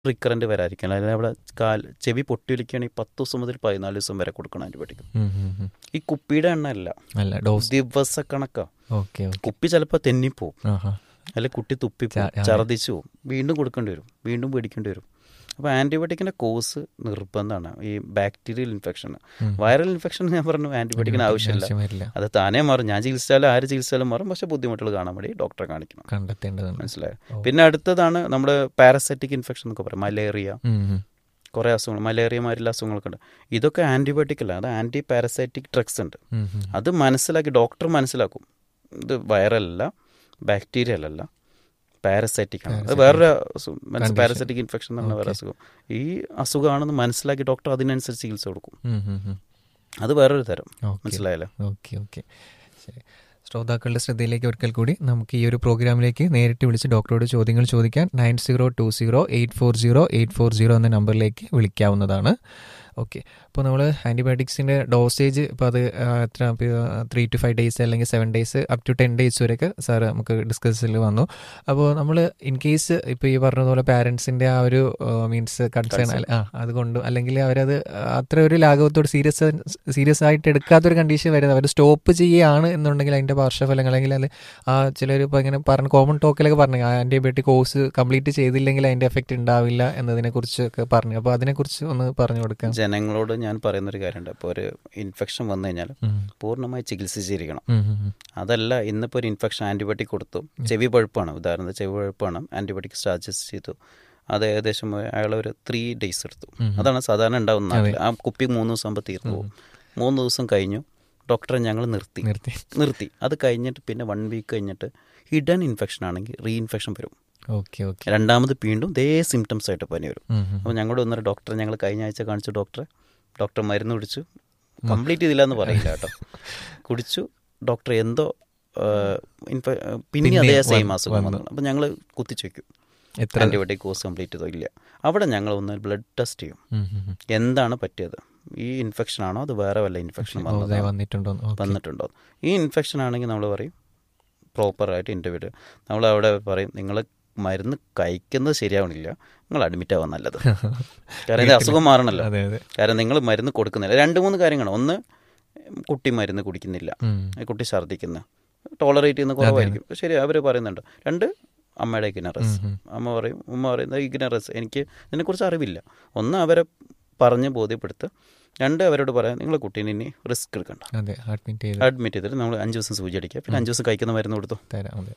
Recurrent വരാതിരിക്കണം അല്ലെങ്കിൽ അവിടെ കാൽ ചെവി പൊട്ടിയൊലിക്കുകയാണെങ്കിൽ പത്ത് ദിവസം മുതൽ പതിനാല് ദിവസം വരെ കൊടുക്കണം ആൻറ്റിബയോട്ടിക് ഉം, ഉം, ഉം. ഈ കുപ്പിയുടെ എണ്ണ അല്ല അല്ല ഡോസ് ദിവസക്കണക്കാ ഓക്കെ ഓക്കെ കുപ്പി ചിലപ്പോൾ തെന്നിപ്പോവും ആഹാ അല്ലെങ്കിൽ കുട്ടി തുപ്പി ച- അതെ. ഛർദ്ദിച്ചു പോകും വീണ്ടും കൊടുക്കേണ്ടി വരും വീണ്ടും പേടിക്കേണ്ടി വരും അപ്പോൾ ആൻറ്റിബയോട്ടിക്കിൻ്റെ കോഴ്സ് നിർബന്ധമാണ് ഈ ബാക്ടീരിയൽ ഇൻഫെക്ഷൻ ഉം. വൈറൽ ഇൻഫെക്ഷൻ ഞാൻ പറഞ്ഞു ആൻറ്റിബയോട്ടിക്കിന് ആവശ്യമില്ല ആവശ്യം വരില്ല അത് താനേ മാറും ഞാൻ ചികിത്സിച്ചാലും ആര് ചികിത്സിച്ചാലും മാറും പക്ഷേ ബുദ്ധിമുട്ടുകൾ കാണാൻ വേണ്ടി ഡോക്ടറെ കാണിക്കണം കണ്ടെത്തേണ്ടതുണ്ട് മനസ്സിലായോ ഓ. പിന്നെ അടുത്തതാണ് നമ്മുടെ പാരസൈറ്റിക് ഇൻഫെക്ഷൻ എന്നൊക്കെ പറയും മലേറിയ ഉം, ഉം. കുറേ അസുഖങ്ങൾ മലേറിയ മാതിരിയുള്ള അസുഖങ്ങളൊക്കെ ഉണ്ട് ഇതൊക്കെ ആൻറ്റിബയോട്ടിക് അല്ല അത് ആൻറ്റി പാരസൈറ്റിക് ഡ്രഗ്സ് ഉണ്ട് ഉം, ഉം. അത് മനസ്സിലാക്കി ഡോക്ടർ മനസ്സിലാക്കും ഇത് വൈറലല്ല ബാക്ടീരിയ അല്ലല്ല പാരസൈറ്റിക് ആണ് അത് Parasitic. വേറൊരു Condition. പാരസൈറ്റിക് ഇൻഫെക്ഷൻ എന്ന് പറഞ്ഞ വേറെ Okay. അസുഖം ഈ അസുഖമാണെന്ന് മനസ്സിലാക്കി ഡോക്ടർ അതിനനുസരിച്ച് ചികിത്സ കൊടുക്കും ഉം, ഉം, ഉം. അത് വേറൊരു തരം ഓക്കെ മനസ്സിലായല്ലോ ഓക്കെ ഓക്കെ ശരി ശ്രോതാക്കളുടെ ശ്രദ്ധയിലേക്ക് ഒരിക്കൽ കൂടി നമുക്ക് ഈ ഒരു പ്രോഗ്രാമിലേക്ക് നേരിട്ട് വിളിച്ച് ഡോക്ടറോട് ചോദ്യങ്ങൾ ചോദിക്കാൻ nine zero two zero eight four zero eight four zero എന്ന നമ്പറിലേക്ക് വിളിക്കാവുന്നതാണ് ഓക്കെ അപ്പോൾ നമ്മൾ ആൻറ്റിബയോട്ടിക്സിൻ്റെ ഡോസേജ് ഇപ്പോൾ അത് ആ, എത്ര ത്രീ ടു ഫൈവ് ഡേയ്സ് അല്ലെങ്കിൽ seven days up to ten days വരെയൊക്കെ സാറ് നമുക്ക് ഡിസ്കസിൽ വന്നു അപ്പോൾ നമ്മൾ ഇൻ കേസ് ഇപ്പോൾ ഈ പറഞ്ഞതുപോലെ പാരൻസിൻ്റെ ആ ഒരു മീൻസ് കൺസേൺ Concern. ആ അതുകൊണ്ട് അല്ലെങ്കിൽ അവരത് അത്ര ഒരു ലാഘവത്തോട് സീരിയസ് സീരിയസ് ആയിട്ട് എടുക്കാത്തൊരു കണ്ടീഷൻ വരുന്നത് അവർ സ്റ്റോപ്പ് ചെയ്യുകയാണ് എന്നുണ്ടെങ്കിൽ അതിൻ്റെ പാർശ്വഫലങ്ങൾ അല്ലെങ്കിൽ അത് ആ ചിലർ ഇപ്പോൾ ഇങ്ങനെ പറഞ്ഞ കോമൺ ടോക്കിലൊക്കെ പറഞ്ഞു ആൻറ്റിബയോട്ടിക് കോഴ്സ് കംപ്ലീറ്റ് ചെയ്തില്ലെങ്കിൽ അതിൻ്റെ എഫക്റ്റ് ഉണ്ടാവില്ല എന്നതിനെക്കുറിച്ചൊക്കെ പറഞ്ഞു അപ്പോൾ അതിനെക്കുറിച്ച് ഒന്ന് പറഞ്ഞു കൊടുക്കാം ജനങ്ങളോട് ഞാൻ പറയുന്നൊരു കാര്യമുണ്ട് ഇപ്പോൾ ഒരു ഇൻഫെക്ഷൻ വന്നു കഴിഞ്ഞാൽ ഉം. പൂർണ്ണമായി ചികിത്സിച്ചിരിക്കണം ഉം, ഉം, ഉം. അതല്ല ഇന്നിപ്പോൾ ഒരു ഇൻഫെക്ഷൻ ആൻറ്റിബയോട്ടിക് കൊടുത്തു ചെവി പഴുപ്പാണ് ഉദാഹരണത്തിന് ചെവി പഴുപ്പാണ് ആൻറ്റിബയോട്ടിക് സ്റ്റാർജസ് ചെയ്തു അത് ഏകദേശം അയാൾ ഒരു ത്രീ ഡേയ്സ് എടുത്തു ഉം. അതാണ് സാധാരണ ഉണ്ടാവുന്ന അതെ. നാട്ടിൽ. ആ കുപ്പി മൂന്ന് ദിവസം ആകുമ്പോൾ തീർന്നു പോകും മൂന്ന് ദിവസം കഴിഞ്ഞു ഡോക്ടറെ ഞങ്ങൾ നിർത്തി നിർത്തി നിർത്തി അത് കഴിഞ്ഞിട്ട് പിന്നെ വൺ വീക്ക് കഴിഞ്ഞിട്ട് ഹിഡൻ ഇൻഫെക്ഷൻ ആണെങ്കിൽ റീ ഇൻഫെക്ഷൻ വരും ഓക്കെ ഓക്കെ രണ്ടാമത് വീണ്ടും ഇതേ സിംറ്റംസ് ആയിട്ട് പനി വരും ഉം, ഉം. അപ്പോൾ ഞങ്ങളോട് വന്നൊരു ഡോക്ടറെ ഞങ്ങൾ കഴിഞ്ഞ ആഴ്ച കാണിച്ചു ഡോക്ടറെ ഡോക്ടർ മരുന്ന് കുടിച്ചു കംപ്ലീറ്റ് ചെയ്തില്ല എന്ന് പറയില്ല കേട്ടോ കുടിച്ചു ഡോക്ടർ എന്തോ ആ, ഇൻഫ- പിന്നെ പിന്നെ അതേ സെയിം വന്നു, അസുഖം വന്നു. വന്നു അപ്പോൾ ഞങ്ങൾ കുത്തിച്ചു വെക്കും എത്ര ആൻറ്റിബയോട്ടിക് കോഴ്സ് കംപ്ലീറ്റ് ചെയ്തോ ഇല്ല അവിടെ ഞങ്ങൾ ഒന്ന് ബ്ലഡ് ടെസ്റ്റ് ചെയ്യും ഉം, ഉം, ഉം. എന്താണ് പറ്റിയത് ഈ ഇൻഫെക്ഷൻ ആണോ അത് വേറെ വല്ല ഇൻഫെക്ഷൻ ഓ, ദേ വന്നതാണോ വന്നിട്ടുണ്ടോ ഓക്കെ വന്നിട്ടുണ്ടോ ഈ ഇൻഫെക്ഷൻ ആണെങ്കിൽ നമ്മൾ പറയും പ്രോപ്പറായിട്ട് ഇൻ്റർവ്യൂ നമ്മൾ അവിടെ പറയും നിങ്ങൾ മരുന്ന് കഴിക്കുന്നത് ശരിയാവണില്ല നിങ്ങൾ അഡ്മിറ്റ് ആവാൻ നല്ലത് കാരണം ഇത് അസുഖം മാറണമല്ലോ അതെ അതെ കാരണം നിങ്ങൾ മരുന്ന് കൊടുക്കുന്നില്ല രണ്ട് മൂന്ന് കാര്യങ്ങളാണ് ഒന്ന് കുട്ടി മരുന്ന് കുടിക്കുന്നില്ല ഉം. കുട്ടി ഛർദ്ദിക്കുന്ന ടോളറേറ്റ് ചെയ്യുന്ന കുറവായിരിക്കും ശരി അവർ പറയുന്നുണ്ട് രണ്ട് അമ്മയുടെ ഇഗ്നറസ് ഉം, ഉം. അമ്മ പറയും ഉമ്മ പറയുന്നത് ഇഗ്നറസ് എനിക്ക് ഇതിനെക്കുറിച്ച് അറിവില്ല ഒന്ന് അവരെ പറഞ്ഞ് ബോധ്യപ്പെടുത്തുക രണ്ട് അവരോട് പറയാം നിങ്ങളെ കുട്ടീനെ ഇനി റിസ്ക് എടുക്കണ്ട അതെ അഡ്മിറ്റ് ചെയ്ത് അഡ്മിറ്റ് ചെയ്തിട്ട് നമ്മൾ അഞ്ച് ദിവസം സൂചി അടിക്കുക പിന്നെ അഞ്ച് ദിവസം കഴിക്കുന്ന മരുന്ന് കൊടുത്തു തരാം അതെ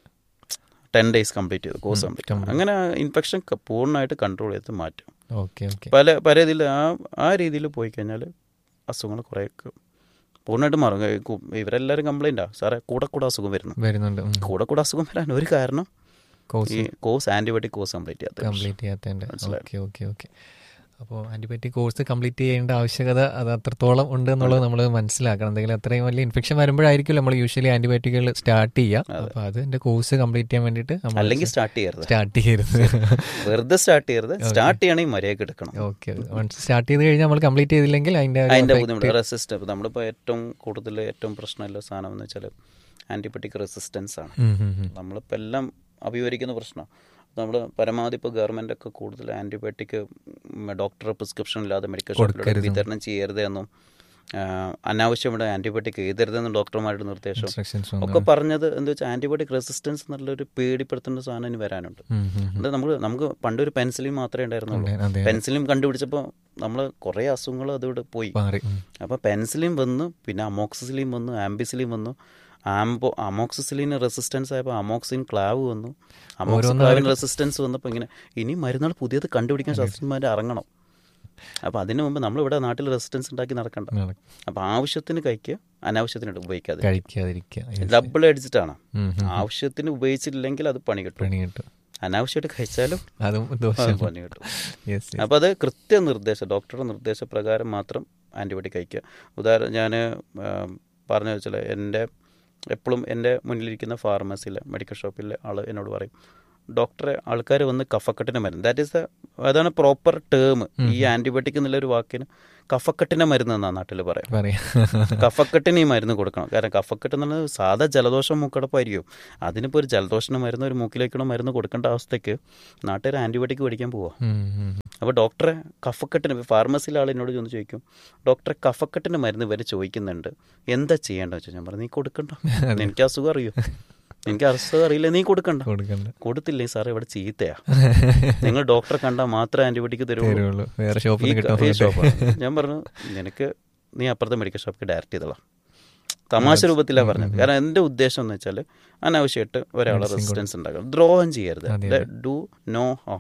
ടെൻ ഡേയ്സ് കംപ്ലീറ്റ് ചെയ്തു കോഴ്സ് കംപ്ലീറ്റ് complete. അങ്ങനെ ഇൻഫെക്ഷൻ പൂർണ്ണമായിട്ട് കൺട്രോൾ ചെയ്ത് മാറ്റും ഓക്കെ ഓക്കെ പല പല ഇതിൽ ആ ആ രീതിയിൽ പോയി കഴിഞ്ഞാൽ അസുഖങ്ങൾ കുറേയൊക്കെ പൂർണ്ണമായിട്ട് മാറും ഏ, കു- ഇവരെല്ലാവരും കംപ്ലൈൻറ്റാ സാറേ കൂടെ കൂടെ അസുഖം വരുന്നു വരുന്നുണ്ട് ഉം. കൂടെ കൂടെ അസുഖം വരാൻ ഒരു കാരണം ഈ course course antibiotic course complete ചെയ്യാത്ത കംപ്ലീറ്റ് ചെയ്യാത്തതിൻ്റെ മനസ്സിലായോ? ഓക്കെ ഓക്കെ ഓക്കെ അപ്പോൾ ആൻറ്റിബയോട്ടിക് കോഴ്സ് കംപ്ലീറ്റ് ചെയ്യേണ്ട ആവശ്യകത അത് അത്രത്തോളം ഉണ്ട് എന്നുള്ളത് നമ്മൾ മനസ്സിലാക്കണം എന്തെങ്കിലും അത്രയും വലിയ ഇൻഫെക്ഷൻ വരുമ്പോഴായിരിക്കും നമ്മൾ യൂഷ്വലി ആൻറ്റിബയോട്ടിക്കുകൾ സ്റ്റാർട്ട് ചെയ്യുക അപ്പോൾ അത് എൻ്റെ കോഴ്സ് കംപ്ലീറ്റ് ചെയ്യാൻ വേണ്ടിയിട്ട് അല്ലെങ്കിൽ സ്റ്റാർട്ട് ചെയ്യരുത് സ്റ്റാർട്ട് ചെയ്യരുത് വെറുതെ സ്റ്റാർട്ട് ചെയ്യരുത് സ്റ്റാർട്ട് ചെയ്യണമെങ്കിൽ മര്യാദക്ക് എടുക്കണം ഓക്കെ വൺസ് സ്റ്റാർട്ട് ചെയ്ത് കഴിഞ്ഞാൽ നമ്മൾ കംപ്ലീറ്റ് ചെയ്തില്ലെങ്കിൽ അതിൻ്റെ ഒരു അതിൻ്റെ effect- ബുദ്ധിമുട്ട് റെസിസ്റ്റ് ഇപ്പോൾ നമ്മളിപ്പോൾ ഏറ്റവും കൂടുതൽ ഏറ്റവും പ്രശ്നമുള്ള സാധനം എന്ന് വെച്ചാൽ ആൻറ്റിബയോട്ടിക് റെസിസ്റ്റൻസ് ആണ് ഉം, ഉം, ഉം. നമ്മളിപ്പോൾ എല്ലാം അഭിമുഖീകരിക്കുന്ന പ്രശ്നം നമ്മൾ പരമാവധി ഇപ്പോൾ ഗവൺമെൻറ് ഒക്കെ കൂടുതൽ ആൻറ്റിബയോട്ടിക് ഡോക്ടറെ പ്രിസ്ക്രിപ്ഷൻ ഇല്ലാതെ മെഡിക്കൽ ഷോപ്പിലൂടെ കൊടുക്കരുത്. വിതരണം ചെയ്യരുത് എന്നും ആ, അനാവശ്യമായിട്ട് ആൻറ്റിബയോട്ടിക് എഴുതരുതെന്നും ഡോക്ടർമാരുടെ നിർദ്ദേശം Instructions വന്നു. ഒക്കെ പറഞ്ഞത് എന്താ വെച്ചാൽ ആൻറ്റിബയോട്ടിക് റെസിസ്റ്റൻസ് എന്നുള്ളൊരു പേടിപ്പെടുത്തേണ്ട സാധനം ഇനി വരാനുണ്ട് ഉം, ഉം, ഉം. അത് നമുക്ക് നമുക്ക് പണ്ടൊരു പെൻസിലിൻ മാത്രമേ ഉണ്ടായിരുന്നുള്ളൂ അതെ, അതെ പെൻസിലിൻ കണ്ടുപിടിച്ചപ്പോൾ നമ്മൾ കുറേ അസുഖങ്ങൾ അതോടെ പോയി മാറി ഉം. അപ്പോൾ പെൻസിലിൻ വന്നു പിന്നെ അമോക്സിസിലിൻ വന്നു ആംബിസിലിൻ വന്നു ആംബോ അമോക്സിസിലിന് റെസിസ്റ്റൻസ് ആയപ്പോൾ അമോക്സിൻ ക്ലാവ് വന്നു അമോക്സിക്ലാവിന് റെസിസ്റ്റൻസ് വന്നപ്പോൾ ഇങ്ങനെ ഇനി മരുന്നുകൾ പുതിയത് കണ്ടുപിടിക്കാൻ ശാസ്ത്രജ്ഞന്മാർ ഇറങ്ങണം അപ്പോൾ അതിനു മുമ്പ് നമ്മളിവിടെ നാട്ടിൽ റെസിസ്റ്റൻസ് ഉണ്ടാക്കി നടക്കണ്ട നട- അപ്പോൾ ആവശ്യത്തിന് കഴിക്കുക അനാവശ്യത്തിന് ഉപയോഗിക്കാതെ കഴിക്കാതിരിക്കുക Yes. ഡബിൾ അടിച്ചിട്ടാണ് ഉം, ഉം. ആവശ്യത്തിന് ഉപയോഗിച്ചില്ലെങ്കിൽ അത് പണി കിട്ടും പണി കിട്ടും അനാവശ്യമായിട്ട് കഴിച്ചാലും അതും അത് ദോഷം പണി കിട്ടും യെസ് അപ്പോൾ അത് കൃത്യനിർദ്ദേശം ഡോക്ടറുടെ നിർദ്ദേശപ്രകാരം മാത്രം ആൻറ്റിബയോട്ടിക് കഴിക്കുക ഉദാഹരണം ഞാൻ പറഞ്ഞു വെച്ചാൽ എൻ്റെ എപ്പോഴും എൻ്റെ മുന്നിലിരിക്കുന്ന ഫാർമസിയിലെ മെഡിക്കൽ ഷോപ്പിലെ ആൾ എന്നോട് പറയും ഡോക്ടറെ ആൾക്കാർ വന്ന് കഫക്കെട്ടിന് മരുന്ന് ദാറ്റ് ഈസ് അതാണ് പ്രോപ്പർ ടേം ഈ ആൻറ്റിബയോട്ടിക് എന്നുള്ള ഒരു വാക്കിന് കഫക്കെട്ടിൻ്റെ മരുന്ന് എന്നാണ് നാട്ടിൽ പറയാം പറയാം കഫക്കെട്ടിന് ഈ മരുന്ന് കൊടുക്കണം കാരണം കഫക്കെട്ട് എന്ന് പറഞ്ഞാൽ സാധാ ജലദോഷം മൂക്കടപ്പായിരിക്കും അതിനിപ്പോൾ ഒരു ജലദോഷത്തിന് മരുന്ന് ഒരു മൂക്കിലേക്കുള്ള മരുന്ന് കൊടുക്കേണ്ട അവസ്ഥയ്ക്ക് നാട്ടുകാർ ആൻറ്റിബയോട്ടിക് മേടിക്കാൻ പോവുക ഉം, ഉം. അപ്പോൾ ഡോക്ടറെ കഫക്കെട്ടിന് ഫാർമസിയിലെ ആൾ എന്നോട് ചെന്ന് ചോദിക്കും ഡോക്ടറെ കഫക്കെട്ടിന് മരുന്ന് ഇവർ ചോദിക്കുന്നുണ്ട് എന്താ ചെയ്യേണ്ടത് വെച്ചാൽ ഞാൻ പറഞ്ഞു നീ കൊടുക്കണ്ട എനിക്ക് അസുഖം അറിയോ എനിക്ക് അസുഖം അറിയില്ല നീ കൊടുക്കണ്ട കൊടുക്കണ്ട കൊടുത്തില്ലേ സാറേ ഇവിടെ ചീത്തയാ നിങ്ങൾ ഡോക്ടറെ കണ്ടാൽ മാത്രമേ ആൻറ്റിബയോട്ടിക് തരുള്ളൂ തരുള്ളൂ വേറെ ഷോപ്പിൽ ഈ നിന്ന് ക- ഈ കിട്ടാൻ ഷോപ്പാണ് ഞാൻ പറഞ്ഞു നിനക്ക് നീ അപ്പുറത്തെ മെഡിക്കൽ ഷോപ്പിൽ ഡയറക്റ്റ് ചെയ്തോളാം തമാശ രൂപത്തിലാണ് പറഞ്ഞത് കാരണം എൻ്റെ ഉദ്ദേശം എന്ന് വെച്ചാൽ അനാവശ്യമായിട്ട് ഒരാളെ റെസിസ്റ്റൻസ് ഉണ്ടാക്കണം ദ്രോഹം ചെയ്യരുത് അതെ, ഡു നോ ഹോ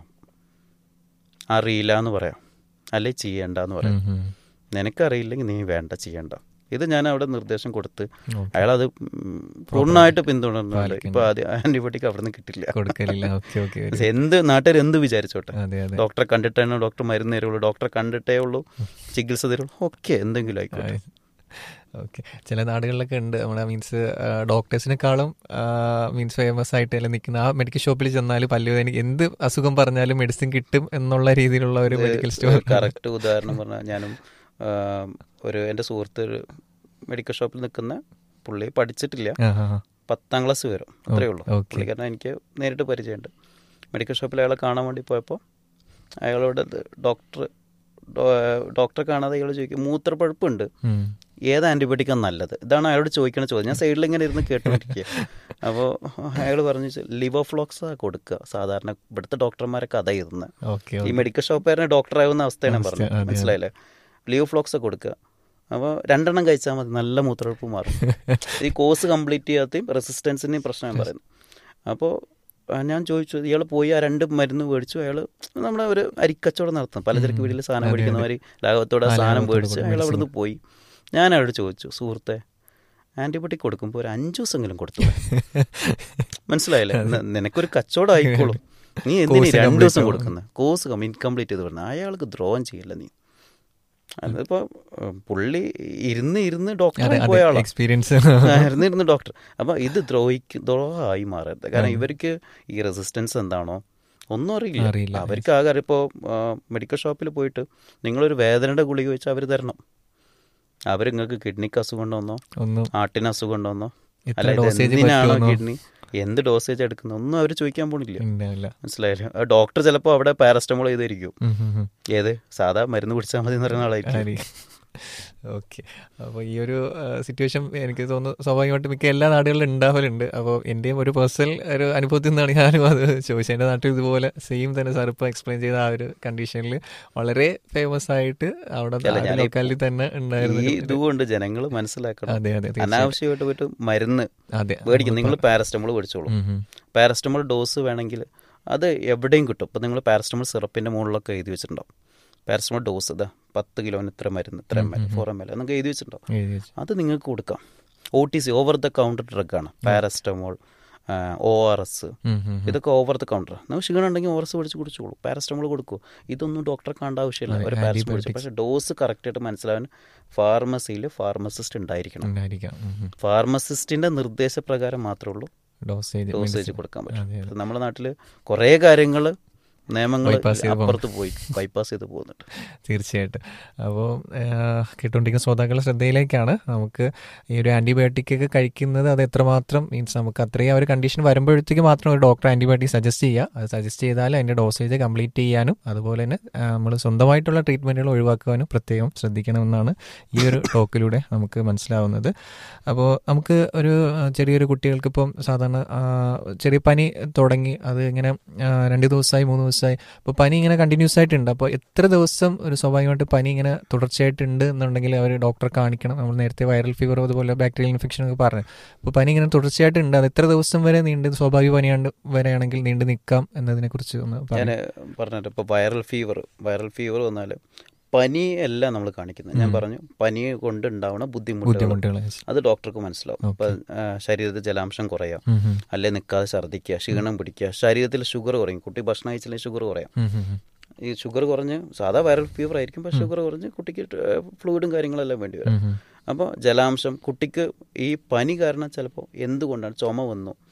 അറിയില്ല എന്ന് പറയാം അല്ലെ ചെയ്യണ്ട എന്ന് പറയാം ഉം, ഉം. നിനക്കറിയില്ലെങ്കിൽ നീ വേണ്ട ചെയ്യണ്ട ഇത് ഞാൻ അവിടെ നിർദ്ദേശം കൊടുത്ത് Okay. അയാളത് ഉം, പൂർണ്ണമായിട്ട് പിന്തുടർന്നുണ്ട് പാലിക്കുന്നു. ഇപ്പൊ ആദ്യം ആന്റിബയോട്ടിക് അവിടെ നിന്ന് കിട്ടില്ല കൊടുക്കലില്ല ഓക്കെ ഓക്കെ പക്ഷെ എന്ത് നാട്ടുകാർ എന്ത് വിചാരിച്ചോട്ടെ അതെ അതെ ഡോക്ടറെ കണ്ടിട്ടേ ഡോക്ടർ മരുന്ന് തരുള്ളൂ ഡോക്ടറെ കണ്ടിട്ടേ ഉള്ളൂ ചികിത്സ തരുള്ളൂ ഓക്കെ എന്തെങ്കിലും ആയിക്കോട്ടെ ഓക്കെ ചില നാടുകളിലൊക്കെ ഉണ്ട് നമ്മുടെ മീൻസ് ഡോക്ടേഴ്സിനെക്കാളും മീൻസ് ഫേമസ് ആയിട്ട് അല്ലെ നിൽക്കുന്ന ആ മെഡിക്കൽ ഷോപ്പിൽ ചെന്നാൽ പല്ലുവേദന എന്ത് അസുഖം പറഞ്ഞാലും മെഡിസിൻ കിട്ടും എന്നുള്ള രീതിയിലുള്ള ഒരു മെഡിക്കൽ സ്റ്റോർ കറക്റ്റ് ഉദാഹരണം പറഞ്ഞാൽ ഞാനും ആ, ഒരു എൻ്റെ സുഹൃത്ത് ഒരു മെഡിക്കൽ ഷോപ്പിൽ നിൽക്കുന്ന പുള്ളി പഠിച്ചിട്ടില്ല പത്താം ക്ലാസ് വരും അത്രേ ഉള്ളൂ ഓക്കെ. പുള്ളിക്കാരനെ എനിക്ക് നേരിട്ട് പരിചയമുണ്ട് മെഡിക്കൽ ഷോപ്പിൽ അയാളെ കാണാൻ വേണ്ടി പോയപ്പോൾ അയാളോട് ഡോക്ടർ ഡോക്ടറെ കാണാതെ അയാൾ ചോദിക്കും മൂത്രപ്പഴുപ്പുണ്ട് ഏത് ആൻറ്റിബയോട്ടിക്കാണ് നല്ലത് ഇതാണ് അയാളോട് ചോദിക്കണ ചോദ്യം ഞാൻ സൈഡിൽ ഇങ്ങനെ ഇരുന്ന് കേട്ടുകൊണ്ടിരിക്കുക അപ്പോൾ അയാൾ പറഞ്ഞു ലിവർ ഫ്ലോക്സ് കൊടുക്കുക സാധാരണ ഇവിടുത്തെ ഡോക്ടർമാരൊക്കെ അതാ ഇരുന്നത് ഓക്കെ ഈ മെഡിക്കൽ ഷോപ്പുകാരനെ ഡോക്ടറാവുന്ന അവസ്ഥയാണ് അവസ്ഥ, പറഞ്ഞത് അതെ, മനസ്സിലായില്ലേ ലിയോ ഫ്ലോക്സ് കൊടുക്കുക അപ്പോൾ രണ്ടെണ്ണം കഴിച്ചാൽ മതി നല്ല മൂത്രമെടുപ്പ് മാറും ഈ കോഴ്സ് കംപ്ലീറ്റ് ചെയ്യാത്തയും റെസിസ്റ്റൻസിൻ്റെയും പ്രശ്നം ഞാൻ പറയുന്നു അപ്പോൾ ആ, ഞാൻ ചോദിച്ചു ഇയാൾ പോയി ആ രണ്ട് മരുന്ന് മേടിച്ചു അയാൾ നമ്മുടെ ഒരു അരിക്കച്ചവടം നടത്തും പലചരക്ക് വീട്ടിൽ സാധനം മേടിക്കുന്നവർ ലാഭത്തോടെ ആ, സാധനം ലാഭത്തോടെ മേടിച്ച് കൊടുക്കും, അയാൾ അവിടുന്ന് പോയി ഞാൻ അയാളോട് ചോദിച്ചു സുഹൃത്തെ ആൻറ്റിബയോട്ടിക് കൊടുക്കുമ്പോൾ ഒരു അഞ്ചു ദിവസമെങ്കിലും കൊടുത്തു മനസ്സിലായില്ലേ ന- നിനക്കൊരു കച്ചവടം ആയിക്കോളും നീ എന്തിനീ Course രണ്ടു complete ദിവസം ആവും. കൊടുക്കുന്നത് കോഴ്സ് ഇൻകംപ്ലീറ്റ് ചെയ്ത് പറഞ്ഞു അയാൾക്ക് ദ്രോഹം ചെയ്യില്ല നീ അതിപ്പോ ഉം, പുള്ളി ഇരുന്ന് ഇരുന്ന് ഡോക്ടറെ പോയ ആളാണ് എക്സ്പീരിയൻസ് ആ, ഇരുന്ന് ഇരുന്ന് ഡോക്ടർ അപ്പൊ ഇത് ദ്രോഹിക്ക് ദ്രോഹമായി മാറരുത് കാരണം ഇവർക്ക് ഈ റെസിസ്റ്റൻസ് എന്താണോ ഒന്നും അറിയില്ല അറിയില്ല, അവർക്ക് ആകെ ഇപ്പോൾ മെഡിക്കൽ ഷോപ്പിൽ പോയിട്ട് നിങ്ങളൊരു വേദനയുടെ ഗുളിക വെച്ച് അവർ തരണം അവർ നിങ്ങൾക്ക് കിഡ്നിക്ക് അസുഖം ഉണ്ടോന്നോ ഒന്നും ഹാർട്ടിന് അസുഖം ഉണ്ടോന്നോ എത്ര അല്ല ഇത് dosage എന്തിനാണോ പറ്റുമെന്നോ? കിഡ്നി എന്ത് ഡോസേജ് എടുക്കുന്നത് ഒന്നും അവർ ചോദിക്കാൻ പോണില്ല ഉണ്ടാവില്ല മനസ്സിലായില്ലേ ആ ഡോക്ടർ ചിലപ്പോൾ അവിടെ പാരസ്റ്റമോൾ ചെയ്തിരിക്കും ഉം, ഉം, ഉം. ഏത് സാധാ മരുന്ന് കുടിച്ചാൽ മതി എന്ന് പറയുന്ന ആളായിരിക്കും ആരി. ഓക്കെ അപ്പോൾ ഈ ഒരു സിറ്റുവേഷൻ എനിക്ക് തോന്നുന്നു സ്വാഭാവികമായിട്ട് മിക്ക എല്ലാ നാടുകളിലും ഉണ്ടാവലുണ്ട് അപ്പോൾ എൻ്റെയും ഒരു പേഴ്സണൽ ഒരു അനുഭവത്തിൽ നിന്നാണ് ഞാനും അത് ചോദിച്ചത് എൻ്റെ നാട്ടിൽ ഇതുപോലെ സെയിം തന്നെ സാർ ഇപ്പോൾ എക്സ്പ്ലെയിൻ ചെയ്ത ആ ഒരു കണ്ടീഷനിൽ വളരെ ഫേമസ് ആയിട്ട് അവിടെ അല്ല, ഞാനീ- ലോക്കാലിറ്റി തന്നെ ഉണ്ടായിരുന്നു ഈ ഇതുകൊണ്ട് ജനങ്ങൾ മനസ്സിലാക്കണം അതെ അതെ തീർച്ചയായും. അനാവശ്യമായിട്ട് പോയിട്ട് മരുന്ന് അതെ മേടിക്കും നിങ്ങൾ പാരസ്റ്റമോൾ മേടിച്ചോളൂ ഉം, ഉം. പാരസ്റ്റമോൾ ഡോസ് വേണമെങ്കിൽ അത് എവിടെയും കിട്ടും ഇപ്പം നിങ്ങൾ പാരസ്റ്റമോൾ സിറപ്പിൻ്റെ മുകളിലൊക്കെ എഴുതി വെച്ചിട്ടുണ്ടാവും പാരസ്റ്റമോൾ ഡോസ് ഇതാ പത്ത് കിലോന് ഇത്ര മരുന്ന് ഇത്ര M L four M L എന്നൊക്കെ എഴുതി വെച്ചിട്ടുണ്ടാവും എഴുതി വെച്ചു. അത് നിങ്ങൾക്ക് കൊടുക്കാം O T C over the counter ഡ്രഗാണ് പാരസ്റ്റമോൾ ഒ ആർ എസ് ഉം, ഉം, ഉം. ഇതൊക്കെ ഓവർ ദ കൗണ്ടർ നമ്മൾ ക്ഷീണം ഉണ്ടെങ്കിൽ ഓർ എസ് പിടിച്ച് കുടിച്ചോളൂ പാരസ്റ്റമോൾ കൊടുക്കൂ ഇതൊന്നും ഡോക്ടറെ കാണേണ്ട ആവശ്യമില്ല അതെ, ഒരു പാരസ്റ്റമോൾ antibiotics. പക്ഷേ ഡോസ് കറക്റ്റായിട്ട് മനസ്സിലാവാൻ ഫാർമസിയിൽ ഫാർമസിസ്റ്റ് ഉണ്ടായിരിക്കണം ഉണ്ടായിരിക്കാം ഉം, ഉം. ഫാർമസിസ്റ്റിന്റെ നിർദ്ദേശപ്രകാരം മാത്രമേ ഉള്ളൂ ഡോസേജ് ഡോസേജ് medicine. കൊടുക്കാൻ അതെ, പറ്റും അതെ. നമ്മുടെ നാട്ടിൽ കുറേ കാര്യങ്ങൾ നിയമങ്ങൾ Bypass ചെയ്ത് പോകും. അപ്പുറത്ത് പോയി ബൈപ്പാസ് ചെയ്ത് പോകുന്നുണ്ട് തീർച്ചയായിട്ടും അപ്പോൾ കേട്ടുകൊണ്ടിരിക്കുന്ന ശ്രോതാക്കളുടെ ശ്രദ്ധയിലേക്കാണ് നമുക്ക് ഈ ഒരു ആൻറ്റിബയോട്ടിക് ഒക്കെ കഴിക്കുന്നത് അത് എത്രമാത്രം മീൻസ് നമുക്ക് അത്രയും ആ ഒരു കണ്ടീഷൻ വരുമ്പോഴത്തേക്ക് മാത്രം ഒരു ഡോക്ടർ ആൻറ്റിബയോട്ടിക് സജസ്റ്റ് ചെയ്യുക അത് സജസ്റ്റ് ചെയ്താൽ അതിൻ്റെ ഡോസേജ് കംപ്ലീറ്റ് ചെയ്യാനും അതുപോലെ തന്നെ നമ്മൾ സ്വന്തമായിട്ടുള്ള ട്രീറ്റ്മെൻറ്റുകൾ ഒഴിവാക്കുവാനും പ്രത്യേകം ശ്രദ്ധിക്കണമെന്നാണ് ഈ ഒരു ടോക്കിലൂടെ നമുക്ക് മനസ്സിലാവുന്നത് അപ്പോൾ നമുക്ക് ഒരു ആ, ചെറിയൊരു കുട്ടികൾക്ക് ഇപ്പം സാധാരണ ആ, ചെറിയ പനി തുടങ്ങി അത് ഇങ്ങനെ ആ, രണ്ട് ദിവസമായി മൂന്ന് ദിവസമായി അപ്പോൾ പനി ഇങ്ങനെ കണ്ടിന്യൂസ് ആയിട്ടുണ്ട് അപ്പോൾ എത്ര ദിവസം ഒരു സ്വാഭാവികമായിട്ട് പനി ഇങ്ങനെ തുടർച്ചയായിട്ടുണ്ട് എന്നുണ്ടെങ്കിൽ അവർ ഡോക്ടറെ കാണിക്കണം നമ്മൾ നേരത്തെ വൈറൽ ഫീവർ അതുപോലെ ബാക്ടീരിയൽ ഇൻഫെക്ഷൻ ഒക്കെ പറഞ്ഞു അപ്പോൾ പനി ഇങ്ങനെ തുടർച്ചയായിട്ടുണ്ട് അത് എത്ര ദിവസം വരെ നീണ്ട് സ്വാഭാവിക പനിയാണ്ട് വരെയാണെങ്കിൽ നീണ്ടു നിൽക്കാം എന്നതിനെക്കുറിച്ച് ഒന്ന് ഞാൻ പറയാം പറഞ്ഞിട്ട് ഇപ്പോൾ വൈറൽ ഫീവർ വൈറൽ ഫീവർ വന്നാൽ പനി അല്ല നമ്മൾ കാണിക്കുന്നത് ഞാൻ പറഞ്ഞു പനി കൊണ്ട് ഉണ്ടാവുന്ന ബുദ്ധിമുട്ടുകൾ ബുദ്ധിമുട്ടുകൾ അത് ഡോക്ടർക്ക് മനസ്സിലാവും ഇപ്പം ശരീരത്തിൽ ജലാംശം കുറയാം ഉം, ഉം. അല്ലെ നിൽക്കാതെ ഛർദ്ദിക്കുക ക്ഷീണം പിടിക്കുക ശരീരത്തിൽ ഷുഗർ കുറയും കുട്ടി ഭക്ഷണം കഴിച്ചില്ലെങ്കിൽ ഷുഗർ കുറയാം ഉം, ഉം, ഉം. ഈ ഷുഗർ കുറഞ്ഞ് സാധാ വൈറൽ ഫീവർ ആയിരിക്കും പക്ഷെ ഷുഗർ കുറഞ്ഞ് കുട്ടിക്ക് ഫ്ലൂയിഡും കാര്യങ്ങളെല്ലാം വേണ്ടി വരും ഉം, ഉം. അപ്പോൾ ജലാംശം കുട്ടിക്ക് ഈ പനി കാരണം ചിലപ്പോൾ എന്തുകൊണ്ടാണ് ചുമ വന്നു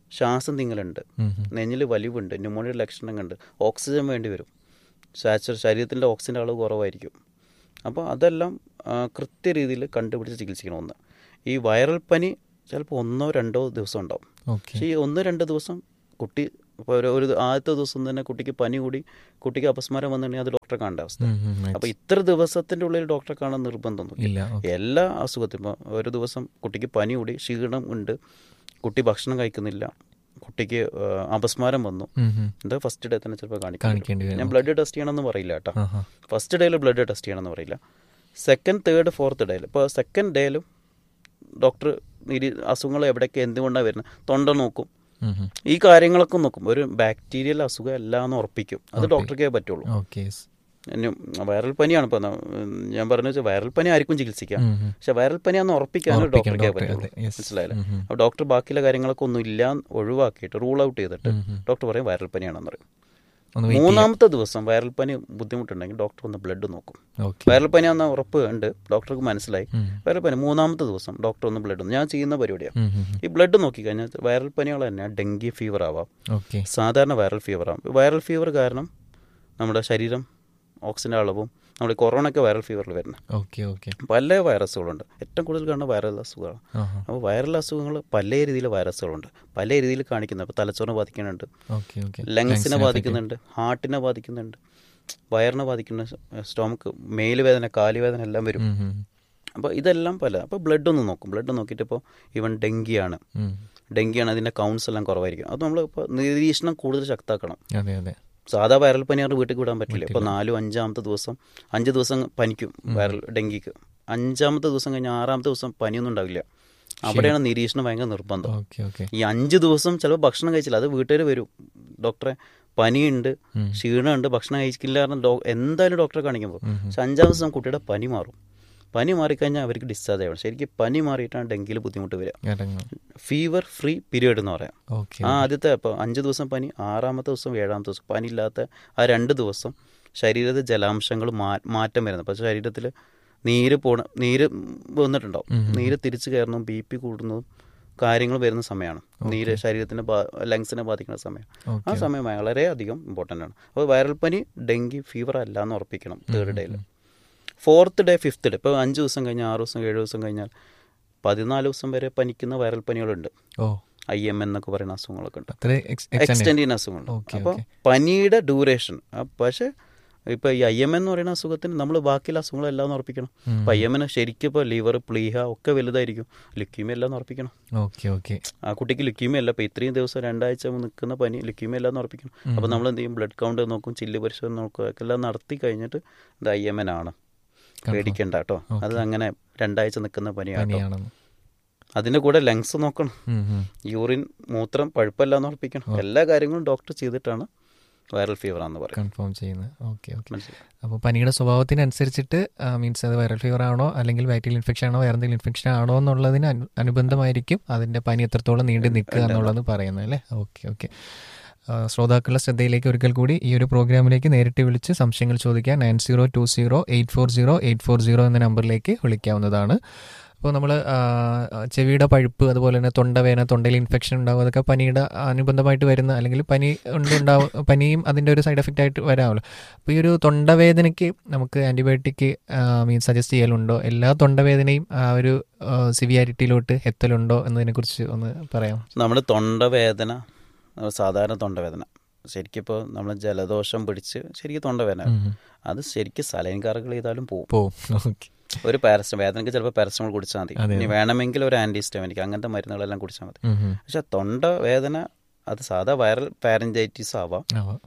ശ്വാസം തിങ്ങലുണ്ട് ഉം, ഉം. നെഞ്ഞിൽ വലിവുണ്ട് ന്യൂമോണിയ ലക്ഷണങ്ങളുണ്ട് ഓക്സിജൻ വേണ്ടി വരും സാച്ചുറ ശരീരത്തിൻ്റെ ഓക്സിജൻ്റെ അളവ് കുറവായിരിക്കും അപ്പോൾ അതെല്ലാം ആ, കൃത്യരീതിയിൽ കണ്ടുപിടിച്ച് ചികിത്സിക്കണം ഒന്ന് ഈ വൈറൽ പനി ചിലപ്പോൾ ഒന്നോ രണ്ടോ ദിവസം ഉണ്ടാവും ഓക്കെ പക്ഷേ ഈ ഒന്ന് രണ്ട് ദിവസം കുട്ടി ഇപ്പോൾ ഒരു ഒരു ആദ്യത്തെ ദിവസം തന്നെ കുട്ടിക്ക് പനി കൂടി കുട്ടിക്ക് അപസ്മാരം വന്നിട്ടുണ്ടെങ്കിൽ അത് ഡോക്ടറെ കാണേണ്ട അവസ്ഥ ഉം, ഉം, right. അപ്പോൾ ഇത്ര ദിവസത്തിൻ്റെ ഉള്ളിൽ ഡോക്ടറെ കാണാൻ നിർബന്ധമൊന്നുമില്ല ഇല്ല ഓക്കെ എല്ലാ അസുഖത്തിനും ഇപ്പോൾ ഒരു ദിവസം കുട്ടിക്ക് പനി കൂടി ക്ഷീണം ഉണ്ട് കുട്ടി ഭക്ഷണം കഴിക്കുന്നില്ല കുട്ടിക്ക് ആ, അപസ്മാരം വന്നു ഉം, ഉം. ഇത് ഫസ്റ്റ് ഡേ തന്നെ ചിലപ്പോൾ കാണിക്കാം കാണിക്കേണ്ടി വരും ഞാൻ ബ്ലഡ് ടെസ്റ്റ് ചെയ്യണമെന്ന് പറയില്ല കേട്ടോ ആഹാ. ഫസ്റ്റ് ഡേയിൽ ബ്ലഡ് ടെസ്റ്റ് ചെയ്യണമെന്ന് പറയില്ല സെക്കൻഡ് തേർഡ് ഫോർത്ത് ഡേയിൽ ഇപ്പോൾ സെക്കൻഡ് ഡേയിലും ഡോക്ടർ നിരീ അസുഖങ്ങൾ എവിടെയൊക്കെ എന്തുകൊണ്ടാണ് വരുന്നത് തൊണ്ട നോക്കും ഉം, ഉം. ഈ കാര്യങ്ങളൊക്കെ നോക്കും ഒരു ബാക്ടീരിയൽ അസുഖം അല്ല എന്ന് ഉറപ്പിക്കും അത് ഡോക്ടർക്കേ പറ്റുള്ളൂ ഓക്കെ യെസ്. ഇനി വൈറൽ പനിയാണ് ഇപ്പോൾ ഞാൻ പറഞ്ഞു വെച്ചാൽ വൈറൽ പനി ആയിരിക്കും ചികിത്സിക്കാം ഉം, ഉം. പക്ഷെ വൈറൽ പനിയാന്ന് ഉറപ്പിക്കാൻ ഉറപ്പിക്കണം ഡോക്ടർക്കേ ഡോക്ടറെ, പറ്റുള്ളൂ അതെ, yes. മനസ്സിലായില്ലേ ഉം, ഉം. അപ്പോൾ ഡോക്ടർ ബാക്കിയുള്ള കാര്യങ്ങളൊക്കെ ഒന്നും ഇല്ല എന്ന് ഒഴിവാക്കിയിട്ട് റൂൾ ഔട്ട് ചെയ്തിട്ട് ഉം, ഉം. ഡോക്ടർ പറയും വൈറൽ പനിയാണെന്ന് പറയും ഒന്ന് വെയിറ്റ് ചെയ്യാം മൂന്നാമത്തെ ദിവസം വൈറൽ പനി ബുദ്ധിമുട്ടുണ്ടെങ്കിൽ ഡോക്ടർ ഒന്ന് ബ്ലഡ് നോക്കും ഓക്കെ വൈറൽ പനിയാണെന്ന ഉറപ്പ് ഉണ്ട് ഡോക്ടർക്ക് മനസ്സിലായി ഉം. വൈറൽ പനി മൂന്നാമത്തെ ദിവസം ഡോക്ടർ ഒന്ന് ബ്ലഡ് ഞാൻ ചെയ്യുന്ന പരിപാടിയാണ് ഉം, ഉം, ഉം. ഈ ബ്ലഡ് നോക്കിക്കഴിഞ്ഞാൽ വൈറൽ പനികൾ തന്നെ ഡെങ്കി ഫീവർ ആവാം ഓക്കെ സാധാരണ വൈറൽ ഫീവർ ആവും വൈറൽ ഫീവർ കാരണം നമ്മുടെ ശരീരം ഓക്സിജൻ്റെ അളവും നമ്മുടെ കൊറോണയ്ക്ക് വൈറൽ ഫീവറിൽ വരുന്നത് ഓക്കെ ഓക്കെ പല വൈറസുകളുണ്ട് ഏറ്റവും കൂടുതൽ കാണുന്ന വൈറൽ അസുഖമാണ് ആഹാ. അപ്പോൾ വൈറൽ അസുഖങ്ങൾ പല രീതിയിൽ വൈറസുകളുണ്ട് പല രീതിയിൽ കാണിക്കുന്നത് അപ്പോൾ തലച്ചോറിനെ ബാധിക്കുന്നുണ്ട് ഓക്കെ ഓക്കെ ലങ്സിനെ ബാധിക്കുന്നുണ്ട് ഹാർട്ടിനെ ബാധിക്കുന്നുണ്ട് വയറിനെ ബാധിക്കുന്ന സ്റ്റോമക്ക് മേലുവേദന കാലുവേദന എല്ലാം വരും ഉം, ഉം. അപ്പോൾ ഇതെല്ലാം പല അപ്പോൾ ബ്ലഡ് ഒന്ന് നോക്കും ബ്ലഡ് നോക്കിയിട്ട് ഇപ്പോൾ ഇവൻ ഡെങ്കിയാണ് ഉം. ഡെങ്കിയാണ് അതിൻ്റെ കൗണ്ട്സ് എല്ലാം കുറവായിരിക്കും അത് നമ്മൾ ഇപ്പോൾ നിരീക്ഷണം കൂടുതൽ ശക്താക്കണം അതെ അതെ സാധാ വൈറൽ പനി പറഞ്ഞ് വീട്ടിൽ വിടാൻ പറ്റില്ല ഇപ്പോൾ നാലും അഞ്ചാമത്തെ ദിവസം അഞ്ച് ദിവസം പനിക്കും വൈറൽ ഡെങ്കിക്ക് അഞ്ചാമത്തെ ദിവസം കഴിഞ്ഞ് ആറാമത്തെ ദിവസം പനിയൊന്നും ഉണ്ടാവില്ല അവിടെയാണ് നിരീക്ഷണം ഭയങ്കര നിർബന്ധം ഓക്കെ ഓക്കെ ഈ അഞ്ച് ദിവസം ചിലപ്പോൾ ഭക്ഷണം കഴിച്ചില്ല അത് വീട്ടുകാർ വരും ഡോക്ടറെ പനിയുണ്ട് ഉം. ക്ഷീണമുണ്ട് ഭക്ഷണം കഴിക്കില്ല കാരണം ഡോ എന്തായാലും ഡോക്ടറെ കാണിക്കുമ്പോൾ ഉം, ഉം. പക്ഷെ അഞ്ചാം ദിവസം കുട്ടിയുടെ പനി മാറും പനി മാറിക്കഴിഞ്ഞാൽ അവർക്ക് ഡിസ്ചാർജ് ആവണം ശരിക്കും പനി മാറിയിട്ടാണ് ഡെങ്കിയിൽ ബുദ്ധിമുട്ട് വരിക ഇറങ്ങും ഫീവർ ഫ്രീ പീരീഡ് എന്ന് പറയാം ഓക്കെ ആ ആദ്യത്തെ ഇപ്പോൾ അഞ്ച് ദിവസം പനി ആറാമത്തെ ദിവസം ഏഴാമത്തെ ദിവസം പനി ഇല്ലാത്ത ആ രണ്ട് ദിവസം ശരീരത്തിൽ ജലാംശങ്ങൾ മാ മാറ്റം വരുന്നത് അപ്പോൾ ശരീരത്തിൽ നീര് പോണ നീര് വന്നിട്ടുണ്ടാവും ഉം. നീര് തിരിച്ചു കയറുന്നതും ബി പി കൂടുന്നതും കാര്യങ്ങൾ വരുന്ന സമയമാണ് നീര് ശരീരത്തിനെ ബാ ലങ്സിനെ ബാധിക്കുന്ന സമയം ആ ഓക്കെ സമയം വളരെയധികം ഇമ്പോർട്ടൻ്റ് ആണ് അപ്പോൾ വൈറൽ പനി ഡെങ്കി ഫീവർ അല്ല എന്ന് ഉറപ്പിക്കണം തേർഡ് ഡേയിൽ ഫോർത്ത് ഡേ ഫിഫ്ത്ത് ഡേ ഇപ്പോൾ അഞ്ച് ദിവസം കഴിഞ്ഞാൽ ആറ് ദിവസം ഏഴ് ദിവസം കഴിഞ്ഞാൽ പതിനാല് ദിവസം വരെ പനിക്കുന്ന വൈറൽ പനികളുണ്ട് ഓ ഐ എം എന്നൊക്കെ പറയുന്ന അസുഖങ്ങളൊക്കെ ഉണ്ട് അത്ര എക്സ്റ്റെൻഡ് ചെയ്യുന്ന അസുഖമുണ്ട് ഓക്കെ, അപ്പോൾ ഓക്കെ. പനിയുടെ ഡ്യൂറേഷൻ പക്ഷേ ഇപ്പോൾ ഈ ഐ എം എന്ന് പറയുന്ന അസുഖത്തിന് നമ്മൾ ബാക്കിയുള്ള അസുഖങ്ങളെല്ലാം ഒന്ന് ഉറപ്പിക്കണം അപ്പോൾ ഐ എമ്മിന് ശരിക്കും ഇപ്പോൾ ലിവർ പ്ലീഹ ഒക്കെ വലുതായിരിക്കും ലുക്കീമിയ എല്ലാം ഒന്ന് ഉറപ്പിക്കണം ഓക്കെ ഓക്കെ ആ കുട്ടിക്ക് ലുക്കീമിയ അല്ല ഇപ്പോൾ ഇത്രയും ദിവസം രണ്ടാഴ്ച നിൽക്കുന്ന പനി ലുക്കീമിയ എല്ലാം ഒന്ന് ഉറപ്പിക്കണം അപ്പോൾ നമ്മൾ എന്ത് ചെയ്യും ബ്ലഡ് കൗണ്ട് നോക്കും ചില്ല് പരിശോധന നോക്കും ഒക്കെ എല്ലാം നടത്തി കഴിഞ്ഞിട്ട് ഇത് ഐ എം എൻ ആണ് പേടിക്കണ്ട കേട്ടോ അത് അങ്ങനെ രണ്ടാഴ്ച നിൽക്കുന്ന പനിയാട്ടോ പനിയാണെന്ന് അതിൻ്റെ കൂടെ ലങ്സ് നോക്കണം ഉം, ഉം. യൂറിൻ മൂത്രം പഴുപ്പല്ല എന്ന് ഉറപ്പിക്കണം എല്ലാ കാര്യങ്ങളും ഡോക്ടർ ചെയ്തിട്ടാണ് വൈറൽ ഫീവർ ആണെന്ന് പറയുന്നത് കൺഫേം ചെയ്യുന്നത് ഓക്കെ ഓക്കെ മനസ്സിലായി അപ്പോൾ പനിയുടെ സ്വഭാവത്തിനനുസരിച്ചിട്ട് മീൻസ് അത് വൈറൽ ഫീവർ ആണോ അല്ലെങ്കിൽ ബാക്ടീരിയൽ ഇൻഫെക്ഷൻ ആണോ വേറെ എന്തെങ്കിലും ഇൻഫെക്ഷൻ ആണോ എന്നുള്ളതിന് അനു- അനുബന്ധമായിരിക്കും അതിൻ്റെ പനി എത്രത്തോളം നീണ്ടു നിൽക്കുക എന്നുള്ളത് പറയുന്നത് അല്ലേ ഓക്കെ ഓക്കെ ശ്രോതാക്കളുടെ ശ്രദ്ധയിലേക്ക് ഒരിക്കൽ കൂടി ഈ ഒരു പ്രോഗ്രാമിലേക്ക് നേരിട്ട് വിളിച്ച് സംശയങ്ങൾ ചോദിക്കാൻ nine zero two zero eight four zero eight four zero എന്ന നമ്പറിലേക്ക് വിളിക്കാവുന്നതാണ് അപ്പോൾ നമ്മൾ ചെവിയുടെ പഴുപ്പ് അതുപോലെ തന്നെ തൊണ്ടവേന തൊണ്ടയിൽ ഇൻഫെക്ഷൻ ഉണ്ടാവും അതൊക്കെ പനിയുടെ അനുബന്ധമായിട്ട് വരുന്ന അല്ലെങ്കിൽ പനി ഉണ്ടാവും പനിയും അതിൻ്റെ ഒരു സൈഡ് എഫക്റ്റ് ആയിട്ട് വരാമല്ലോ അപ്പോൾ ഈ ഒരു തൊണ്ടവേദനയ്ക്ക് നമുക്ക് ആൻറ്റിബയോട്ടിക് മീൻ സജസ്റ്റ് ചെയ്യലുണ്ടോ എല്ലാ തൊണ്ടവേദനയും ആ ഒരു സിവിയാരിറ്റിയിലോട്ട് എത്തലുണ്ടോ എന്നതിനെക്കുറിച്ച് ഒന്ന് പറയാം നമ്മൾ തൊണ്ടവേദന നമ്മൾ സാധാരണ തൊണ്ടവേദന ശരിക്കും ഇപ്പോൾ നമ്മൾ ജലദോഷം പിടിച്ച് ശരിക്കും തൊണ്ടവേദന അത് ശരിക്കും സലൈൻ കറകൾ ചെയ്താലും പോകും പോവും ഓക്കെ ഒരു പാരസ്റ്റ വേദനയ്ക്ക് ചിലപ്പോൾ പാരസ്റ്റമോൾ കുടിച്ചാൽ മതി ഇനി വേണമെങ്കിൽ ഒരു ആൻറ്റിസ്റ്റമിനിക്ക് അങ്ങനത്തെ മരുന്നുകളെല്ലാം കുടിച്ചാൽ മതി പക്ഷെ തൊണ്ടവേദന അത് സാധാ വൈറൽ പാരഞ്ചൈറ്റിസ് ആവാം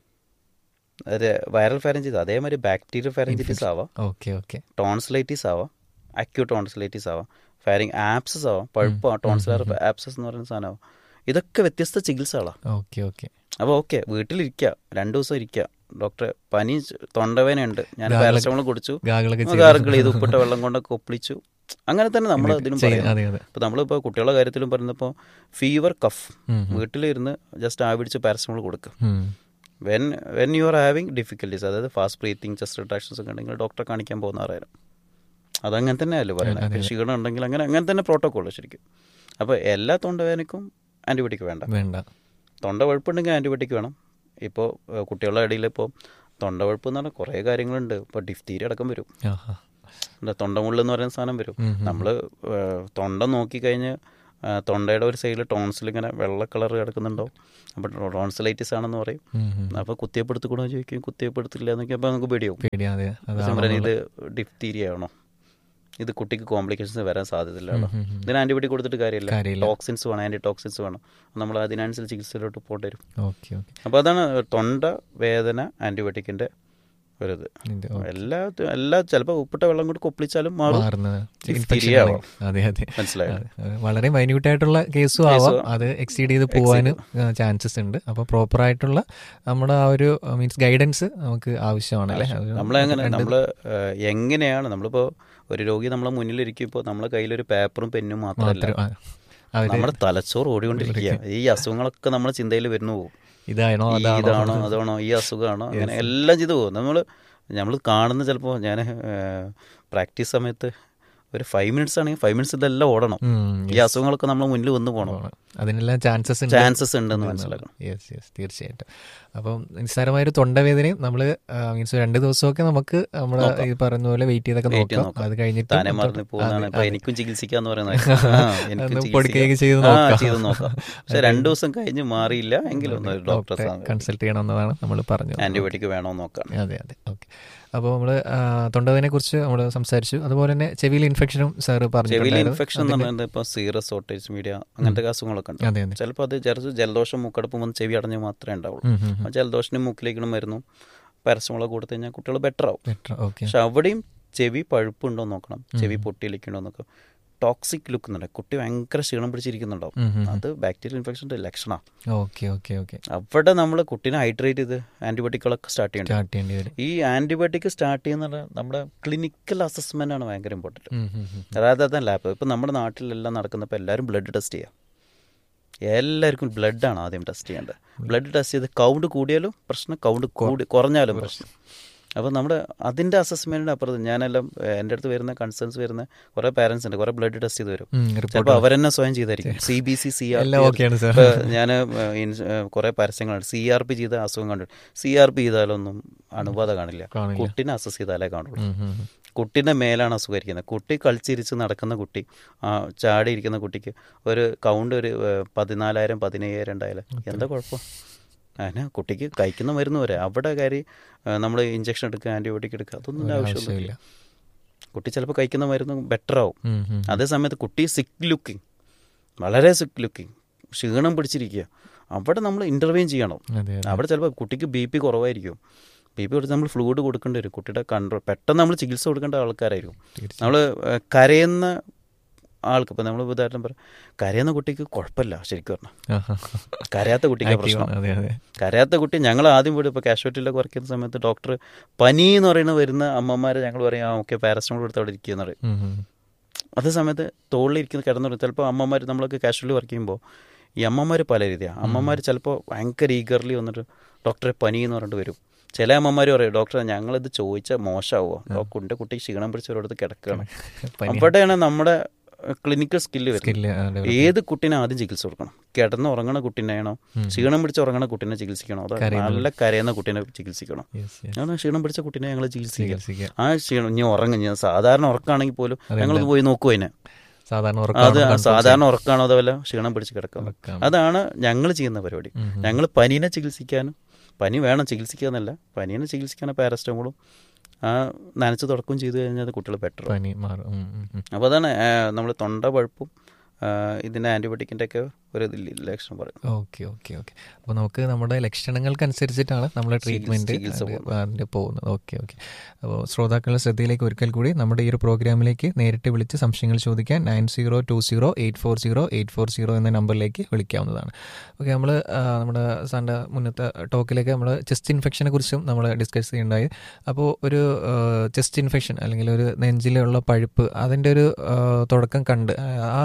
അത് വൈറൽ പാരഞ്ചൈറ്റിസ് അതേമാതിരി ബാക്ടീരിയൽ പാരഞ്ചൈറ്റിസ് ആവാം ഓക്കെ ഓക്കെ ടോൺസിലൈറ്റിസ് ആവാം അക്യൂട്ട് ടോൺസിലൈറ്റിസ് ആവാം ഫയറിങ് ആപ്സസ് ആവാം പഴുപ്പ് ടോൺസിലർ ആപ്സസ് എന്ന് പറയുന്ന സാധനമാവും ഇതൊക്കെ വ്യത്യസ്ത ചികിത്സകളാണ് ഓക്കെ ഓക്കെ അപ്പോൾ ഓക്കെ വീട്ടിലിരിക്കുക രണ്ടു ദിവസം ഇരിക്കുക ഡോക്ടറെ പനി തൊണ്ടവേദനയുണ്ട് ഞാൻ പാരസ്റ്റമോൾ കുടിച്ചു ഗാഗിളൊക്കെ ഗാർഗിൾ ചെയ്ത് ഉപ്പിട്ട വെള്ളം കൊണ്ടൊക്കെ ഒപ്പിളിച്ചു അങ്ങനെ തന്നെ നമ്മൾ ഇതിനും പറയും അതെ അതെ ഇപ്പോൾ നമ്മളിപ്പോൾ കുട്ടികളുടെ കാര്യത്തിലും പറയുന്നപ്പോൾ ഫീവർ കഫ് ഉം. വീട്ടിലിരുന്ന് ജസ്റ്റ് ആവിടിച്ച് പാരസ്റ്റമോൾ കൊടുക്കുക ഉം. When when you are having difficulties അതായത് ഫാസ്റ്റ് ബ്രീത്തിങ് ചെസ്റ്റ് റിട്രാക്ഷൻസ് ഒക്കെ ഉണ്ടെങ്കിൽ ഡോക്ടറെ കാണിക്കാൻ പോകുന്നവരായിരുന്നു അതങ്ങനെ തന്നെ അല്ലേ പറയുന്നത് ക്ഷീണം ഉണ്ടെങ്കിൽ അങ്ങനെ അങ്ങനെ തന്നെ പ്രോട്ടോക്കോൾ ശരിക്കും അപ്പോൾ എല്ലാ തൊണ്ടവേദനക്കും ആൻറ്റിബയോട്ടിക് വേണ്ട വേണ്ട തൊണ്ട പഴുപ്പുണ്ടെങ്കിൽ ആൻറ്റിബയോട്ടിക് വേണം ഇപ്പോൾ കുട്ടികളുടെ ഇടയിൽ ഇപ്പോൾ തൊണ്ട പഴുപ്പ് എന്ന് പറഞ്ഞാൽ കുറേ കാര്യങ്ങളുണ്ട് ഇപ്പോൾ ഡിഫ്തീരി അടക്കം വരും ആഹാ. എന്താ തൊണ്ടമുള്ള എന്ന് പറയുന്ന സാധനം വരും ഉം, ഉം. നമ്മൾ തൊണ്ട നോക്കിക്കഴിഞ്ഞ് ആ, തൊണ്ടയുടെ ഒരു സൈഡിൽ ടോൺസിൽ ഇങ്ങനെ വെള്ള കളർ കിടക്കുന്നുണ്ടോ അപ്പോൾ ടോൺസിലൈറ്റിസ് ആണെന്ന് പറയും ഉം, ഉം. അപ്പോൾ കുത്തിയപ്പെടുത്തിക്കൂടെ ചോദിക്കും കുത്തിയപ്പെടുത്തില്ല എന്നൊക്കെ അപ്പോൾ നമുക്ക് പേടിയാവും പേടിയാതെ പക്ഷെ പറയാൻ ഇത് ഡിഫ്തീരിയ ആണോ ഇത് കുട്ടിക്ക് കോംപ്ലിക്കേഷൻസ് വരാൻ സാധ്യതയില്ല കേട്ടോ ഉം, ഉം, ഉം. ഇതിന് ആൻറ്റിബയോട്ടിക് കൊടുത്തിട്ട് കാര്യമില്ല കാര്യമില്ല. ടോക്സിൻസ് വേണം ആൻറ്റി ടോക്സിൻസ് വേണം നമ്മൾ അതിനനുസരിച്ച് ചികിത്സയിലോട്ട് പോകേണ്ടി വരും ഓക്കെ ഓക്കെ അപ്പോൾ അതാണ് തൊണ്ട വേദന ആൻറ്റിബയോട്ടിക്കിൻ്റെ ഒരിത് ഇത് ഓ- എല്ലാ എല്ലാ ചിലപ്പോൾ ഉപ്പിട്ട വെള്ളം കൂടി കൊപ്പിളിച്ചാലും മാറും മാറുന്നത് Diphtheria ഇൻഫെക്ഷൻ ആവാം. അതെ അതെ മനസ്സിലായോ അതെ. അത് വളരെ മൈന്യൂട്ട് ആയിട്ടുള്ള കേസും ആവാം അത് എക്സീഡ് ചെയ്ത് പോകാനും ചാൻസസ് ഉണ്ട് അപ്പോൾ പ്രോപ്പർ ആയിട്ടുള്ള നമ്മുടെ ആ ഒരു മീൻസ് ഗൈഡൻസ് നമുക്ക് ആവശ്യമാണ് അല്ലേ അത് നമ്മളെങ്ങനെ രണ്ട് നമ്മൾ എങ്ങനെയാണ് നമ്മളിപ്പോൾ ഒരു രോഗി നമ്മളെ മുന്നിലിരിക്കും ഇപ്പോൾ നമ്മളെ കയ്യിലൊരു പേപ്പറും പെന്നും മാത്രമല്ല മാത്രം ആ, അവര് നമ്മുടെ തലച്ചോറ് ഓടിക്കൊണ്ടിരിക്കുക ഈ അസുഖങ്ങളൊക്കെ നമ്മുടെ ചിന്തയിൽ വരുന്നു പോകും ഇതാണോ ഈ അതാണോ ഇതാണോ അതാണോ ഈ അസുഖമാണോ അങ്ങനെ എല്ലാം ചെയ്തു പോകും നമ്മൾ നമ്മൾ കാണുന്ന ചിലപ്പോൾ ഞാൻ പ്രാക്ടീസ് സമയത്ത് ഒരു ഫൈവ് മിനിറ്റ്സ് ആണെങ്കിൽ ഫൈവ് മിനിറ്റ്സ് ഇതെല്ലാം ഓടണം ഉം, ഈ അസുഖങ്ങളൊക്കെ നമ്മളെ മുന്നിൽ വന്ന് പോകണം ആണ്. അതിനെല്ലാം ചാൻസസ് ഉണ്ട് ചാൻസസ് ഉണ്ടെന്ന് മനസ്സിലാക്കണം യെസ് യെസ് തീർച്ചയായിട്ടും അപ്പം നിസ്സാരമായൊരു തൊണ്ടവേദനയും നമ്മൾ മീൻസ് രണ്ട് ദിവസമൊക്കെ നമുക്ക് നമ്മൾ ഈ പറഞ്ഞ പോലെ വെയിറ്റ് ചെയ്തൊക്കെ Wait ചെയ്ത് നോക്കാം നോക്കാം. അത് കഴിഞ്ഞിട്ട് താനെ മറന്നു പോകുന്നതാണ് ഇപ്പൊ എനിക്കും ചികിത്സിക്കാന്ന് പറയുന്നത് ആ, എനിക്കും ഒന്ന് ചികിത്സിക്കാം. പൊടിക്കുകയൊക്കെ ചെയ്ത് ആ, നോക്കാം. ചെയ്ത് നോക്കാം പക്ഷെ രണ്ടു ദിവസം കഴിഞ്ഞ് മാറിയില്ല എങ്കിലും ഒന്ന് ഒരു ഡോക്ടറെ കൺസൾട്ട് ചെയ്യണമെന്നതാണ് നമ്മൾ പറഞ്ഞത് ആന്റിബയോട്ടിക് വേണോ നോക്കാം അതെ അതെ ഓക്കെ അപ്പോൾ നമ്മൾ തൊണ്ടവേദനയെ കുറിച്ച് നമ്മൾ സംസാരിച്ചു അതുപോലെ തന്നെ ചെവിയിൽ ഇൻഫെക്ഷനും സാറ് ചെവിയിൽ പറഞ്ഞിട്ടുണ്ടായിരുന്നു ഇൻഫെക്ഷൻ എന്ന് പറയുന്നത് ഇപ്പൊ സീറസ് ഓട്ടേജ് മീഡിയ അങ്ങനത്തെ അസുഖങ്ങളൊക്കെ ഉണ്ട് അതെ അതെ ചിലപ്പോൾ അത് ചെറിയ ജലദോഷം മൂക്കടപ്പം വന്ന് ചെവി അടഞ്ഞ് മാത്രമേ ഉണ്ടാവുള്ളൂ ഉം, ഉം, ഉം. ആ ജലദോഷത്തിന് മൂക്കിലേക്കണം മരുന്നു പാരസമോള കൊടുത്തു കഴിഞ്ഞാൽ കുട്ടികൾ ബെറ്റർ ആവും ബെറ്റർ ഓക്കെ പക്ഷെ അവിടെയും ചെവി പഴുപ്പുണ്ടോ നോക്കണം ചെവി പൊട്ടിയിലിക്കണോ നോക്കാം ടോക്സിക് ലുക്ക് എന്നുണ്ട് കുട്ടി ഭയങ്കര ക്ഷീണം പിടിച്ചിരിക്കുന്നുണ്ടാവും ഉം, ഉം, ഉം. അത് ബാക്ടീരിയൽ ഇൻഫെക്ഷൻ്റെ ലക്ഷണമാണ് ഓക്കെ ഓക്കെ ഓക്കെ അവിടെ നമ്മൾ കുട്ടീനെ ഹൈഡ്രേറ്റ് ചെയ്ത് ആൻറ്റിബയോട്ടിക്കുകളൊക്കെ സ്റ്റാർട്ട് ചെയ്യണം സ്റ്റാർട്ട് ചെയ്യേണ്ടി വരും ഈ ആൻറ്റിബയോട്ടിക് സ്റ്റാർട്ട് ചെയ്യുന്നത് നമ്മുടെ ക്ലിനിക്കൽ അസസ്മെൻ്റ് ആണ് ഭയങ്കര ഇമ്പോർട്ടൻറ്റ് ഉം, ഉം, ഉം. അതായത് തന്നെ ലാബ് ഇപ്പം നമ്മുടെ നാട്ടിലെല്ലാം നടക്കുന്നപ്പോൾ എല്ലാവരും ബ്ലഡ് ടെസ്റ്റ് ചെയ്യാം എല്ലാവർക്കും ബ്ലഡാണ് ആദ്യം ടെസ്റ്റ് ചെയ്യേണ്ടത് ബ്ലഡ് ടെസ്റ്റ് ചെയ്ത് കൗണ്ട് കൂടിയാലും പ്രശ്നം കൗണ്ട് കൂടി കുറഞ്ഞാലും പ്രശ്നം അപ്പോൾ നമ്മുടെ അതിൻ്റെ അസസ്മെൻറ്റിൻ്റെ അപ്പുറത്ത് ഞാനെല്ലാം ഏഹ്, എൻ്റെ അടുത്ത് വരുന്ന കൺസേൺസ് വരുന്ന കുറേ പാരൻസ് ഉണ്ട് കുറേ ബ്ലഡ് ടെസ്റ്റ് ചെയ്ത് വരും ഉം, report ചിലപ്പോൾ അവരെന്നെ സ്വയം ചെയ്തായിരിക്കും C B C C R എല്ലാം ഓക്കെയാണ് സാർ ഞാൻ കുറേ പരസ്യങ്ങളുണ്ട് സി ആർ പി ചെയ്ത അസുഖം കണ്ടു സി ആർ പി ചെയ്താലൊന്നും അണുബാധ കാണില്ല കാണില്ല. കുട്ടീനെ അസസ് ചെയ്താലേ കാണുള്ളൂ ഉം, ഉം, ഉം. കുട്ടീൻ്റെ മേലാണ് അസുഖം ഇരിക്കുന്നത് കുട്ടി കളിച്ചിരിച്ച് നടക്കുന്ന കുട്ടി ആ, ചാടി ഇരിക്കുന്ന കുട്ടിക്ക് ഒരു കൗണ്ട് ഒരു ഏഹ്, പതിനാലായിരം പതിനയ്യായിരം ഉണ്ടായാലും എന്താ കുഴപ്പം അതിന് കുട്ടിക്ക് കഴിക്കുന്ന മരുന്ന് വരെ അവിടെ കാര്യം നമ്മൾ ഇഞ്ചക്ഷൻ എടുക്കുക ആൻറ്റിബയോട്ടിക് എടുക്കുക അതൊന്നും ആവശ്യമൊന്നുമില്ല ആവശ്യമില്ല കുട്ടി ചിലപ്പോൾ കഴിക്കുന്ന മരുന്ന് ബെറ്റർ ആവും ഉം, ഉം. അതേ സമയത്ത് കുട്ടി സിക്ക് ലുക്കിങ് വളരെ സിക്ക് ലുക്കിങ് ക്ഷീണം പിടിച്ചിരിക്കുക അവിടെ നമ്മൾ ഇൻ്റർവ്യൂ ചെയ്യണം അതെ അതെ അവിടെ ചിലപ്പോൾ കുട്ടിക്ക് ബി പി കുറവായിരിക്കും ബി പി കൊടുത്ത് നമ്മൾ ഫ്ലൂയിഡ് കൊടുക്കേണ്ടി വരും കുട്ടിയുടെ കൺട്രോൾ പെട്ടെന്ന് നമ്മൾ ചികിത്സ കൊടുക്കേണ്ട ആൾക്കാരായിരിക്കും തീർച്ചയായും. നമ്മൾ കരയുന്ന ആൾക്ക് ഇപ്പം നമ്മൾ ഉദാഹരണം പറയാം കരയുന്ന കുട്ടിക്ക് കുഴപ്പമില്ല ശരിക്കും പറഞ്ഞാൽ ആഹാ. കരയാത്ത കുട്ടിക്ക് Active പ്രശ്നം ആണ്. അതെ അതെ കരയാത്ത കുട്ടി ഞങ്ങൾ ആദ്യം പോയി ഇപ്പോൾ കാഷ്വാലിറ്റിയിലൊക്കെ വർക്ക് ചെയ്യുന്ന സമയത്ത് ഡോക്ടർ പനി എന്ന് പറയുന്ന വരുന്ന അമ്മമാരെ ഞങ്ങൾ പറയും ആ ഓക്കെ പാരസ്റ്റമോൾ കൊടുത്ത് അവിടെ ഇരിക്കുക എന്ന് പറയും ഉം, ഉം. അതേ സമയത്ത് തോളിലിരിക്കുന്ന കിടന്നു ചിലപ്പോൾ അമ്മമാർ നമ്മളൊക്കെ കാഷ്വലി വർക്ക് ചെയ്യുമ്പോൾ ഈ അമ്മമാർ പല രീതിയാണ് അമ്മമാർ ചിലപ്പോൾ ഭയങ്കര ഈഗർലി വന്നിട്ട് ഡോക്ടറെ പനി എന്ന് പറഞ്ഞിട്ട് വരും ചില അമ്മമാർ പറയും ഡോക്ടറെ ഞങ്ങളിത് ചോദിച്ചാൽ മോശമാവോ ഡോക്ടറിൻ്റെ കുട്ടി ക്ഷീണം പിടിച്ചവരോടത്ത് കിടക്കുകയാണ് പനി അവിടെയാണ് നമ്മുടെ ക്ലിനിക്കൽ സ്കില്ല് വരുന്നത് സ്കില്ല് ഏത് കുട്ടീനെ ആദ്യം ചികിത്സ കൊടുക്കണം കിടന്ന് ഉറങ്ങണ കുട്ടീനെയാണോ ക്ഷീണം പിടിച്ച് ഉറങ്ങണ കുട്ടീനെ ചികിത്സിക്കണോ അതോ നല്ല കരയുന്ന കുട്ടീനെ ചികിത്സിക്കണം യെസ് യെസ് ഞാൻ ക്ഷീണം പിടിച്ച കുട്ടീനെ ഞങ്ങൾ ചികിത്സിക്കുക ചികിത്സിക്കുക ആ ക്ഷീണം ഇനി ഉറങ്ങും ഞാൻ സാധാരണ ഉറക്കാണെങ്കിൽ പോലും ഞങ്ങളത് പോയി നോക്കൂ അതിനെ സാധാരണ അത് ഉറക്കം സാധാരണ ഉറക്കാണോ അതോ വല്ല ക്ഷീണം പിടിച്ച് കിടക്കാം ഉറക്കം. അതാണ് ഞങ്ങൾ ചെയ്യുന്ന പരിപാടി ഉം, ഉം. ഞങ്ങൾ പനീനെ ചികിത്സിക്കാനും പനി വേണം ചികിത്സിക്കുക എന്നല്ല പനീനെ ചികിത്സിക്കാനും പാരസ്റ്റമോളും ആ നനച്ച് തുടക്കം ചെയ്തു കഴിഞ്ഞാൽ കുട്ടികൾ ബെറ്റർ പനി മാറും ഉം, ഉം, ഉം. അപ്പോൾ അതാണ് നമ്മൾ തൊണ്ട പഴുപ്പും ആ, ഇതിൻ്റെ ആൻറ്റിബയോട്ടിക്കിൻ്റെ ഒക്കെ ഒരു ഇതിൽ ലക്ഷണം പറയും ഓക്കെ ഓക്കെ ഓക്കെ അപ്പോൾ നമുക്ക് നമ്മുടെ ലക്ഷണങ്ങൾക്കനുസരിച്ചിട്ടാണ് നമ്മുടെ ട്രീറ്റ്മെൻറ്റ് ചികിത്സ അതിൻ്റെ പോകുന്നത് ഓക്കെ ഓക്കെ അപ്പോൾ ശ്രോതാക്കളുടെ ശ്രദ്ധയിലേക്ക് ഒരിക്കൽ കൂടി നമ്മുടെ ഈ ഒരു പ്രോഗ്രാമിലേക്ക് നേരിട്ട് വിളിച്ച് സംശയങ്ങൾ ചോദിക്കാൻ nine zero two zero eight four zero eight four zero എന്ന നമ്പറിലേക്ക് വിളിക്കാവുന്നതാണ് ഓക്കെ നമ്മൾ നമ്മുടെ സാറിൻ്റെ മുന്നത്തെ ടോക്കിലേക്ക് നമ്മൾ ചെസ്റ്റ് ഇൻഫെക്ഷനെ കുറിച്ചും നമ്മൾ ഡിസ്കസ് ചെയ്യുണ്ടായി അപ്പോൾ ഒരു ചെസ്റ്റ് ഇൻഫെക്ഷൻ അല്ലെങ്കിൽ ഒരു നെഞ്ചിലുള്ള പഴുപ്പ് അതിൻ്റെ ഒരു ആ, തുടക്കം കണ്ട് ആ, ആ ഒരു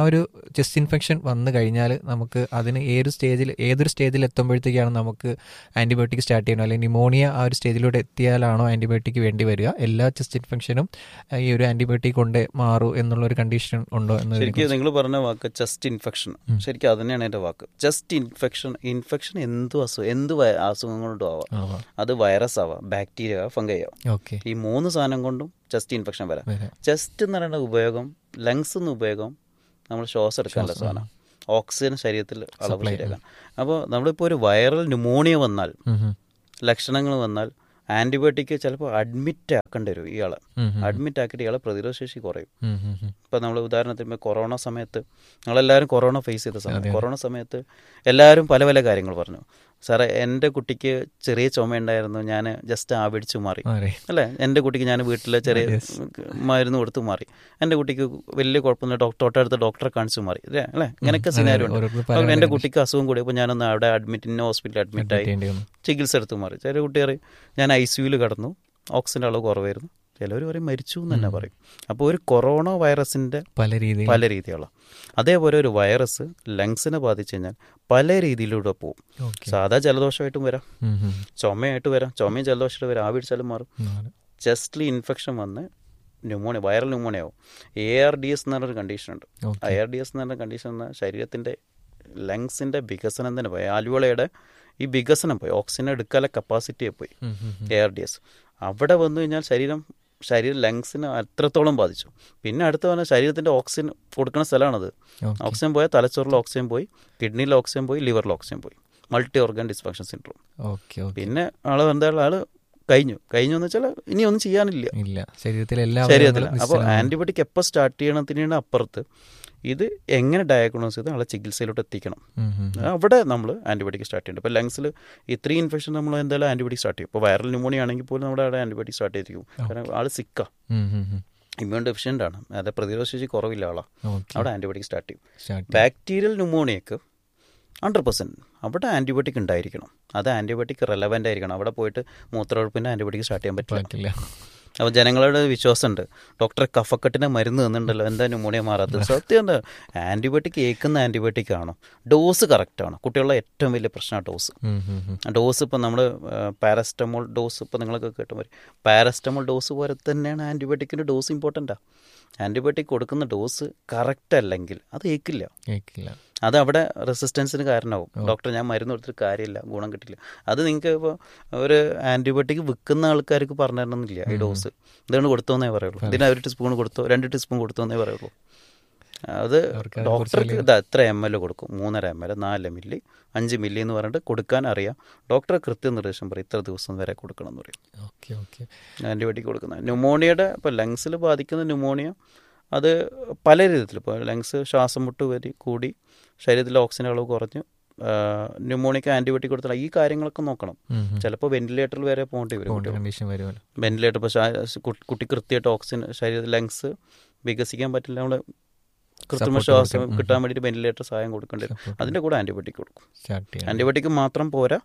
ചെസ്റ്റ് ഇൻഫെക്ഷൻ വന്നു കഴിഞ്ഞാൽ നമുക്ക് അതിന് ഏത് സ്റ്റേജിൽ ഏതൊരു സ്റ്റേജിൽ എത്തുമ്പോഴത്തേക്കാണ് നമുക്ക് ആൻറ്റിബയോട്ടിക് സ്റ്റാർട്ട് ചെയ്യണം അല്ലെങ്കിൽ ന്യൂമോണിയ ആ ഒരു സ്റ്റേജിലൂടെ എത്തിയാലാണോ ആൻറ്റിബയോട്ടിക് വേണ്ടി വരിക എല്ലാ ചെസ്റ്റ് ഇൻഫെക്ഷനും ഈ ഒരു ആൻറ്റിബയോട്ടിക് കൊണ്ട് മാറൂ എന്നുള്ള ഒരു കണ്ടീഷൻ ഉണ്ടോ എന്ന് ശരിക്കും നിങ്ങൾ പറഞ്ഞ വാക്ക് ചെസ്റ്റ് ഇൻഫെക്ഷൻ ശരിക്കും അത് തന്നെയാണ് എൻ്റെ വാക്ക് ചെസ്റ്റ് ഇൻഫെക്ഷൻ ഇൻഫെക്ഷൻ എന്ത് അസുഖം എന്ത് വയ- അസുഖങ്ങളുണ്ടും ആവാം അത് വൈറസ് ആവാം ബാക്ടീരിയ ഫംഗൈ ആവാം ഓക്കെ ഈ മൂന്ന് സാധനം കൊണ്ടും ചെസ്റ്റ് ഇൻഫെക്ഷൻ വരാം ചെസ്റ്റ് എന്ന് പറയുന്ന ഉപയോഗം ലങ്സ് എന്ന ഉപയോഗം നമ്മൾ ശ്വാസം എടുക്കാനുള്ള സാധനം ഓക്സിജൻ ശരീരത്തിൽ അളവ് ശരിയാക്കാൻ അപ്പോൾ നമ്മളിപ്പോൾ ഒരു വൈറൽ ന്യൂമോണിയ വന്നാൽ ലക്ഷണങ്ങൾ വന്നാൽ ആൻറ്റിബയോട്ടിക് ചിലപ്പോൾ അഡ്മിറ്റ് ആക്കേണ്ടി വരും ഇയാളെ അഡ്മിറ്റ് ആക്കിയിട്ട് ഇയാളെ പ്രതിരോധ ശേഷി കുറയും ഇപ്പം നമ്മൾ ഉദാഹരണത്തിന് ഇപ്പോൾ കൊറോണ സമയത്ത് ഞങ്ങളെല്ലാവരും കൊറോണ ഫേസ് ചെയ്ത സമയം കൊറോണ സമയത്ത് എല്ലാവരും പല പല കാര്യങ്ങൾ പറഞ്ഞു സാറേ എൻ്റെ കുട്ടിക്ക് ചെറിയ ചുമ ഉണ്ടായിരുന്നു ഞാൻ ജസ്റ്റ് ആവിടിച്ചു മാറി അല്ലേ എൻ്റെ കുട്ടിക്ക് ഞാൻ വീട്ടിൽ ചെറിയ മരുന്ന് കൊടുത്ത് മാറി എൻ്റെ കുട്ടിക്ക് വലിയ കുഴപ്പമൊന്നും ഡോക്ടർ തൊട്ടടുത്ത് ഡോക്ടറെ കാണിച്ചു മാറി അല്ലേ അല്ലേ ഇങ്ങനെയൊക്കെ സിനാരി ഉണ്ട് അപ്പോൾ എൻ്റെ കുട്ടിക്ക് അസുഖം കൂടി അപ്പോൾ ഞാനൊന്ന് അവിടെ അഡ്മിറ്റ് ഇന്ന ഹോസ്പിറ്റലിൽ അഡ്മിറ്റായി ചികിത്സ എടുത്ത് മാറി ചില കുട്ടി പറയും ഞാൻ ഐ സിയുയിൽ കിടന്നു ഓക്സിജൻ്റെ അളവ് കുറവായിരുന്നു ചിലവർ പറയും മരിച്ചു എന്ന് തന്നെ പറയും അപ്പോൾ ഒരു കൊറോണ വൈറസിൻ്റെ പല രീതിയിൽ പല രീതികളാണ് അതേപോലെ ഒരു വൈറസ് ലങ്സിനെ ബാധിച്ചു കഴിഞ്ഞാൽ പല രീതിയിലൂടെ പോകും സാധാ ജലദോഷമായിട്ടും വരാം ചുമയായിട്ട് വരാം ചുമയും ജലദോഷമായിട്ട് വരാം ആവിടിച്ചാലും മാറും ചെസ്റ്റിൽ ഇൻഫെക്ഷൻ വന്ന് ന്യൂമോണിയ വൈറൽ ന്യൂമോണിയ ആവും എ ആർ ഡി എസ് എന്ന് പറഞ്ഞൊരു കണ്ടീഷൻ ഉണ്ട് ഐ ആർ ഡി എസ് എന്ന് പറഞ്ഞ കണ്ടീഷൻ എന്ന ശരീരത്തിൻ്റെ ലങ്സിൻ്റെ വികസനം തന്നെ പോയി ആലുവളയുടെ ഈ വികസനം പോയി ഓക്സിജൻ എടുക്കാനുള്ള കപ്പാസിറ്റിയെ പോയി എ ആർ ഡി എസ് അവിടെ വന്നു കഴിഞ്ഞാൽ ശരീരം ശരീരം ലങ്സിന് അത്രത്തോളം ബാധിച്ചു പിന്നെ അടുത്ത പറഞ്ഞാൽ ശരീരത്തിൻ്റെ ഓക്സിജൻ കൊടുക്കുന്ന സ്ഥലമാണത് ഓക്സിജൻ പോയാൽ തലച്ചോറിൽ ഓക്സിജൻ പോയി കിഡ്നിയിൽ ഓക്സിജൻ പോയി ലിവറിൽ ഓക്സിജൻ പോയി മൾട്ടി ഓർഗൻ ഡിസ്ഫങ്ഷൻ സിൻഡ്രോം പിന്നെ ആള് എന്താ ആള് കഴിഞ്ഞു കഴിഞ്ഞു എന്ന് വെച്ചാൽ ഇനി ഒന്നും ചെയ്യാനില്ല ഇല്ല ശരീരത്തിലെ എല്ലാ ശരീരത്തിൽ അപ്പോൾ ആന്റിബയോട്ടിക് എപ്പോൾ സ്റ്റാർട്ട് ചെയ്യണത്തിനാണ് അപ്പുറത്ത് ഇത് എങ്ങനെ ഡയഗ്നോസ് ചെയ്ത് ആളെ ചികിത്സയിലോട്ട് എത്തിക്കണം അവിടെ നമ്മൾ ആന്റിബയോട്ടിക് സ്റ്റാർട്ട് ചെയ്യുന്നുണ്ട് ഇപ്പോൾ ലങ്സിൽ ഇത്രയും ഇൻഫെക്ഷൻ നമ്മൾ എന്തായാലും ആന്റിബയോട്ടിക് സ്റ്റാർട്ട് ചെയ്യും ഇപ്പോൾ വൈറൽ ന്യൂമോണിയ ആണെങ്കിൽ പോലും നമ്മുടെ അവിടെ ആന്റിബയോട്ടിക് സ്റ്റാർട്ട് ചെയ്തിരിക്കും കാരണം ആൾ സിക്ക ഇമ്മ്യൂൺ ഡെഫിഷ്യൻ്റ് ആണ് അതായത് പ്രതിരോധ ശേഷി കുറവില്ല ആളാ അവിടെ ആന്റിബയോട്ടിക് സ്റ്റാർട്ട് ചെയ്യും ബാക്ടീരിയൽ ന്യൂമോണിയക്ക് ഹൺഡ്രഡ് പെർസെൻറ്റ് അവിടെ ആൻറ്റിബയോട്ടിക് ഉണ്ടായിരിക്കണം അത് ആൻറ്റിബയോട്ടിക് റെലവൻ്റ് ആയിരിക്കണം അവിടെ പോയിട്ട് മൂത്രക്കൊഴുപ്പിൻ്റെ ആൻറ്റിബയോട്ടിക് സ്റ്റാർട്ട് ചെയ്യാൻ പറ്റില്ല അപ്പോൾ ജനങ്ങളുടെ വിശ്വാസമുണ്ട് ഡോക്ടറെ കഫക്കെട്ടിൻ്റെ മരുന്ന് തന്നിട്ടുണ്ടല്ലോ എന്താ ന്യൂമോണിയ മാറാത്തത് സത്യം എന്താ ആൻറ്റിബയോട്ടിക് ഏക്കുന്ന ആൻറ്റിബയോട്ടിക് ആണോ ഡോസ് കറക്റ്റ് ആണോ കുട്ടികളുടെ ഏറ്റവും വലിയ പ്രശ്നമാണ് ഡോസ് ഡോസ് ഇപ്പം നമ്മൾ പാരസ്റ്റമോൾ ഡോസ് ഇപ്പം നിങ്ങളൊക്കെ കേട്ടുമ്പോൾ പാരസ്റ്റമോൾ ഡോസ് പോലെ തന്നെയാണ് ആൻറ്റിബയോട്ടിക്കിൻ്റെ ഡോസ് ഇമ്പോർട്ടൻ്റാണ് ആൻറ്റിബയോട്ടിക് കൊടുക്കുന്ന ഡോസ് കറക്റ്റ് അല്ലെങ്കിൽ അത് ഏക്കില്ല ഏക്കില്ല അത് അവിടെ റെസിസ്റ്റൻസിന് കാരണമാവും ഡോക്ടർ ഞാൻ മരുന്ന് കൊടുത്തിട്ട് കാര്യമില്ല ഗുണം കിട്ടില്ല അത് നിങ്ങൾക്ക് ഇപ്പോൾ ഒരു ആൻറ്റിബയോട്ടിക് വിൽക്കുന്ന ആൾക്കാർക്ക് പറഞ്ഞു തരണമെന്നില്ല ഈ ഡോസ് ഇതാണ് കൊടുത്തോന്നേ പറയുള്ളൂ ഇതിന് ഒരു ടീസ്പൂൺ കൊടുത്തോ രണ്ട് ടീസ്പൂൺ കൊടുത്തോന്നേ പറയുള്ളൂ അത് ഡോക്ടർക്ക് ഇത് എത്ര എം എൽ കൊടുക്കും മൂന്നര എം എൽ നാല് മില്ലി അഞ്ച് മില്ലി എന്ന് പറഞ്ഞിട്ട് കൊടുക്കാൻ അറിയാം ഡോക്ടർ കൃത്യനിർദ്ദേശം പറയും ഇത്ര ദിവസം വരെ കൊടുക്കണം എന്ന് പറയും ഓക്കെ ഓക്കെ ആൻറ്റിബയോട്ടിക് കൊടുക്കുന്നത് ന്യൂമോണിയയുടെ ഇപ്പോൾ ലങ്സിൽ ബാധിക്കുന്ന ന്യൂമോണിയ അത് പല രീതിയിൽ ഇപ്പോൾ ലങ്സ് ശ്വാസം മുട്ട് വരി കൂടി ശരീരത്തിലെ ഓക്സിജൻ അളവ് കുറഞ്ഞു ന്യൂമോണിക്ക് ആൻറ്റിബയോട്ടിക് കൊടുത്താൽ ഈ കാര്യങ്ങളൊക്കെ നോക്കണം ചിലപ്പോൾ വെന്റിലേറ്ററിൽ വരെ പോകേണ്ടി വരും വെന്റിലേറ്റർ ഇപ്പോൾ കുട്ടി കൃത്യമായിട്ട് ഓക്സിജൻ ശരീരത്തിൽ ലങ്സ് വികസിക്കാൻ പറ്റില്ല നമ്മൾ കൃത്രിമ ശ്വാസം കിട്ടാൻ വേണ്ടിയിട്ട് വെന്റിലേറ്റർ സഹായം കൊടുക്കേണ്ടി വരും അതിൻ്റെ കൂടെ ആൻറ്റിബയോട്ടിക് കൊടുക്കും ആൻറ്റിബയോട്ടിക് മാത്രം പോരാ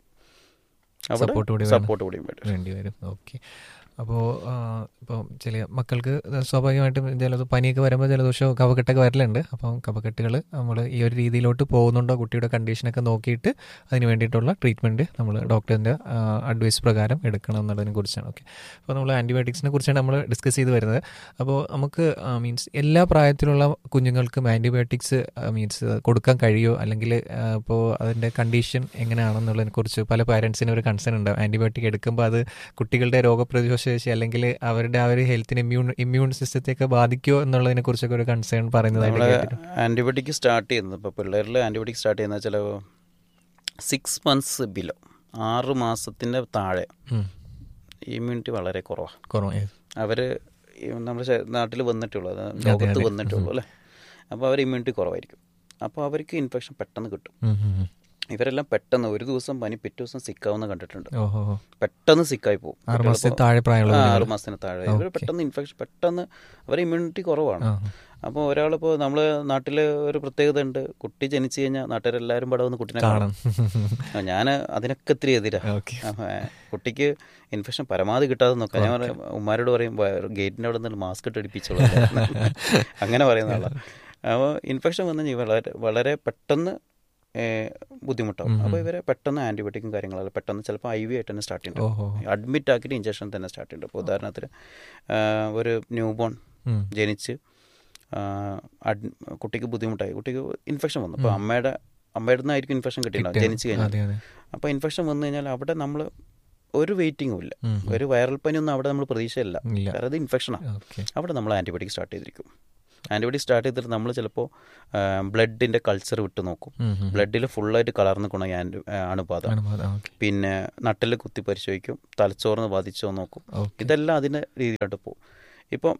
അവിടെ സപ്പോർട്ട് കൂടി വേണ്ടി വരും ഓക്കെ അപ്പോൾ ഇപ്പോൾ ചില മക്കൾക്ക് സ്വാഭാവികമായിട്ടും ജലദോഷം പനിയൊക്കെ വരുമ്പോൾ ജലദോഷവും കഫക്കെട്ടൊക്കെ വരലുണ്ട് അപ്പം കഫക്കെട്ടുകൾ നമ്മൾ ഈ ഒരു രീതിയിലോട്ട് പോകുന്നുണ്ടോ കുട്ടിയുടെ കണ്ടീഷനൊക്കെ നോക്കിയിട്ട് അതിന് വേണ്ടിയിട്ടുള്ള ട്രീറ്റ്മെൻറ്റ് നമ്മൾ ഡോക്ടറിൻ്റെ അഡ്വൈസ് പ്രകാരം എടുക്കണം എന്നുള്ളതിനെ കുറിച്ചാണ് ഓക്കെ അപ്പോൾ നമ്മൾ ആൻറ്റിബയോട്ടിക്സിനെ കുറിച്ചാണ് നമ്മൾ ഡിസ്കസ് ചെയ്ത് വരുന്നത് അപ്പോൾ നമുക്ക് മീൻസ് എല്ലാ പ്രായത്തിലുള്ള കുഞ്ഞുങ്ങൾക്കും ആൻറ്റിബയോട്ടിക്സ് മീൻസ് കൊടുക്കാൻ കഴിയുമോ അല്ലെങ്കിൽ ഇപ്പോൾ അതിൻ്റെ കണ്ടീഷൻ എങ്ങനെയാണെന്നുള്ളതിനെ കുറിച്ച് പല പാരൻസിനും ഒരു കൺസേൺ ഉണ്ടാവും ആൻറ്റിബയോട്ടിക് എടുക്കുമ്പോൾ അത് കുട്ടികളുടെ രോഗപ്രതിരോധ ശേഷി അല്ലെങ്കിൽ അവരുടെ ആ ഒരു ഹെൽത്തിന് ഇമ്മ്യൂൺ ഇമ്മ്യൂൺ സിസ്റ്റത്തെയൊക്കെ ബാധിക്കുമോ എന്നുള്ളതിനെ കുറിച്ചൊക്കെ ഒരു കൺസേൺ പറയുന്നതായിട്ട് ആൻറ്റിബയോട്ടിക് സ്റ്റാർട്ട് ചെയ്യുന്നത് ഇപ്പോൾ പിള്ളേരിൽ ആൻറ്റിബയോട്ടിക് സ്റ്റാർട്ട് ചെയ്യുന്ന ചില സിക്സ് മന്ത്സ് ബിലോ ആറ് മാസത്തിൻ്റെ താഴെ ഇമ്മ്യൂണിറ്റി വളരെ കുറവാണ് കുറവ് അവർ നമ്മുടെ നാട്ടിൽ വന്നിട്ടുള്ളൂ അത് ലോകത്ത് വന്നിട്ടുള്ളൂ അല്ലേ അപ്പോൾ അവർ ഇമ്മ്യൂണിറ്റി കുറവായിരിക്കും അപ്പോൾ അവർക്ക് ഇൻഫെക്ഷൻ പെട്ടെന്ന് കിട്ടും ഇവരെല്ലാം പെട്ടെന്ന് ഒരു ദിവസം പനി പിറ്റേ ദിവസം സിക്കാവുന്ന കണ്ടിട്ടുണ്ട് പെട്ടെന്ന് സിക്കായി പോകും ആറ് മാസത്തിന് താഴെ പ്രായമുള്ള ആറ് മാസത്തിന് താഴെ ഇവർ പെട്ടെന്ന് ഇൻഫെക്ഷൻ പെട്ടെന്ന് അവർ ഇമ്മ്യൂണിറ്റി കുറവാണ് അപ്പോൾ ഒരാളിപ്പോൾ നമ്മൾ നാട്ടിൽ ഒരു പ്രത്യേകത ഉണ്ട് കുട്ടി ജനിച്ചു കഴിഞ്ഞാൽ നാട്ടുകാരെല്ലാവരും പടം വന്ന് കുട്ടിനെ കാണും ഞാൻ അതിനൊക്കെ ഇത്തിരി എതിരാ കുട്ടിക്ക് ഇൻഫെക്ഷൻ പരമാവധി കിട്ടാതെ നോക്കാം ഞാൻ ഉമ്മാരോട് പറയും ഗേറ്റിൻ്റെ അവിടെ നിന്ന് മാസ്ക് ഇട്ട് അടിപ്പിച്ചോളാം അങ്ങനെ പറയുന്ന ആളാണ് അപ്പോൾ ഇൻഫെക്ഷൻ വന്നു കഴിഞ്ഞാൽ വളരെ വളരെ പെട്ടെന്ന് ഏഹ്, ബുദ്ധിമുട്ടാവും അപ്പോൾ ഇവരെ പെട്ടെന്ന് ആൻറ്റിബയോട്ടിക്കും കാര്യങ്ങളെല്ലാം പെട്ടെന്ന് ചിലപ്പോൾ ഐ വി ആയിട്ട് തന്നെ സ്റ്റാർട്ട് ചെയ്യുന്നുണ്ട് ഓഹോ അഡ്മിറ്റ് ആക്കിയിട്ട് ഇഞ്ചക്ഷൻ തന്നെ സ്റ്റാർട്ട് ചെയ്യുന്നുണ്ട് ഇപ്പോൾ ഉദാഹരണത്തിന് ആ, ഒരു ന്യൂ ബോൺ ഉം. ജനിച്ച് ആ, അഡ് കുട്ടിക്ക് ബുദ്ധിമുട്ടായി കുട്ടിക്ക് ഇൻഫെക്ഷൻ വന്നു അപ്പോൾ അമ്മയുടെ അമ്മയുടെ നിന്നായിരിക്കും ഇൻഫെക്ഷൻ കിട്ടിയിട്ടുണ്ടാവും ജനിച്ച് കഴിഞ്ഞാൽ അതെ അതെ അപ്പോൾ ഇൻഫെക്ഷൻ വന്നു കഴിഞ്ഞാൽ അവിടെ നമ്മൾ ഒരു വെയിറ്റിങ്ങും ഇല്ല ഉം. ഒരു വൈറൽ പനിയൊന്നും അവിടെ നമ്മൾ പ്രതീക്ഷയില്ല ഇല്ല കാരണം അത് ഇൻഫെക്ഷനാണ് ഓക്കെ അവിടെ നമ്മൾ ആൻറ്റിബയോട്ടിക് സ്റ്റാർട്ട് ചെയ്തിരിക്കും ആൻറ്റിബയോട്ടിക് സ്റ്റാർട്ട് ചെയ്തിട്ട് നമ്മൾ ചിലപ്പോൾ ബ്ലഡിൻ്റെ കൾച്ചർ വിട്ട് നോക്കും ബ്ലഡിൽ ഫുള്ളായിട്ട് കളർന്ന് ഗുണം ആൻറ്റി അണുബാധ ഓക്കെ പിന്നെ നട്ടിൽ കുത്തി പരിശോധിക്കും തലച്ചോറിന് ബാധിച്ചോ നോക്കും ഓക്കെ ഇതെല്ലാം അതിൻ്റെ രീതിയിലോട്ട് പോകും ഇപ്പം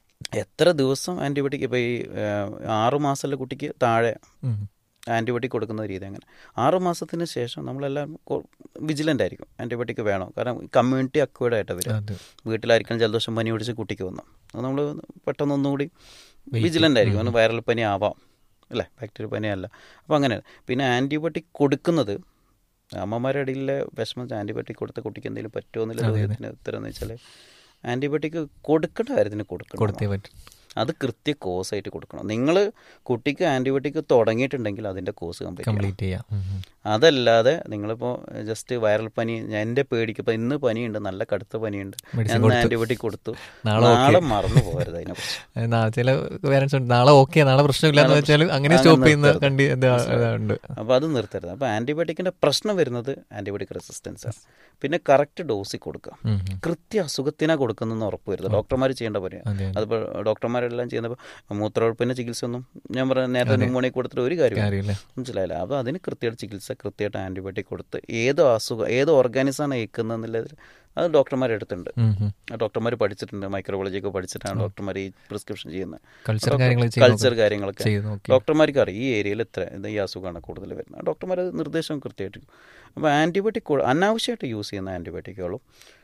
എത്ര ദിവസം ആൻറ്റിബയോട്ടിക് ഇപ്പോൾ ഈ ഏഹ്, ആറ് മാസമുള്ള കുട്ടിക്ക് താഴെ ആൻറ്റിബയോട്ടിക് കൊടുക്കുന്ന രീതി അങ്ങനെ ആറ് മാസത്തിന് ശേഷം നമ്മളെല്ലാം വിജിലൻ്റ് ആയിരിക്കും ആൻറ്റിബയോട്ടിക് വേണം കാരണം കമ്മ്യൂണിറ്റി അക്വേർഡ് ആയിട്ട് വരും അതെ വീട്ടിലായിരിക്കും ജലദോഷം പനി പിടിച്ച് കുട്ടിക്ക് വന്നു അത് നമ്മൾ പെട്ടെന്ന് ഒന്നുകൂടി വിജിലൻ്റ് ആയിരിക്കും ഒന്ന് വൈറൽ പനി ആവാം അല്ലേ ബാക്ടീരിയ പനിയല്ല അപ്പോൾ അങ്ങനെ പിന്നെ ആൻറ്റിബയോട്ടിക് കൊടുക്കുന്നത് അമ്മമാരുടെ ഇടയിലെ വിഷമം ആൻറ്റിബയോട്ടിക് കൊടുത്ത കുട്ടിക്ക് എന്തെങ്കിലും പറ്റുമോ എന്നുള്ള ചോദ്യത്തിന് ഉത്തരം എന്ന് വെച്ചാൽ ആൻറ്റിബയോട്ടിക് കൊടുക്കേണ്ട കാര്യത്തിന് കൊടുക്കണം കൊടുത്തേ പറ്റും അത് കൃത്യ കോഴ്സ് ആയിട്ട് കൊടുക്കണം നിങ്ങൾ കുട്ടിക്ക് ആൻറ്റിബയോട്ടിക് തുടങ്ങിയിട്ടുണ്ടെങ്കിൽ അതിൻ്റെ കോഴ്സ് കംപ്ലീറ്റ് ചെയ്യണം കംപ്ലീറ്റ് ചെയ്യാം ഉം, ഉം. അതല്ലാതെ നിങ്ങളിപ്പോൾ ജസ്റ്റ് വൈറൽ പനി ഞാൻ എൻ്റെ പേടിക്ക് ഇപ്പോൾ ഇന്ന് പനിയുണ്ട് നല്ല കടുത്ത പനിയുണ്ട് Medicine ഞാൻ കൊടുത്തു. ആൻറ്റിബയോട്ടിക് കൊടുത്തു നാളെ നാളെ മറന്നു പോകരുത് അതിനെക്കുറിച്ച് അത് നാ- ചില പേരൻസ് ഉണ്ട് നാളെ ഓക്കെ നാളെ പ്രശ്നമില്ലാന്ന് വെച്ചാൽ അങ്ങനെ സ്റ്റോപ്പ് ചെയ്യുന്ന കണ്ടി ഇതാ- ഇതുണ്ട് അപ്പോൾ അത് നിർത്തരുത് അപ്പോൾ ആൻറ്റിബയോട്ടിക്കിൻ്റെ പ്രശ്നം വരുന്നത് ആൻറ്റിബയോട്ടിക് റെസിസ്റ്റൻസ് ആണ് പിന്നെ കറക്റ്റ് ഡോസിൽ കൊടുക്കുക ഉം, ഉം. കൃത്യ അസുഖത്തിനാ കൊടുക്കുന്നതെന്ന് ഉറപ്പ് വരുന്നത് ഡോക്ടർമാർ ചെയ്യേണ്ട പണിയാണ് അതെ അതെ. അതിപ്പോൾ ഡോക്ടർമാരെല്ലാം ചെയ്യുന്നപ്പോൾ മൂത്രൊഴുപ്പിൻ്റെ ചികിത്സ ഒന്നും ഞാൻ പറഞ്ഞ നേരത്തെ ന്യൂമോണിയ കൊടുത്തിട്ട് ഒരു കാര്യമില്ല കാര്യമില്ല മനസ്സിലായില്ല അപ്പോൾ അതിന് കൃത്യമായിട്ട് ചികിത്സ കൃത്യമായിട്ട് ആൻറ്റിബയോട്ടിക് കൊടുത്ത് ഏത് അസുഖം ഏത് ഓർഗാനിസമാണ് ഏൽക്കുന്നതെന്നുള്ളതിൽ അത് ഡോക്ടർമാരുടെ അടുത്തുണ്ട് ഉം, ഉം. ഡോക്ടർമാർ പഠിച്ചിട്ടുണ്ട് മൈക്രോബയോളജി ഒക്കെ പഠിച്ചിട്ടാണ് ഡോക്ടർമാർ ഈ പ്രിസ്ക്രിപ്ഷൻ ചെയ്യുന്നത് കൾച്ചർ കാര്യങ്ങൾ ചെയ്ത് കൾച്ചർ കാര്യങ്ങളൊക്കെ ചെയ്ത് നോക്കി ഡോക്ടർമാർക്ക് അറിയാം ഈ ഏരിയയിൽ ഇത്ര ഇത് ഈ അസുഖമാണ് കൂടുതൽ വരുന്നത് ഡോക്ടർമാർ അത് നിർദ്ദേശം കൃത്യമായിട്ട് അപ്പോൾ ആൻറ്റിബയോട്ടിക് അനാവശ്യമായിട്ട് യൂസ് ചെയ്യുന്ന ആൻറ്റിബയോട്ടിക്കുകളും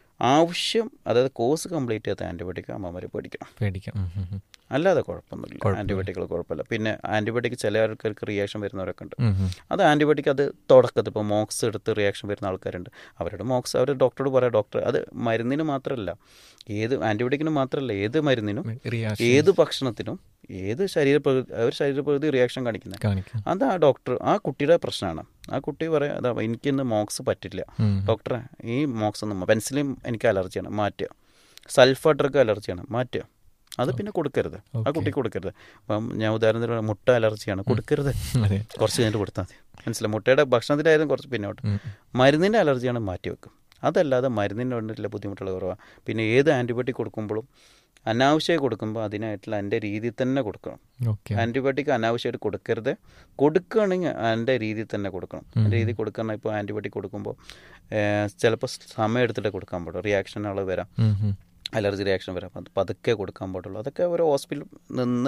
ആവശ്യം അതായത് കോഴ്സ് കംപ്ലീറ്റ് ചെയ്യാത്ത ആൻറ്റിബയോട്ടിക് അമ്മമാർ പേടിക്കണം പേടിക്കാം ഉം, ഉം, ഉം. അല്ലാതെ കുഴപ്പമൊന്നുമില്ല ആൻറ്റിബയോട്ടിക്കുകൾ കുഴപ്പമില്ല പിന്നെ ആൻറ്റിബയോട്ടിക് ചില ആൾക്കാർക്ക് റിയാക്ഷൻ വരുന്നവരൊക്കെ ഉണ്ട് ഉം, ഉം. അത് ആൻറ്റിബയോട്ടിക് അത് തുടക്കത്തിൽ ഇപ്പോൾ മോക്സ് എടുത്ത് റിയാക്ഷൻ വരുന്ന ആൾക്കാരുണ്ട് അവരുടെ മോക്സ് അവർ ഡോക്ടറോട് പറയാം ഡോക്ടർ അത് മരുന്നിന് മാത്രമല്ല ഏത് ആൻറ്റിബയോട്ടിക്കിന് മാത്രമല്ല ഏത് മരുന്നിനും റിയാക്ഷൻ ഏത് ഭക്ഷണത്തിനും ഏത് ശരീരപ്രകൃതി അവർ ശരീരപ്രകൃതി റിയാക്ഷൻ കാണിക്കുന്നത് കാണിക്കും അത് ആ ഡോക്ടർ ആ കുട്ടിയുടെ പ്രശ്നമാണ് ആ കുട്ടി പറയാം അതാ എനിക്കിന്ന് മോക്സ് പറ്റില്ല ഉം. ഡോക്ടറെ ഈ മോക്സ് ഒന്നും പെൻസിലും എനിക്ക് അലർജിയാണ് മാറ്റുക സൾഫർ ഡ്രഗ് അലർജിയാണ് മാറ്റുക അത് പിന്നെ കൊടുക്കരുത് ആ കുട്ടി കൊടുക്കരുത് അപ്പം ഞാൻ ഉദാഹരണത്തിന് പറയാം, മുട്ട അലർജിയാണ് കൊടുക്കരുത് അതെ കുറച്ച് കഴിഞ്ഞിട്ട് കൊടുത്താൽ മതി മനസ്സിലായി മുട്ടയുടെ ഭക്ഷണത്തിൻ്റെ ആയിരുന്നു കുറച്ച് പിന്നോട്ട് ഉം. മരുന്നിൻ്റെ അലർജിയാണ് മാറ്റി വെക്കും അതല്ലാതെ മരുന്നിൻ്റെ കൊണ്ടിട്ടുള്ള ബുദ്ധിമുട്ടുകൾ കുറവാണ് പിന്നെ ഏത് ആൻറ്റിബയോട്ടിക് കൊടുക്കുമ്പോഴും അനാവശ്യമായി കൊടുക്കുമ്പോൾ അതിനായിട്ടുള്ള എൻ്റെ രീതിയിൽ തന്നെ കൊടുക്കണം ഓക്കെ ആൻറ്റിബയോട്ടിക് അനാവശ്യമായിട്ട് കൊടുക്കരുത് കൊടുക്കുകയാണെങ്കിൽ എൻ്റെ രീതിയിൽ തന്നെ കൊടുക്കണം എൻ്റെ രീതിയിൽ കൊടുക്കണം ഇപ്പോൾ ആൻറ്റിബയോട്ടിക് കൊടുക്കുമ്പോൾ ചിലപ്പോൾ സമയം എടുത്തിട്ട് കൊടുക്കാൻ പാടുള്ളൂ റിയാക്ഷനുകൾ വരാം ഉം, ഉം. അലർജി റിയാക്ഷൻ വരാം അപ്പം അത് പതുക്കെ കൊടുക്കാൻ പാടുള്ളൂ അതൊക്കെ ഒരു ഹോസ്പിറ്റലിൽ നിന്ന്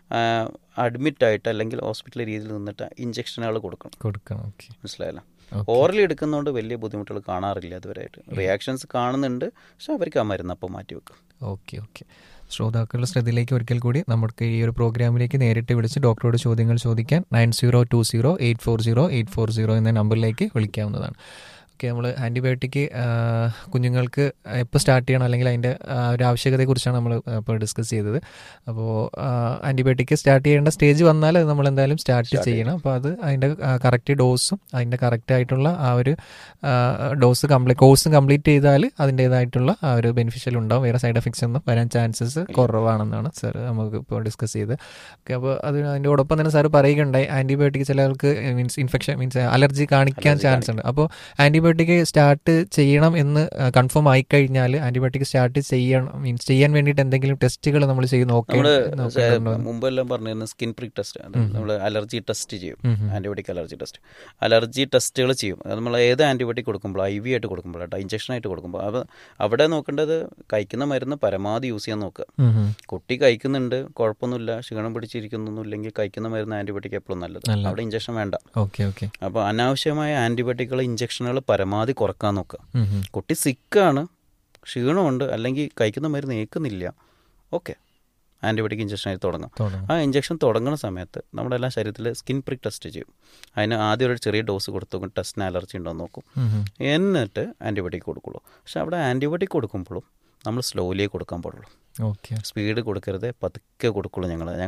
അഡ്മിറ്റ് ആയിട്ട് അല്ലെങ്കിൽ ഹോസ്പിറ്റൽ രീതിയിൽ നിന്നിട്ട് ഇഞ്ചക്ഷനുകൾ കൊടുക്കണം കൊടുക്കണം ഓക്കെ മനസ്സിലായല്ലോ Okay. ഓറലി എടുക്കുന്നതുകൊണ്ട് വലിയ ബുദ്ധിമുട്ടുകൾ കാണാറില്ല അതുവരെയായിട്ട് റിയാക്ഷൻസ് കാണുന്നുണ്ട് പക്ഷെ അവർക്ക് ആ മരുന്ന് അപ്പോൾ മാറ്റി വെക്കും ഓക്കെ ഓക്കെ ശ്രോതാക്കളുടെ ശ്രദ്ധയിലേക്ക് ഒരിക്കൽ കൂടി നമുക്ക് ഈ ഒരു പ്രോഗ്രാമിലേക്ക് നേരിട്ട് വിളിച്ച് ഡോക്ടറോട് ചോദ്യങ്ങൾ ചോദിക്കാൻ nine zero two zero eight four zero eight four zero എന്ന നമ്പറിലേക്ക് വിളിക്കാവുന്നതാണ് ഓക്കെ നമ്മൾ ആൻറ്റിബയോട്ടിക് കുഞ്ഞുങ്ങൾക്ക് എപ്പോൾ സ്റ്റാർട്ട് ചെയ്യണം അല്ലെങ്കിൽ അതിൻ്റെ ആ, ഒരു ആവശ്യകതയെക്കുറിച്ചാണ് നമ്മൾ ഇപ്പോൾ ഡിസ്കസ് ചെയ്തത് അപ്പോൾ ആൻറ്റിബയോട്ടിക് സ്റ്റാർട്ട് ചെയ്യേണ്ട സ്റ്റേജ് വന്നാൽ അത് നമ്മൾ എന്തായാലും സ്റ്റാർട്ട് ചെയ്യണം അപ്പോൾ അത് അതിൻ്റെ കറക്റ്റ് ഡോസും അതിൻ്റെ കറക്റ്റ് ആയിട്ടുള്ള ആ ഒരു ഡോസ് കംപ്ലീറ്റ് കോഴ്സ് കംപ്ലീറ്റ് ചെയ്താൽ അതിൻ്റേതായിട്ടുള്ള ആ ഒരു ബെനിഫിഷ്യൽ ഉണ്ടാവും വേറെ സൈഡ് എഫക്ട്സ് ഒന്നും വരാൻ ചാൻസസ് കുറവാണെന്നാണ് സാർ നമുക്ക് ഇപ്പോൾ ഡിസ്കസ് ചെയ്ത് ഓക്കെ അപ്പോൾ അത് അതിൻ്റെയോടൊപ്പം തന്നെ സാർ പറയുകയുണ്ടായി ആൻറ്റിബയോട്ടിക് ചിലർക്ക് മീൻസ് ഇൻഫെക്ഷൻ മീൻസ് അലർജി കാണിക്കാൻ ചാൻസ് ഉണ്ട് അപ്പോൾ ആൻറ്റിബയോട്ടിക് സ്റ്റാർട്ട് ചെയ്യണം എന്ന് കൺഫേം ആയി കഴിഞ്ഞാൽ ആൻറ്റിബയോട്ടിക് സ്റ്റാർട്ട് ചെയ്യണം മീൻസ് ചെയ്യാൻ വേണ്ടിയിട്ട് എന്തെങ്കിലും ടെസ്റ്റുകൾ നമ്മൾ ചെയ്ത് നോക്കി നമ്മൾ നോക്കേണ്ടതുണ്ടോ മുമ്പെല്ലാം പറഞ്ഞിരുന്ന സ്കിൻ പ്രിക് ടെസ്റ്റ് നമ്മൾ അലർജി ടെസ്റ്റ് ചെയ്യും ഉം, ഉം. ആൻറ്റിബയോട്ടിക് അലർജി ടെസ്റ്റ് അലർജി ടെസ്റ്റുകൾ ചെയ്യും അത് നമ്മൾ ഏത് ആൻറ്റിബയോട്ടിക് കൊടുക്കുമ്പോൾ ഐ വി ആയിട്ട് കൊടുക്കുമ്പോൾ കേട്ടോ ഇഞ്ചക്ഷൻ ആയിട്ട് കൊടുക്കുമ്പോൾ അപ്പോൾ അവിടെ നോക്കേണ്ടത് കഴിക്കുന്ന മരുന്ന് പരമാവധി യൂസ് ചെയ്യാൻ നോക്കുക ഉം, ഉം. കുട്ടി കഴിക്കുന്നുണ്ട് കുഴപ്പമൊന്നുമില്ല ക്ഷീണം പിടിച്ചിരിക്കുന്നൊന്നും ഇല്ലെങ്കിൽ കഴിക്കുന്ന മരുന്ന് ആൻറ്റിബയോട്ടിക് എപ്പോഴും നല്ലത് നല്ലത്. അവിടെ ഇഞ്ചക്ഷൻ വേണ്ട ഓക്കെ ഓക്കെ അപ്പോൾ അനാവശ്യമായ ആൻറ്റിബയോട്ടിക്കുകൾ ഇഞ്ചക്ഷനുകൾ പരമാവധി കുറക്കാൻ നോക്കുക ഉം, ഉം. കുട്ടി സിക്കാണ് ക്ഷീണമുണ്ട് അല്ലെങ്കിൽ കഴിക്കുന്ന മരുന്ന് ഏൽക്കുന്നില്ല ഓക്കെ ആൻറ്റിബയോട്ടിക് ഇഞ്ചക്ഷൻ ആയി തുടങ്ങാം തുടങ്ങാം ആ ഇഞ്ചക്ഷൻ തുടങ്ങുന്ന സമയത്ത് നമ്മുടെ എല്ലാ ശരീരത്തിൽ സ്കിൻ പ്രിക് ടെസ്റ്റ് ചെയ്യും അതിന് ആദ്യം ഒരു ചെറിയ ഡോസ് കൊടുത്തു നോക്കും ടെസ്റ്റിന് അലർജി ഉണ്ടോ എന്ന് നോക്കും ഉം, ഉം. എന്നിട്ട് ആൻറ്റിബയോട്ടിക് കൊടുക്കുള്ളൂ പക്ഷെ അവിടെ ആൻറ്റിബയോട്ടിക് കൊടുക്കുമ്പോഴും നമ്മൾ സ്ലോലിയേ കൊടുക്കാൻ പാടുള്ളൂ ഓക്കെ സ്പീഡ് കൊടുക്കരുത് പതുക്കെ കൊടുക്കുള്ളൂ ഞങ്ങൾ ഞങ്ങൾ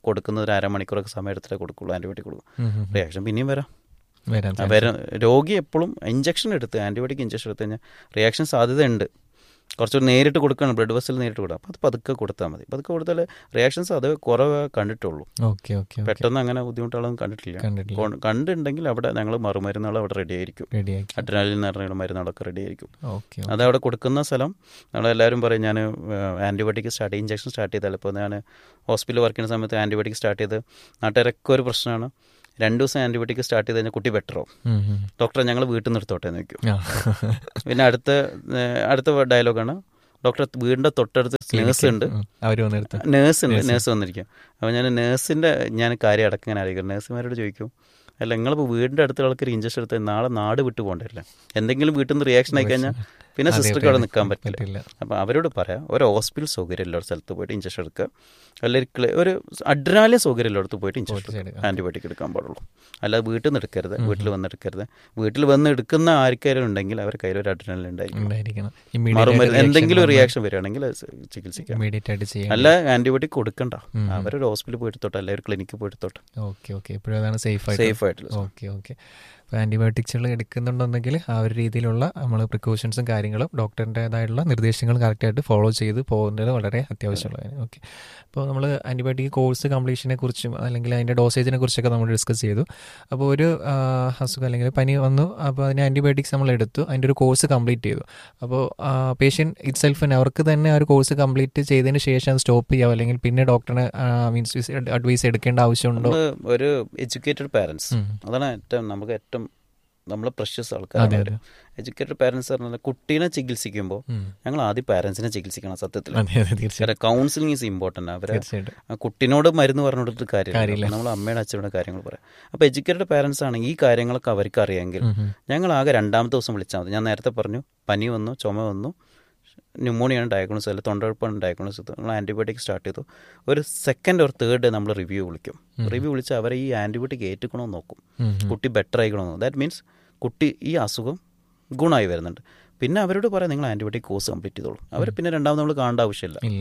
കൊടുക്കുന്നത് ഒരു അരമണിക്കൂറൊക്കെ സമയം എടുത്തിട്ടേ കൊടുക്കുള്ളൂ ആൻറ്റിബയോട്ടിക് കൊടുക്കും ഉം, ഉം. റിയാക്ഷൻ പിന്നെയും വരാം വരാൻ ആ, വരാം രോഗി എപ്പോഴും ഇഞ്ചക്ഷൻ എടുത്ത് ആൻറ്റിബയോട്ടിക് ഇഞ്ചക്ഷൻ എടുത്ത് കഴിഞ്ഞാൽ റിയാക്ഷൻ സാധ്യതയുണ്ട് കുറച്ചുകൂടി നേരിട്ട് കൊടുക്കണം ബ്ലഡ് വെസൽ നേരിട്ട് കൊടുക്കാം അപ്പോൾ അത് പതുക്കെ കൊടുത്താൽ മതി പതുക്കെ കൊടുത്താൽ റിയാക്ഷൻസ് അത് കുറവേ കണ്ടിട്ടുള്ളൂ ഓക്കെ ഓക്കെ ഓക്കെ പെട്ടെന്ന് അങ്ങനെ ബുദ്ധിമുട്ടുകളൊന്നും കണ്ടിട്ടില്ല കണ്ടിട്ടില്ല കൊ- കണ്ടിട്ടുണ്ടെങ്കിൽ അവിടെ ഞങ്ങൾ മറുമരുന്നുകൾ അവിടെ റെഡി ആയിരിക്കും റെഡിയാക്കി അഡ്രിനാലിൻ എന്ന് പറഞ്ഞ മരുന്നുകളൊക്കെ റെഡി ആയിരിക്കും ഓക്കെ അത് അവിടെ കൊടുക്കുന്ന സ്ഥലം നമ്മളെല്ലാവരും പറയും ഞാൻ ആൻറ്റിബയോട്ടിക് സ്റ്റാർട്ട് ഇഞ്ചക്ഷൻ സ്റ്റാർട്ട് ചെയ്താൽ ഇപ്പോൾ ഞാൻ ഹോസ്പിറ്റലിൽ വർക്ക് ചെയ്യുന്ന സമയത്ത് ആൻറ്റിബയോട്ടിക് സ്റ്റാർട്ട് ചെയ്ത് നാട്ടുകാരൊക്കെ ഒരു പ്രശ്നമാണ് രണ്ട് ദിവസം ആൻറ്റിബയോട്ടിക് സ്റ്റാർട്ട് ചെയ്ത് കഴിഞ്ഞാൽ കുട്ടി ബെറ്ററോ ഉം, ഉം. ഡോക്ടറെ ഞങ്ങൾ വീട്ടിൽ നിന്ന് എടുത്തോട്ടെ എന്ന് വെക്കും ആ. പിന്നെ അടുത്ത ഏഹ്, അടുത്ത ഡയലോഗാണ് ഡോക്ടർ വീടിൻ്റെ തൊട്ടടുത്ത് നേഴ്സ് ഉണ്ട് ഉം. അവര് വന്നെടുത്ത് നേഴ്സ് ഉണ്ട് നേഴ്സ് വന്നിരിക്കും അപ്പോൾ ഞാൻ നേഴ്സിൻ്റെ ഞാൻ കാര്യം അടക്കം ഇങ്ങനെ ആയിരിക്കും നേഴ്സുമാരോട് ചോദിക്കും അല്ല നിങ്ങളിപ്പോൾ വീടിൻ്റെ അടുത്തുള്ള ആൾക്കാർ ഇഞ്ചക്ഷൻ എടുത്ത് നാളെ നാട് വിട്ടു പോകണ്ടല്ലേ എന്തെങ്കിലും വീട്ടിൽ നിന്ന് റിയാക്ഷൻ ആയി കഴിഞ്ഞാൽ പിന്നെ അതെ, സിസ്റ്റർക്ക് അവിടെ അതെ. നിൽക്കാൻ പറ്റില്ല പറ്റില്ല അപ്പോൾ അവരോട് പറയാം ഒരു ഹോസ്പിറ്റൽ സൗകര്യം ഉള്ള സ്ഥലത്ത് പോയിട്ട് ഇഞ്ചക്ഷൻ എടുക്കുക അല്ലെങ്കിൽ ക്ലി- ഒരു അഡ്രാലിയ സൗകര്യം ഉള്ളിടത്ത് പോയിട്ട് ഇഞ്ചക്ഷൻ പോയിട്ട് എടുക്കുക എടുക്കാം. ആൻറ്റിബയോട്ടിക് എടുക്കാൻ പാടുള്ളൂ അല്ലാതെ വീട്ടിൽ നിന്ന് എടുക്കരുത് വീട്ടിൽ വന്ന് എടുക്കരുത് വീട്ടിൽ വന്ന് എടുക്കുന്ന ആർക്കാരും ഉണ്ടെങ്കിൽ അവരുടെ കയ്യിൽ ഒരു അഡ്രിനാലിൻ ഉണ്ടായിരിക്കും ഉണ്ടായിരിക്കണം മറുമരുന്ന് എന്തെങ്കിലും റിയാക്ഷൻ വരികയാണെങ്കിൽ അത് ചികിത്സിക്കാം ഇമ്മീഡിയറ്റ് ആയിട്ട് ചെയ്യാം അല്ല ആൻറ്റിബയോട്ടിക് കൊടുക്കണ്ട ഉം. അവരൊരു ഹോസ്പിറ്റലിൽ പോയിട്ട് തൊട്ട് അല്ലെങ്കിൽ ഒരു ക്ലിനിക്കിൽ പോയിട്ട് തൊട്ട് ഓക്കെ ഓക്കെ എപ്പോഴും അതാണ് സേഫ് ആയിട്ട് സേഫ് ആയിട്ടുള്ള ഓക്കെ ഓക്കെ അപ്പോൾ ആൻറ്റിബയോട്ടിക്സുകൾ എടുക്കുന്നുണ്ടെങ്കിൽ ആ ഒരു രീതിയിലുള്ള നമ്മൾ പ്രിക്കോഷൻസും കാര്യങ്ങളും ഡോക്ടറിൻ്റെതായിട്ടുള്ള നിർദ്ദേശങ്ങൾ കറക്റ്റായിട്ട് ഫോളോ ചെയ്ത് പോകുന്നത് വളരെ അത്യാവശ്യമുള്ളതാണ് ഓക്കെ അപ്പോൾ നമ്മൾ ആൻറ്റിബയോട്ടിക് കോഴ്സ് കംപ്ലീഷനെ കുറിച്ചും അല്ലെങ്കിൽ അതിൻ്റെ ഡോസേജിനെ കുറിച്ചൊക്കെ നമ്മൾ ഡിസ്കസ് ചെയ്തു അപ്പോൾ ഒരു ആ, അസുഖം അല്ലെങ്കിൽ പനി വന്നു അപ്പോൾ അതിന് ആൻറ്റിബയോട്ടിക്സ് നമ്മൾ എടുത്തു അതിൻ്റെ ഒരു കോഴ്സ് കംപ്ലീറ്റ് ചെയ്തു അപ്പോൾ പേഷ്യൻറ്റ് ഇറ്റ് സെൽഫിന് അവർക്ക് തന്നെ ആ ഒരു കോഴ്സ് കംപ്ലീറ്റ് ചെയ്തതിന് ശേഷം സ്റ്റോപ്പ് ചെയ്യാം അല്ലെങ്കിൽ പിന്നെ ഡോക്ടറിന് മീൻസ് അഡ്വൈസ് എടുക്കേണ്ട ആവശ്യമുണ്ടോ നമ്മൾ ഒരു എഡ്യൂക്കേറ്റഡ് പാരൻസ് ഉം. അതാണ് ഏറ്റവും നമുക്ക് ഏറ്റവും നമ്മൾ പ്രഷ്യസ് അതെ ആൾക്കാരാണ് അതെ എഡ്യൂക്കേറ്റഡ് പാരൻസ് പറഞ്ഞാൽ കുട്ടീനെ ചികിത്സിക്കുമ്പോൾ ഉം. ഞങ്ങൾ ആദ്യം പാരൻസിനെ ചികിത്സിക്കണം സത്യത്തിൽ അതെ അതെ തീർച്ചയായിട്ടും കാരണം കൗൺസിലിംഗ് ഈസ് ഇമ്പോർട്ടൻ്റ് അവരെ തീർച്ചയായിട്ടും ആ കുട്ടിനോട് മരുന്ന് പറഞ്ഞു കൊടുത്തിട്ട് കാര്യമില്ല. കാര്യമില്ല നമ്മൾ അമ്മയുടെ അച്ഛയുടെ കാര്യങ്ങൾ പറയാം അപ്പോൾ എഡ്യൂക്കേറ്റഡ് പാരൻസ് ആണെങ്കിൽ ഈ കാര്യങ്ങളൊക്കെ അവർക്ക് അറിയാമെങ്കിൽ ഉം, ഉം. ഞങ്ങൾ ആകെ രണ്ടാമത്തെ ദിവസം വിളിച്ചാൽ മതി ഞാൻ നേരത്തെ പറഞ്ഞു പനി വന്നു ചുമ വന്നു ന്യൂമോണിയാണ് ഡയഗ്നോസ് അല്ല തൊണ്ടടുപ്പാണ് ഡയഗ്നോസ് ചെയ്തത് നമ്മൾ ആൻറ്റിബയോട്ടിക് സ്റ്റാർട്ട് ചെയ്തു ഒരു സെക്കൻഡ് ഒരു തേർഡ് ഡേ നമ്മൾ റിവ്യൂ വിളിക്കും റിവ്യൂ വിളിച്ച് അവരെ ഈ ആൻറ്റിബയോട്ടിക് ഏറ്റുക്കണമെന്ന് നോക്കും ഉം, ഉം. കുട്ടി ബെറ്റർ ആയിക്കണമെന്ന് ദാറ്റ് മീൻസ് കുട്ടി ഈ അസുഖം ഗുണമായി വരുന്നുണ്ട് പിന്നെ അവരോട് പറയാം നിങ്ങൾ ആൻറ്റിബയോട്ടിക് കോഴ്സ് കംപ്ലീറ്റ് ചെയ്തോളൂ അവർ പിന്നെ രണ്ടാമത് നമ്മൾ കാണേണ്ട ആവശ്യമില്ല ഇല്ല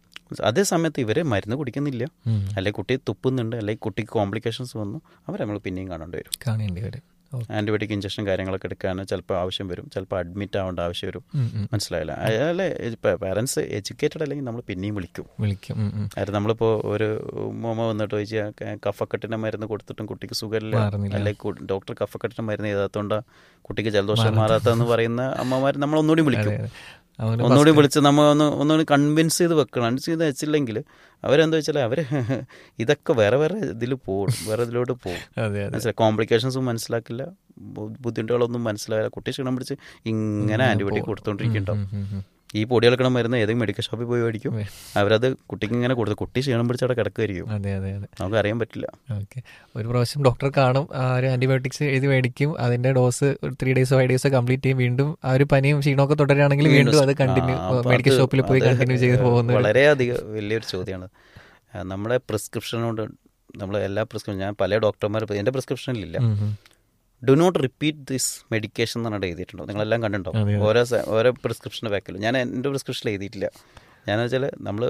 അതേ സമയത്ത് ഇവർ മരുന്ന് കുടിക്കുന്നില്ല ഉം. അല്ലെങ്കിൽ കുട്ടി തുപ്പുന്നുണ്ട് അല്ലെങ്കിൽ കുട്ടിക്ക് കോംപ്ലിക്കേഷൻസ് വന്നു അവരെ നമ്മൾ പിന്നെയും കാണേണ്ടി വരും കാണേണ്ടി വരും ഓ, ആൻറ്റിബയോട്ടിക് ഇഞ്ചക്ഷൻ കാര്യങ്ങളൊക്കെ എടുക്കാൻ ചിലപ്പോൾ ആവശ്യം വരും ചിലപ്പോൾ അഡ്മിറ്റ് ആവേണ്ട ആവശ്യം വരും ഉം, ഉം. മനസ്സിലായില്ല അയാളെ പാരൻസ് എഡ്യൂക്കേറ്റഡ് അല്ലെങ്കിൽ നമ്മൾ പിന്നെയും വിളിക്കും വിളിക്കും ഉം, ഉം. അതായത് നമ്മളിപ്പോൾ ഒരു മോമ വന്നിട്ട് ചോദിച്ചാൽ കഫക്കെട്ടിൻ്റെ മരുന്ന് കൊടുത്തിട്ടും കുട്ടിക്ക് സുഖമില്ല മാറുന്നില്ല. അല്ലെങ്കിൽ ഡോക്ടർ കഫക്കെട്ടിൻ്റെ മരുന്ന് ചെയ്താത്തോണ്ടാ കുട്ടിക്ക് ജലദോഷം മാറാത്തതെന്ന് പറയുന്ന അമ്മമാർ നമ്മൾ ഒന്നുകൂടി വിളിക്കും അതെ, അതെ. അവന് ഒന്നുകൂടി വിളിച്ച് നമ്മൾ ഒന്ന് ഒന്നുകൂടി കൺവിൻസ് ചെയ്ത് വെക്കണം കൺവിൻസ് ചെയ്ത് വെച്ചില്ലെങ്കിൽ അവരെന്താ വെച്ചാൽ അവർ ഇതൊക്കെ വേറെ വേറെ ഇതിൽ പോകും വേറെ ഇതിലോട്ട് പോകും അതെ അതെ മനസ്സിലായി കോംപ്ലിക്കേഷൻസും മനസ്സിലാക്കില്ല ബു- ബുദ്ധിമുട്ടുകളൊന്നും മനസ്സിലാവില്ല കുട്ടി ക്ഷീണം പിടിച്ച് ഇങ്ങനെ ആൻറ്റിബയോട്ടിക് കൊടുത്തോണ്ടിരിക്കുന്നുണ്ടാവും ഉം, ഉം, ഉം. ഈ പൊടി കളക്കണ മരുന്ന് ഏതെങ്കിലും മെഡിക്കൽ ഷോപ്പിൽ പോയി മേടിക്കും ഉം. അവരത് കുട്ടിക്ക് ഇങ്ങനെ കൊടുത്ത് കുട്ടി ക്ഷീണം പിടിച്ച് അവിടെ കിടക്കുമായിരിക്കും അതെ അതെ അതെ നമുക്ക് അറിയാൻ പറ്റില്ല ഓക്കെ ഒരു പ്രാവശ്യം ഡോക്ടർ കാണും ആ ഒരു ആന്റിബയോട്ടിക്സ് എഴുതി മേടിക്കും അതിന്റെ ഡോസ് ഒരു ത്രീ ഡേയ്സോ ഫൈവ് ഡേയ്സോ കംപ്ലീറ്റ് ചെയ്യും വീണ്ടും ആ ഒരു പനിയും ക്ഷീണമൊക്കെ തുടരുകയാണെങ്കിൽ വീണ്ടും അത് കണ്ടിന്യൂ ആ, അപ്പൊ മെഡിക്കൽ അത് ഷോപ്പിൽ പോയി അത് കണ്ടിന്യൂ ചെയ്ത് പോകുന്ന ഒരു- വളരെയധികം വലിയൊരു ചോദ്യമാണ് ആ, നമ്മുടെ പ്രിസ്ക്രിപ്ഷനോട് നമ്മൾ എല്ലാ പ്രിസ്ക്രിപ്ഷൻ ഞാൻ പല ഡോക്ടർമാർ എൻ്റെ പ്രിസ്ക്രിപ്ഷനിലില്ല ഉം, ഉം. Do not repeat this medication എന്ന് പറഞ്ഞിട്ട് എഴുതിയിട്ടുണ്ടോ നിങ്ങളെല്ലാം കണ്ടിട്ടുണ്ടോ അതെ, അതെ. ഓരോ സ- ഓരോ പ്രിസ്ക്രിപ്ഷൻ്റെ ബാക്കിൽ ഞാൻ എൻ്റെ പ്രിസ്ക്രിപ്ഷനിൽ എഴുതിയിട്ടില്ല ഞാൻ വെച്ചാൽ നമ്മൾ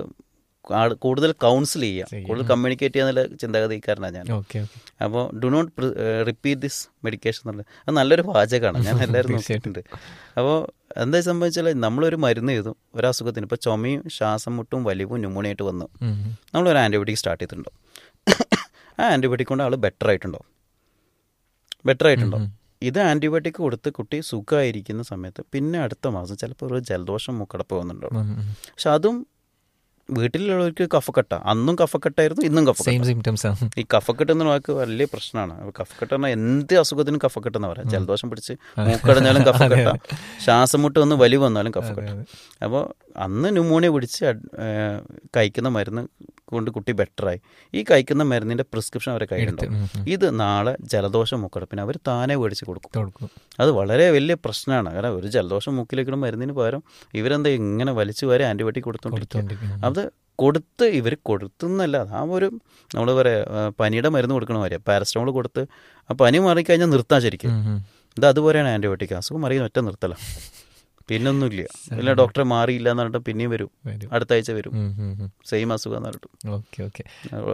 കൂടുതൽ കൗൺസിൽ ചെയ്യുക ചെയ്യും. കൂടുതൽ കമ്മ്യൂണിക്കേറ്റ് ചെയ്യാന്നുള്ള ചിന്താഗതിക്കാരനാണ് ഞാൻ ഓക്കെ ഓക്കെ അപ്പോൾ do not repeat this medication എന്നുള്ളത് അത് നല്ലൊരു വാചകമാണ് ഞാൻ എല്ലാവരും നോക്കിയിട്ടുണ്ട് അപ്പോൾ എന്താ സംഭവിച്ചാൽ നമ്മളൊരു മരുന്ന് ചെയ്തു ഒരു അസുഖത്തിന് ഇപ്പോൾ ചുമയും ശ്വാസം മുട്ടും വലിവും ന്യൂമോണിയായിട്ട് വന്നു ഉം, ഉം. നമ്മളൊരു ആൻറ്റിബയോട്ടിക് സ്റ്റാർട്ട് ചെയ്തിട്ടുണ്ടോ ആ ആൻറ്റിബയോട്ടിക് കൊണ്ട് ആൾ ബെറ്റർ ആയിട്ടുണ്ടോ ബെറ്റർ ആയിട്ടുണ്ടോ ഉം, ഉം. ഇത് ആൻറ്റിബയോട്ടിക് കൊടുത്ത് കുട്ടി സുഖമായിരിക്കുന്ന സമയത്ത് പിന്നെ അടുത്ത മാസം ചിലപ്പോൾ ഒരു ജലദോഷം മൂക്കടപ്പ് പോകുന്നുണ്ടോ ഉം, ഉം. പക്ഷെ അതും വീട്ടിലുള്ളവർക്ക് കഫക്കെട്ട അന്നും കഫക്കെട്ടായിരുന്നു ഇന്നും കഫക്കെട്ട സെയിം സിംറ്റംസ് ആണ് ഈ കഫക്കെട്ട് എന്ന വാക്ക് വലിയ പ്രശ്നമാണ് അപ്പോൾ കഫക്കെട്ട് പറഞ്ഞാൽ എന്ത് അസുഖത്തിനും കഫക്കെട്ട് എന്ന് പറയാം ജലദോഷം പിടിച്ച് മൂക്കടഞ്ഞാലും കഫക്കെട്ട ശ്വാസം മുട്ട് വന്ന് വലിവ് വന്നാലും കഫക്കെട്ട അതെ. അപ്പോൾ അന്ന് ന്യൂമോണിയ പിടിച്ച് അഡ്- ഏഹ് കഴിക്കുന്ന മരുന്ന് കൊണ്ട് കുട്ടി ബെറ്ററായി ഈ കഴിക്കുന്ന മരുന്നിൻ്റെ പ്രിസ്ക്രിപ്ഷൻ അവരെ എടുത്ത് കയ്യിലുണ്ടാവും ഉം, ഉം. ഇത് നാളെ ജലദോഷം മൂക്കടപ്പിന് അവർ താനേ മേടിച്ച് കൊടുക്കും കൊടുക്കും അത് വളരെ വലിയ പ്രശ്നമാണ് കാരണം ഒരു ജലദോഷം മൂക്കിലേക്കിടും മരുന്നിന് പകരം ഇവരെന്താ ഇങ്ങനെ വലിച്ചു വരെ ആൻറ്റിബയോട്ടിക് കൊടുത്തോണ്ടിരിക്കും കൊടുത്തോണ്ടിരിക്കും അത് കൊടുത്ത് ഇവർ കൊടുത്തുന്നല്ല ആ ഒരു നമ്മൾ പറയാ പനിയുടെ മരുന്ന് കൊടുക്കണ മാതിരിയാണ് പാരസ്റ്റമോൾ കൊടുത്ത് ആ പനി മാറിക്കഴിഞ്ഞാൽ നിർത്താൻ ശരിക്കും ഉം, ഉം. ഇത് അതുപോലെയാണ് ആൻറ്റിബയോട്ടിക് അസുഖം മാറി ഒറ്റ നിർത്തല പിന്നൊന്നുമില്ല ഇല്ല ഡോക്ടറെ മാറിയില്ല എന്ന് പറഞ്ഞിട്ട് പിന്നെയും വരും വരും അടുത്ത ആഴ്ച വരും ഉം, ഉം, ഉം. സെയിം അസുഖം എന്ന് പറഞ്ഞിട്ട് ഓക്കെ ഓക്കെ അപ്പോൾ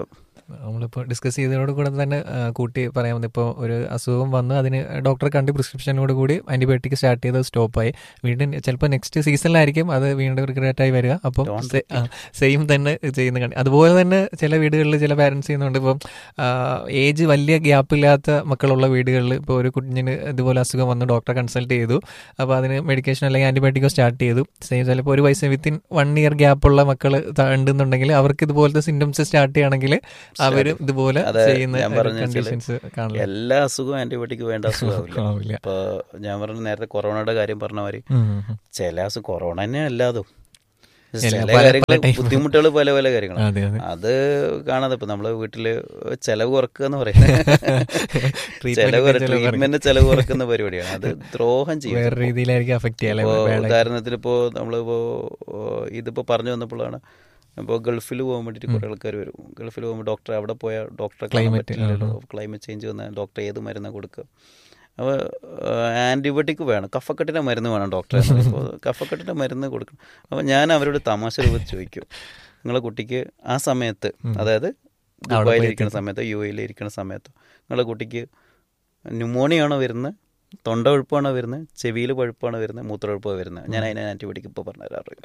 നമ്മളിപ്പോൾ ഡിസ്കസ് ചെയ്തതോട് കൂടെ തന്നെ ആ, കൂട്ടി പറയാമെന്ന് ഇപ്പോൾ ഒരു അസുഖം വന്ന് അതിന് ഡോക്ടറെ കണ്ട് പ്രിസ്ക്രിപ്ഷനോട് കൂടി ആൻറ്റിബയോട്ടിക് സ്റ്റാർട്ട് ചെയ്ത് സ്റ്റോപ്പായി വീണ്ടും ചിലപ്പോൾ നെക്സ്റ്റ് സീസണിലായിരിക്കും അത് വീണ്ടും റിഗ്രറ്റ് ആയി വരിക അപ്പം സെയിം തന്നെ ചെയ്യുന്ന കണ്ടി അതുപോലെ തന്നെ ചില വീടുകളിൽ ചില പാരൻസ് ചെയ്യുന്നുണ്ട് ഇപ്പം ഏജ് വലിയ ഗ്യാപ്പില്ലാത്ത മക്കളുള്ള വീടുകളിൽ ഇപ്പോൾ ഒരു കുഞ്ഞിന് ഇതുപോലെ അസുഖം വന്ന് ഡോക്ടറെ കൺസൾട്ട് ചെയ്തു അപ്പോൾ അതിന് മെഡിക്കേഷൻ അല്ലെങ്കിൽ ആൻറ്റിബയോട്ടിക്കോ സ്റ്റാർട്ട് ചെയ്തു സെയിം ചിലപ്പോൾ ഒരു വയസ്സ് വിത്തിൻ വൺ ഇയർ ഗ്യാപ്പുള്ള മക്കൾ ഉണ്ടെന്നുണ്ടെങ്കിൽ അവർക്ക് ഇതുപോലത്തെ സിംറ്റംസ് സ്റ്റാർട്ട് ചെയ്യുകയാണെങ്കിൽ അവരും ഇതുപോലെ അതെ, ചെയ്യുന്ന ഞാൻ പറഞ്ഞ കണ്ടീഷൻസ് കാണില്ല എല്ലാ അസുഖവും ആന്റിബയോട്ടിക് വേണ്ട അസുഖമാവില്ല ആവില്ല. ഇപ്പൊ ഞാൻ പറഞ്ഞ നേരത്തെ കൊറോണയുടെ കാര്യം പറഞ്ഞ മാതിരി ഉം, ഉം. ചില അസുഖം കൊറോണ തന്നെ അല്ലാതും എല്ലാ ചില പല- കാര്യങ്ങൾ പല type. ബുദ്ധിമുട്ടുകൾ പല പല കാര്യങ്ങളാണ് അതെ അതെ അത് കാണാതെ ഇപ്പൊ നമ്മള് വീട്ടില് ചെലവ് കുറക്കുക എന്ന് പറയുന്നത് Treatment ചെലവ് ന്റെ ചെലവ് കുറയ്ക്കുക. ട്രീറ്റ്മെന്റ് ചെലവ് കുറക്കുന്ന പരിപാടിയാണ് അത് ദ്രോഹം ചെയ്യും വേറെ രീതിയിലായിരിക്കും അഫക്ട് ചെയ്യാം ഇപ്പോ അല്ലേ? വേള- ഉദാഹരണത്തിന് ഇപ്പോൾ നമ്മളിപ്പോ ഓ, ഇതിപ്പോ പറഞ്ഞു വന്നപ്പോഴാണ് ഇപ്പോൾ ഗൾഫിൽ പോകാൻ വേണ്ടിയിട്ട് കുറേ ആൾക്കാർ വരും ഗൾഫിൽ പോകുമ്പോൾ ഡോക്ടർ അവിടെ പോയാൽ ഡോക്ടറെ കാണാൻ Climate, പറ്റില്ലല്ലോ ക്ലൈമറ്റ് ചേഞ്ച് വന്നാൽ ഡോക്ടർ ഏത് മരുന്നാണ് കൊടുക്കുക അപ്പോൾ ആൻറ്റിബയോട്ടിക് വേണം കഫക്കെട്ടിൻ്റെ മരുന്ന് വേണം ഡോക്ടറെ അപ്പോൾ കഫക്കെട്ടിൻ്റെ മരുന്ന് കൊടുക്കണം അപ്പോൾ ഞാൻ അവരോട് തമാശ രൂപത്തിൽ ചോദിക്കും നിങ്ങളെ കുട്ടിക്ക് ആ സമയത്ത് അതായത് ദുബായിലിരിക്കുന്ന സമയത്ത് യു എയിൽ ഇരിക്കുന്ന സമയത്ത് നിങ്ങളെ കുട്ടിക്ക് ന്യൂമോണിയാണോ വരുന്നത് തൊണ്ട പഴുപ്പാണോ വരുന്നത് ചെവിയിൽ പഴുപ്പാണോ വരുന്നത് മൂത്രപ്പഴുപ്പാണ് വരുന്നത് ഞാൻ അതിനെ ആൻറ്റിബയോട്ടിക് ഇപ്പോൾ പറഞ്ഞു തരാറ്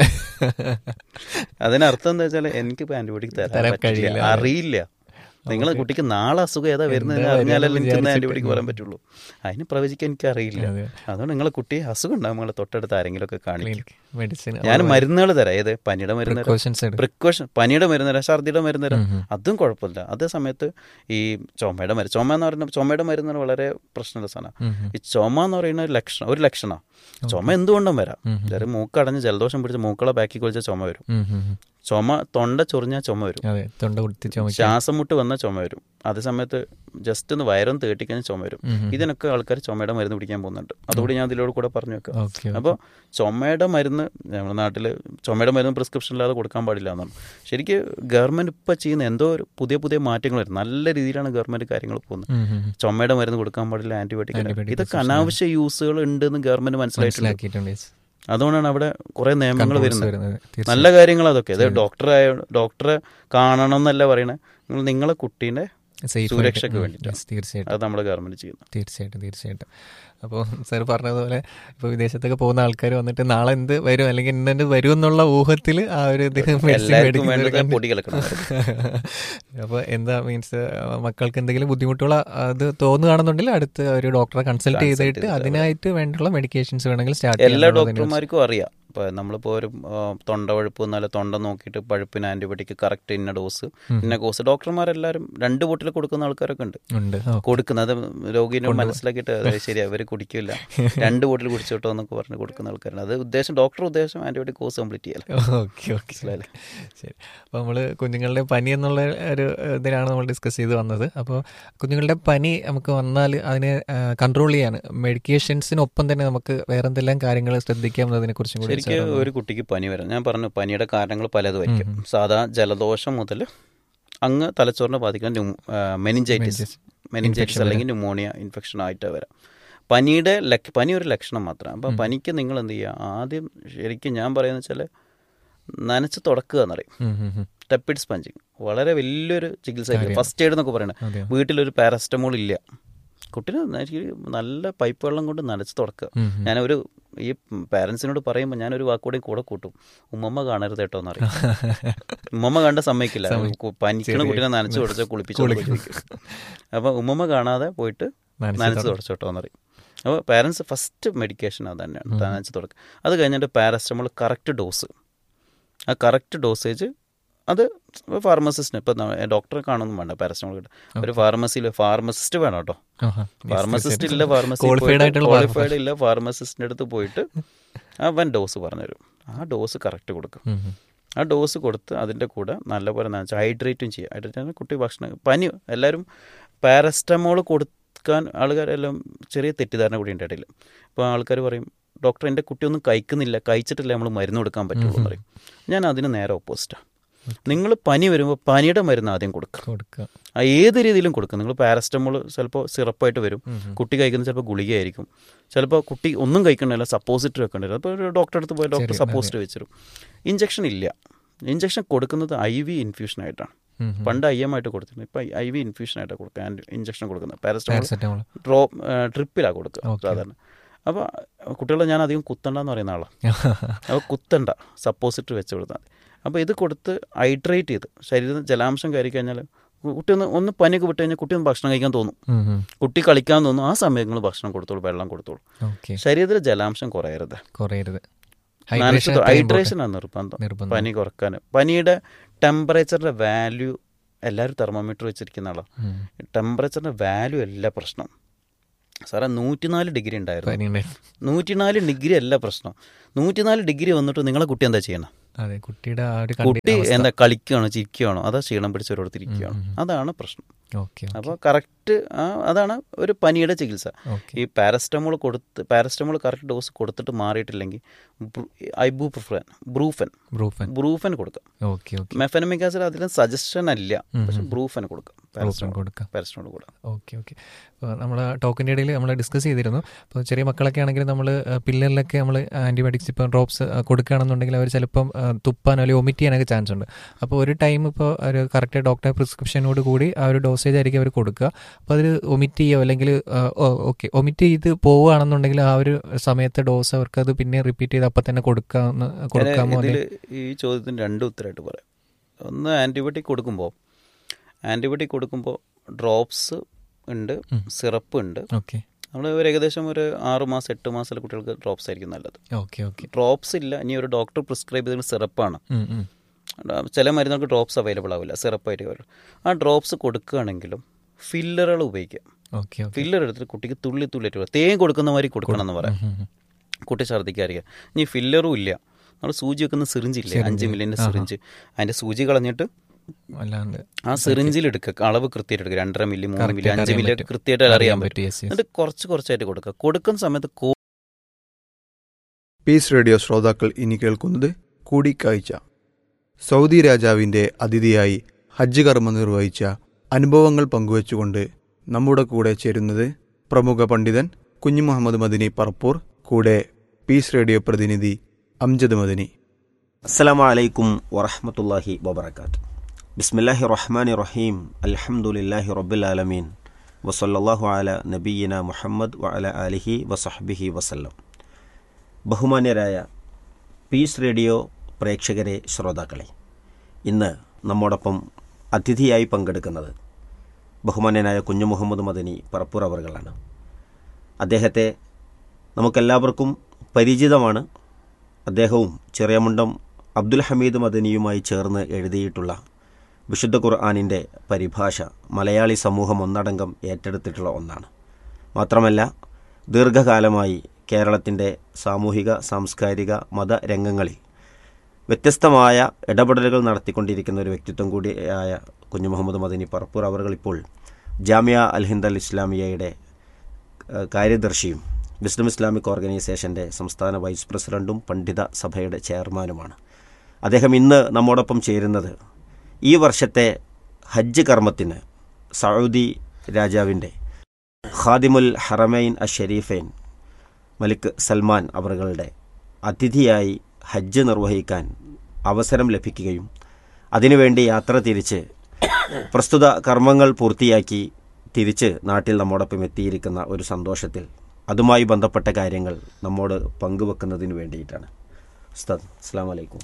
അതിനർത്ഥം എന്താ വെച്ചാൽ എനിക്കിപ്പോൾ ആൻറ്റിബയോട്ടിക് തരാൻ തരാൻ പറ്റില്ല കഴിയില്ല. അറിയില്ല നിങ്ങളെ കുട്ടിക്ക് നാളെ അസുഖം ഏതാ വരുന്നത് എന്താ അറിഞ്ഞാലല്ലേ വരുന്നത് എനിക്ക് വിചാരിച്ചിട്ട് ആൻറ്റിബയോട്ടിക് പറയാൻ പറ്റുള്ളൂ അതിന് പ്രവചിക്കാൻ എനിക്ക് അറിയില്ല അതെ. അതുകൊണ്ട് നിങ്ങളെ കുട്ടിയെ അസുഖം ഉണ്ടാകും നിങ്ങളെ തൊട്ടടുത്ത് ആരെങ്കിലും ഒക്കെ കാണിക്കും മെഡിസിൻ ഞാൻ മരുന്നുകൾ തരാം ഏത് പനിയുടെ മരുന്ന് തരാം പ്രിക്കോഷൻസ് എടുക്കും പ്രിക്കോഷൻ പനിയുടെ മരുന്ന് തരാം ഛർദിയുടെ മരുന്ന് തരാം ഉം. അതും കുഴപ്പമില്ല അതേ സമയത്ത് ഈ ചുമയുടെ മരുന്ന് ചുമ എന്ന് പറയുന്നത് ചുമയുടെ മരുന്ന് എന്ന് വളരെ പ്രശ്നമുള്ള സാധനമാണ് ഉം, ഉം. ഈ ചുമ എന്ന് പറയുന്ന ഒരു ലക്ഷണം ഒരു ലക്ഷണമാണ് ചുമ എന്തുകൊണ്ടും വരാം ചെറിയ മൂക്കടഞ്ഞ് ജലദോഷം പിടിച്ച് മൂക്കളെ ബാക്കി കുളിച്ച ചുമ വരും ഉം, ഉം, ഉം. ചുമ തൊണ്ട ചൊറിഞ്ഞാൽ ചുമ വരും അതെ തൊണ്ട കുത്തി ചുമക്കും ശ്വാസം മുട്ട് വന്നാൽ ചുമ വരും അതേ സമയത്ത് ജസ്റ്റ് ഒന്ന് വയറൊന്ന് തേട്ടിക്കഴിഞ്ഞാൽ ചുമ വരും ഉം, ഉം. ഇതിനൊക്കെ ആൾക്കാർ ചുമയുടെ മരുന്ന് പിടിക്കാൻ പോകുന്നുണ്ട് അതുകൂടി ഞാൻ ഇതിലൂടെ കൂടെ പറഞ്ഞു വെക്കാം ഓക്കെ അപ്പോൾ ചുമയുടെ മരുന്ന് നമ്മുടെ നാട്ടിൽ ചുമയുടെ മരുന്ന് പ്രിസ്ക്രിപ്ഷൻ ഇല്ലാതെ കൊടുക്കാൻ പാടില്ല എന്നാണ് ശരിക്ക് ഗവൺമെൻറ് ഇപ്പോൾ ചെയ്യുന്ന എന്തോ ഒരു പുതിയ പുതിയ മാറ്റങ്ങൾ വരും നല്ല രീതിയിലാണ് ഗവൺമെൻറ് കാര്യങ്ങൾ പോകുന്നത് ഉം, ഉം, ഉം. ചുമയുടെ മരുന്ന് കൊടുക്കാൻ പാടില്ല ആൻറ്റിബയോട്ടിക് Antibiotic ഇതൊക്കെ അനാവശ്യ യൂസുകൾ ഉണ്ടെന്ന് ഗവൺമെൻറ് മനസ്സിലായിട്ടുണ്ട് മനസ്സിലാക്കിയിട്ടുണ്ട് yes. അതുകൊണ്ടാണ് അവിടെ കുറേ നിയമങ്ങൾ Controls വരുന്നത് വരുന്നത്. തീർച്ചയായും. നല്ല കാര്യങ്ങൾ അതൊക്കെ ഇത് ഡോക്ടറായ ഡോക്ടറെ കാണണം എന്നല്ല പറയണേ നിങ്ങൾ നിങ്ങളെ കുട്ടീൻ്റെ Safe ആയിട്ട്. സുരക്ഷയ്ക്ക് ഉം, വേണ്ടിയിട്ടാണ്. yes, തീർച്ചയായിട്ടും അത് നമ്മുടെ ഗവൺമെൻറ് ചെയ്യുന്നത് തീർച്ചയായിട്ടും തീർച്ചയായിട്ടും അപ്പോൾ സാർ പറഞ്ഞതുപോലെ ഇപ്പോൾ വിദേശത്തൊക്കെ പോകുന്ന ആൾക്കാർ വന്നിട്ട് നാളെ എന്ത് വരും അല്ലെങ്കിൽ ഇന്നെ വരും എന്നുള്ള ഊഹത്തിൽ ആ ഒരു ഇതിന് മെഡിസിൻ എല്ലാവർക്കും മേടിക്കുന്നത് വേണ്ടത് കണ്ട് പൊടി കലക്കണം അപ്പോൾ എന്താ മീൻസ് മക്കൾക്ക് എന്തെങ്കിലും ബുദ്ധിമുട്ടുള്ള അത് തോന്നുകയാണെന്നുണ്ടെങ്കിൽ അടുത്ത് ഒരു ഡോക്ടറെ കൺസൾട്ട് ചെയ്തിട്ട് അതിനായിട്ട് വേണ്ടിയുള്ള മെഡിക്കേഷൻസ് വേണമെങ്കിൽ സ്റ്റാർട്ട് എല്ലാ ഡോക്ടർമാർക്കും അറിയാം ഇപ്പോൾ നമ്മളിപ്പോൾ ഒരു ആ, തൊണ്ട പഴുപ്പ് വന്നാൽ തൊണ്ട നോക്കിയിട്ട് പഴുപ്പിന് ആൻറ്റിബയോട്ടിക് കറക്റ്റ് ഇന്ന ഡോസ് ഇന്ന കോഴ്സ് ഡോക്ടർമാരെല്ലാവരും രണ്ട് ബോട്ടിൽ കൊടുക്കുന്ന ആൾക്കാരൊക്കെ ഉണ്ട് ഉണ്ട് കൊടുക്കുന്നത് അത് രോഗിനെ മനസ്സിലാക്കിയിട്ട് അത് ശരി അവർ കുടിക്കില്ല രണ്ട് ബോട്ടിൽ കുടിച്ചോട്ടോ എന്നൊക്കെ പറഞ്ഞ് കൊടുക്കുന്ന ആൾക്കാരുണ്ട് അത് ഉദ്ദേശം ഡോക്ടർ ഉദ്ദേശം ആൻറ്റിബയോട്ടിക് കോഴ്സ് കംപ്ലീറ്റ് ചെയ്യാൻ ഓക്കെ ഓക്കെ ശരി അപ്പോൾ നമ്മൾ കുഞ്ഞുങ്ങളുടെ പനി എന്നുള്ള ഒരു ഇതിലാണ് നമ്മൾ ഡിസ്കസ് ചെയ്ത് വന്നത് അപ്പോൾ കുഞ്ഞുങ്ങളുടെ പനി നമുക്ക് വന്നാൽ അതിനെ കൺട്രോൾ ചെയ്യാൻ മെഡിക്കേഷൻസിനൊപ്പം തന്നെ നമുക്ക് വേറെ എന്തെല്ലാം കാര്യങ്ങൾ ശ്രദ്ധിക്കാമെന്നതിനെ കുറിച്ചും കൂടി ശരിക്കും ഒരു കുട്ടിക്ക് പനി വരാം ഞാൻ പറഞ്ഞു പനിയുടെ കാരണങ്ങൾ പലതുമായിരിക്കും സാധാ ജലദോഷം മുതൽ അങ്ങ് തലച്ചോറിനെ ബാധിക്കുന്ന മെനിഞ്ചൈറ്റിസ് മെനിഞ്ചൈറ്റിസ് അല്ലെങ്കിൽ ന്യൂമോണിയ ഇൻഫെക്ഷൻ ആയിട്ട് വരാം പനിയുടെ ലക് പനി ഒരു ലക്ഷണം മാത്രമാണ് അപ്പം പനിക്ക് നിങ്ങൾ എന്ത് ചെയ്യുക ആദ്യം ശരിക്കും ഞാൻ പറയുന്നത് വെച്ചാൽ നനച്ച് തുടക്കുക എന്നറിയും ഉം, ഉം, ഉം. ടെപ്പിഡ് സ്പഞ്ചിങ് വളരെ വലിയൊരു ചികിത്സ ഫസ്റ്റ് എയ്ഡ് എന്നൊക്കെ പറയണത് അതെ. വീട്ടിലൊരു പാരസ്റ്റമോൾ ഇല്ല കുട്ടീനെ ശരിക്കും നല്ല പൈപ്പ് വെള്ളം കൊണ്ട് നനച്ച് തുടക്കുക ഉം, ഉം. ഞാനൊരു ഈ പാരൻസിനോട് പറയുമ്പോൾ ഞാനൊരു വാക്കുകൂടി കൂടെ കൂട്ടും ഉമ്മമ്മ കാണരുത് കേട്ടോ എന്നറിയും ഉമ്മമ്മ കണ്ട സമ്മതിക്കില്ല കു- പനിക്കണ കുട്ടീനെ നനച്ച് തുടച്ച കുളിപ്പിച്ചു അപ്പോൾ ഉമ്മമ്മ കാണാതെ പോയിട്ട് നനച്ച് നനച്ച് തുടച്ചോട്ടോ എന്നറിയും അപ്പോൾ പാരൻസ് ഫസ്റ്റ് മെഡിക്കേഷൻ അത് തന്നെയാണ് നനച്ച് തുടക്കുക അത് കഴിഞ്ഞിട്ട് പാരസ്റ്റമോൾ കറക്റ്റ് ഡോസ് ആ കറക്റ്റ് ഡോസേജ് അത് ഫാർമസിസ്റ്റിന് ഇപ്പം ഡോക്ടറെ കാണുന്നു വേണ്ട പാരസ്റ്റമോൾ കിട്ടും ഒരു ഫാർമസിയിൽ ഫാർമസിസ്റ്റ് വേണം കേട്ടോ ആഹാ. Yes, ഫാർമസിസ്റ്റ് ഇല്ല തീർച്ചയായിട്ടും. ഫാർമസി Qualified ആയിട്ടുള്ള ക്വാളിഫൈഡ് ഇല്ല ഫാർമസിസ്റ്റിൻ്റെ അടുത്ത് പോയിട്ട് അവൻ ഡോസ് പറഞ്ഞുതരും ആ ഡോസ് കറക്റ്റ് കൊടുക്കും ഉം, ഉം. ആ ഡോസ് കൊടുത്ത് അതിൻ്റെ കൂടെ നല്ലപോലെ നനച്ച് ഹൈഡ്രേറ്റും ചെയ്യുക ഹൈഡ്രേറ്റ് കുട്ടി ഭക്ഷണം പനി എല്ലാവരും പാരസ്റ്റമോൾ കൊടുക്കാൻ ആൾക്കാരെല്ലാം ചെറിയ തെറ്റിദ്ധാരണ കൂടി ഉണ്ട് ഇടയിൽ അപ്പോൾ ആൾക്കാർ പറയും ഡോക്ടർ എൻ്റെ കുട്ടിയൊന്നും കഴിക്കുന്നില്ല കഴിച്ചിട്ടില്ല നമ്മൾ മരുന്ന് കൊടുക്കാൻ പറ്റുള്ളൂ എന്ന് പറയും ഞാൻ അതിന് നേരെ ഓപ്പോസിറ്റാണ് നിങ്ങൾ പനി വരുമ്പോൾ പനിയുടെ മരുന്ന് ആദ്യം കൊടുക്കുക കൊടുക്കുക ആ ഏത് രീതിയിലും കൊടുക്കും നിങ്ങൾ പാരസ്റ്റമോൾ ചിലപ്പോൾ സിറപ്പായിട്ട് വരും കുട്ടി കഴിക്കുന്നത് ചിലപ്പോൾ ഗുളികയായിരിക്കും ചിലപ്പോൾ കുട്ടി ഒന്നും കഴിക്കണില്ല സപ്പോസിറ്ററി വെക്കേണ്ടി വരും അപ്പോൾ ഒരു ഡോക്ടറെ അടുത്ത് പോയി ഡോക്ടർ സപ്പോസിറ്റ് വെച്ചിരും ഇഞ്ചക്ഷൻ ഇല്ല ഇഞ്ചക്ഷൻ കൊടുക്കുന്നത് ഐ വി ഇൻഫ്യൂഷൻ ആയിട്ടാണ് ഉം, ഉം. പണ്ട് ഐ എം ആയിട്ട് കൊടുത്തിരുന്നു ഇപ്പം ഐ വി ഇൻഫ്യൂഷനായിട്ട് കൊടുക്കുക ഇഞ്ചക്ഷൻ കൊടുക്കുന്നത് പാരസ്റ്റമോൾ പാരസെറ്റമോൾ ഡ്രോപ്പ് ട്രിപ്പിലാണ് കൊടുക്കുക Okay. സാധാരണ അപ്പോൾ കുട്ടികളെ ഞാൻ അധികം കുത്തണ്ടെന്ന് പറയുന്ന ആളാണ് അപ്പോൾ കുത്തണ്ട സപ്പോസിറ്റ് വെച്ച് കൊടുത്താൽ മതി അപ്പോൾ ഇത് കൊടുത്ത് ഹൈഡ്രേറ്റ് ചെയ്ത് ശരീരത്തിൽ ജലാംശം കയറി കഴിഞ്ഞാൽ കുട്ടി ഒന്ന് ഒന്ന് പനിയൊക്കെ വിട്ട് കഴിഞ്ഞാൽ കുട്ടി ഒന്ന് ഭക്ഷണം കഴിക്കാൻ തോന്നും കുട്ടി കളിക്കാൻ തോന്നും ആ സമയത്ത് നിങ്ങൾ ഭക്ഷണം കൊടുത്തോളൂ വെള്ളം കൊടുത്തോളൂ ഓക്കെ ശരീരത്തിൽ ജലാംശം കുറയരുത് കുറയരുത് ഹൈഡ്രേഷൻ ആണ് നിർബന്ധം നിർബന്ധം പനി കുറക്കാൻ പനിയുടെ ടെമ്പറേച്ചറിൻ്റെ വാല്യൂ എല്ലാവരും തെർമോമീറ്റർ വെച്ചിരിക്കുന്ന ആളാണ് ഉം. ടെമ്പറേച്ചറിൻ്റെ വാല്യൂ അല്ല പ്രശ്നം സാറേ നൂറ്റിനാല് ഡിഗ്രി ഉണ്ടായിരുന്നു പനിയുണ്ട് നൂറ്റിനാല് ഡിഗ്രി അല്ല പ്രശ്നം നൂറ്റിനാല് ഡിഗ്രി വന്നിട്ട് നിങ്ങളെ കുട്ടി എന്താ ചെയ്യണം അതെ കുട്ടിയുടെ ആ ഒരു കുട്ടി എന്താ കളിക്കുകയാണോ ചിരിക്കുകയാണോ അതോ ക്ഷീണം പിടിച്ചവരോടത്തിരിക്കുകയാണോ ഉം, ഉം. അതാണ് പ്രശ്നം ഓക്കെ അപ്പോൾ കറക്റ്റ് അതാണ് ഒരു പനിയുടെ ചികിത്സ ഓക്കെ ഈ പാരസ്റ്റമോൾ കൊടുത്ത് പാരസ്റ്റമോൾ കറക്റ്റ് ഡോസ് കൊടുത്തിട്ട് മാറിയിട്ടില്ലെങ്കിൽ ഐബൂപ്രിഫൻ ബ്രൂഫൻ ബ്രൂഫൻ ബ്രൂഫൻ കൊടുക്കാം ഓക്കെ ഓക്കെ മെഫനമിക് ആസിഡ് അതിലും സജഷൻ അല്ല ഉം, പക്ഷെ ഉം. ബ്രൂഫൻ കൊടുക്കാം ബ്രൂഫൻ പാരസ്റ്റമോൾ കൊടുക്കാം പാരസ്റ്റമോൾ കൊടുക്കാം ഓക്കെ ഓക്കെ അപ്പോൾ നമ്മൾ ടോക്കിൻ്റെ ഇടയിൽ നമ്മൾ ഡിസ്കസ് ചെയ്തിരുന്നു അപ്പോൾ ചെറിയ മക്കളൊക്കെ ആണെങ്കിൽ നമ്മൾ പിള്ളേരിലൊക്കെ നമ്മൾ ആൻറ്റിബയോട്ടിക്സ് ഇപ്പോൾ ഡ്രോപ്സ് കൊടുക്കുകയാണെന്നുണ്ടെങ്കിൽ അവർ ചിലപ്പം ആ, തുപ്പാനോ അല്ലെങ്കിൽ ഒമിറ്റ് ചെയ്യാനൊക്കെ ചാൻസ് ഉണ്ട് അപ്പോൾ ഒരു ടൈം ഇപ്പോൾ ഒരു കറക്റ്റ് ഡോക്ടർ പ്രിസ്ക്രിപ്ഷനോട് കൂടി ആ ഒരു ഡോസേജ് ആയിരിക്കും അവർ കൊടുക്കുക അപ്പോൾ അതിൽ ഒമിറ്റ് ചെയ്യുക അല്ലെങ്കിൽ ഓക്കെ ഒമിറ്റ് ചെയ്ത് പോവുകയാണെന്നുണ്ടെങ്കിൽ ആ ഒരു സമയത്തെ ഡോസ് അവർക്ക് അത് പിന്നെ റിപ്പീറ്റ് ചെയ്ത് അപ്പം തന്നെ കൊടുക്കാമെന്ന് കൊടുക്കാമോ ഇതിൽ അല്ലെങ്കിൽ ഈ ചോദ്യത്തിന് രണ്ട് ഉത്തരമായിട്ട് പറയാം ഒന്ന് ആൻറ്റിബയോട്ടിക് കൊടുക്കുമ്പോൾ ആൻറ്റിബയോട്ടിക് കൊടുക്കുമ്പോൾ ഡ്രോപ്സ് ഉണ്ട് ഉം. സിറപ്പ് ഉണ്ട് ഓക്കെ നമ്മൾ ഒരു ഏകദേശം ഒരു ആറ് മാസം എട്ട് മാസത്തിലെ കുട്ടികൾക്ക് ഡ്രോപ്സ് ആയിരിക്കും നല്ലത് ഓക്കെ ഓക്കെ ഡ്രോപ്സ് ഇല്ല ഇനി ഒരു ഡോക്ടർ പ്രിസ്ക്രൈബ് ചെയ്ത സിറപ്പാണ് ഉം, ഉം. ചില മരുന്നുകൾക്ക് ഡ്രോപ്സ് അവൈലബിൾ ആവില്ല സിറപ്പായിട്ട് വരും ആ ഡ്രോപ്സ് കൊടുക്കുകയാണെങ്കിലും ഫില്ലറുകൾ ഉപയോഗിക്കാം ഓക്കെ ഓക്കെ ഫില്ലർ എടുത്തിട്ട് കുട്ടിക്ക് തുള്ളി തുള്ളിയിട്ട് കൊടുക്കുക. തേൻ കൊടുക്കുന്ന മാതിരി കൊടുക്കണം എന്ന് പറയാം ഉം, ഉം, ഉം. കുട്ടി ഛർദ്ദിക്കാതിരിക്കുക ഇനി ഫില്ലറും ഇല്ല നമ്മൾ സൂചി വെക്കുന്ന സിറിഞ്ചില്ലേ സിറിഞ്ച്. അഞ്ച് മില്ലിൻ്റെ ആഹാ. സിറിഞ്ച് അതിൻ്റെ സൂചി കളഞ്ഞിട്ട് അല്ലാണ്ട് ആ സിറിഞ്ചിൽ എടുക്കുക അളവ് കൃത്യമായിട്ട് എടുക്കുക രണ്ടര മില്ലി മൂന്ന് Correct മില്ലി ആയിട്ട് അഞ്ച് അറിയാൻ മില്ലി പറ്റും. കൃത്യമായിട്ട് അറിയാൻ പറ്റും പറ്റും yes, yes. എന്നിട്ട് കുറച്ച് കുറച്ചായിട്ട് കൊടുക്കുക കൊടുക്കുന്ന സമയത്ത് കോ- പീസ് റേഡിയോ ശ്രോതാക്കൾ ഇനി കേൾക്കുന്നത് കൂടിക്കാഴ്ച സൗദി രാജാവിൻ്റെ അതിഥിയായി ഹജ്ജ് കർമ്മം നിർവഹിച്ച അനുഭവങ്ങൾ പങ്കുവച്ചുകൊണ്ട് നമ്മുടെ കൂടെ ചേരുന്നത് പ്രമുഖ പണ്ഡിതൻ കുഞ്ഞു മുഹമ്മദ് മദിനി പറപ്പൂർ കൂടെ പീസ് റേഡിയോ പ്രതിനിധി അംജദ് മദിനി അസ്സലാമു അലൈക്കും വറഹ്മത്തുള്ളാഹി വബറകാത്ത് ബിസ്മില്ലാഹി റഹ്മാനി റഹീം അൽഹംദുലില്ലാഹി റബ്ബിൽ ആലമീൻ വസല്ലല്ലാഹു അല നബിയിന മുഹമ്മദ് വഅല ആലിഹി വസഹ്ബിഹി വസല്ലം ബഹുമാന്യരായ പീസ് റേഡിയോ പ്രേക്ഷകരെ ശ്രോതാക്കളെ ഇന്ന് നമ്മോടൊപ്പം അതിഥിയായി പങ്കെടുക്കുന്നത് ബഹുമാന്യനായ കുഞ്ഞു മുഹമ്മദ് മദനി പറപ്പൂർ അവർകളാണ് അദ്ദേഹത്തെ നമുക്കെല്ലാവർക്കും പരിചിതമാണ് അദ്ദേഹവും ചെറിയമുണ്ടം അബ്ദുൽ ഹമീദ് മദനിയുമായി ചേർന്ന് എഴുതിയിട്ടുള്ള വിശുദ്ധ ഖുർആാനിൻ്റെ പരിഭാഷ മലയാളി സമൂഹം ഒന്നടങ്കം ഏറ്റെടുത്തിട്ടുള്ള ഒന്നാണ് മാത്രമല്ല ദീർഘകാലമായി കേരളത്തിൻ്റെ സാമൂഹിക സാംസ്കാരിക മത രംഗങ്ങളിൽ വ്യത്യസ്തമായ ഇടപെടലുകൾ നടത്തിക്കൊണ്ടിരിക്കുന്ന ഒരു വ്യക്തിത്വം കൂടിയായ കുഞ്ഞു മുഹമ്മദ് മദനി പറപ്പൂർ അവർ ഇപ്പോൾ ജാമിയ അൽ ഹിന്ദ് അൽ ഇസ്ലാമിയയുടെ ഏഹ്, കാര്യദർശിയും വിസ്ഡം ഇസ്ലാമിക് ഓർഗനൈസേഷൻ്റെ സംസ്ഥാന വൈസ് പ്രസിഡന്റും പണ്ഡിത സഭയുടെ ചെയർമാനുമാണ് അദ്ദേഹം ഇന്ന് നമ്മോടൊപ്പം ചേരുന്നത് ഈ വർഷത്തെ ഹജ്ജ് കർമ്മത്തിന് സൗദി രാജാവിൻ്റെ ഖാദിമുൽ ഹറമൈൻ അ ഷരീഫൈൻ മലിക് സൽമാൻ അവറുകളുടെ അതിഥിയായി ഹജ്ജ് നിർവഹിക്കാൻ അവസരം ലഭിക്കുകയും അതിനുവേണ്ടി യാത്ര തിരിച്ച് പ്രസ്തുത കർമ്മങ്ങൾ പൂർത്തിയാക്കി തിരിച്ച് നാട്ടിൽ നമ്മോടൊപ്പം എത്തിയിരിക്കുന്ന ഒരു സന്തോഷത്തിൽ അതുമായി ബന്ധപ്പെട്ട കാര്യങ്ങൾ നമ്മോട് പങ്കുവെക്കുന്നതിന് വേണ്ടിയിട്ടാണ് ഉസ്താദ് അസ്സാം വലൈക്കും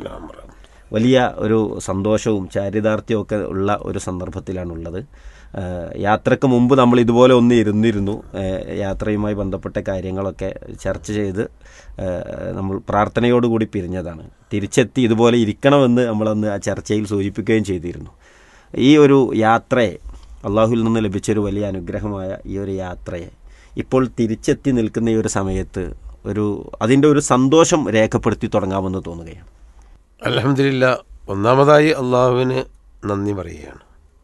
വലിയ ഒരു സന്തോഷവും ചാരിതാർത്ഥ്യവും ഒക്കെ ഉള്ള ഒരു സന്ദർഭത്തിലാണുള്ളത് ഏഹ് യാത്രക്ക് മുമ്പ് നമ്മൾ ഇതുപോലെ ഒന്ന് ഇരുന്നിരുന്നു ഏഹ് യാത്രയുമായി ബന്ധപ്പെട്ട കാര്യങ്ങളൊക്കെ ചർച്ച ചെയ്ത് ഏഹ് നമ്മൾ പ്രാർത്ഥനയോടുകൂടി പിരിഞ്ഞതാണ് തിരിച്ചെത്തി ഇതുപോലെ ഇരിക്കണമെന്ന് നമ്മളന്ന് ആ ചർച്ചയിൽ സൂചിപ്പിക്കുകയും ചെയ്തിരുന്നു ഈ ഒരു യാത്രയെ അള്ളാഹുവിൽ നിന്ന് ലഭിച്ചൊരു വലിയ അനുഗ്രഹമായ ഈ ഒരു യാത്രയെ ഇപ്പോൾ തിരിച്ചെത്തി നിൽക്കുന്ന ഈ ഒരു സമയത്ത് ഒരു അതിൻ്റെ ഒരു സന്തോഷം രേഖപ്പെടുത്തി തുടങ്ങാമെന്ന് തോന്നുകയാണ് അലഹമില്ല ഒന്നാമതായി അള്ളാഹുവിന് നന്ദി പറയുകയാണ്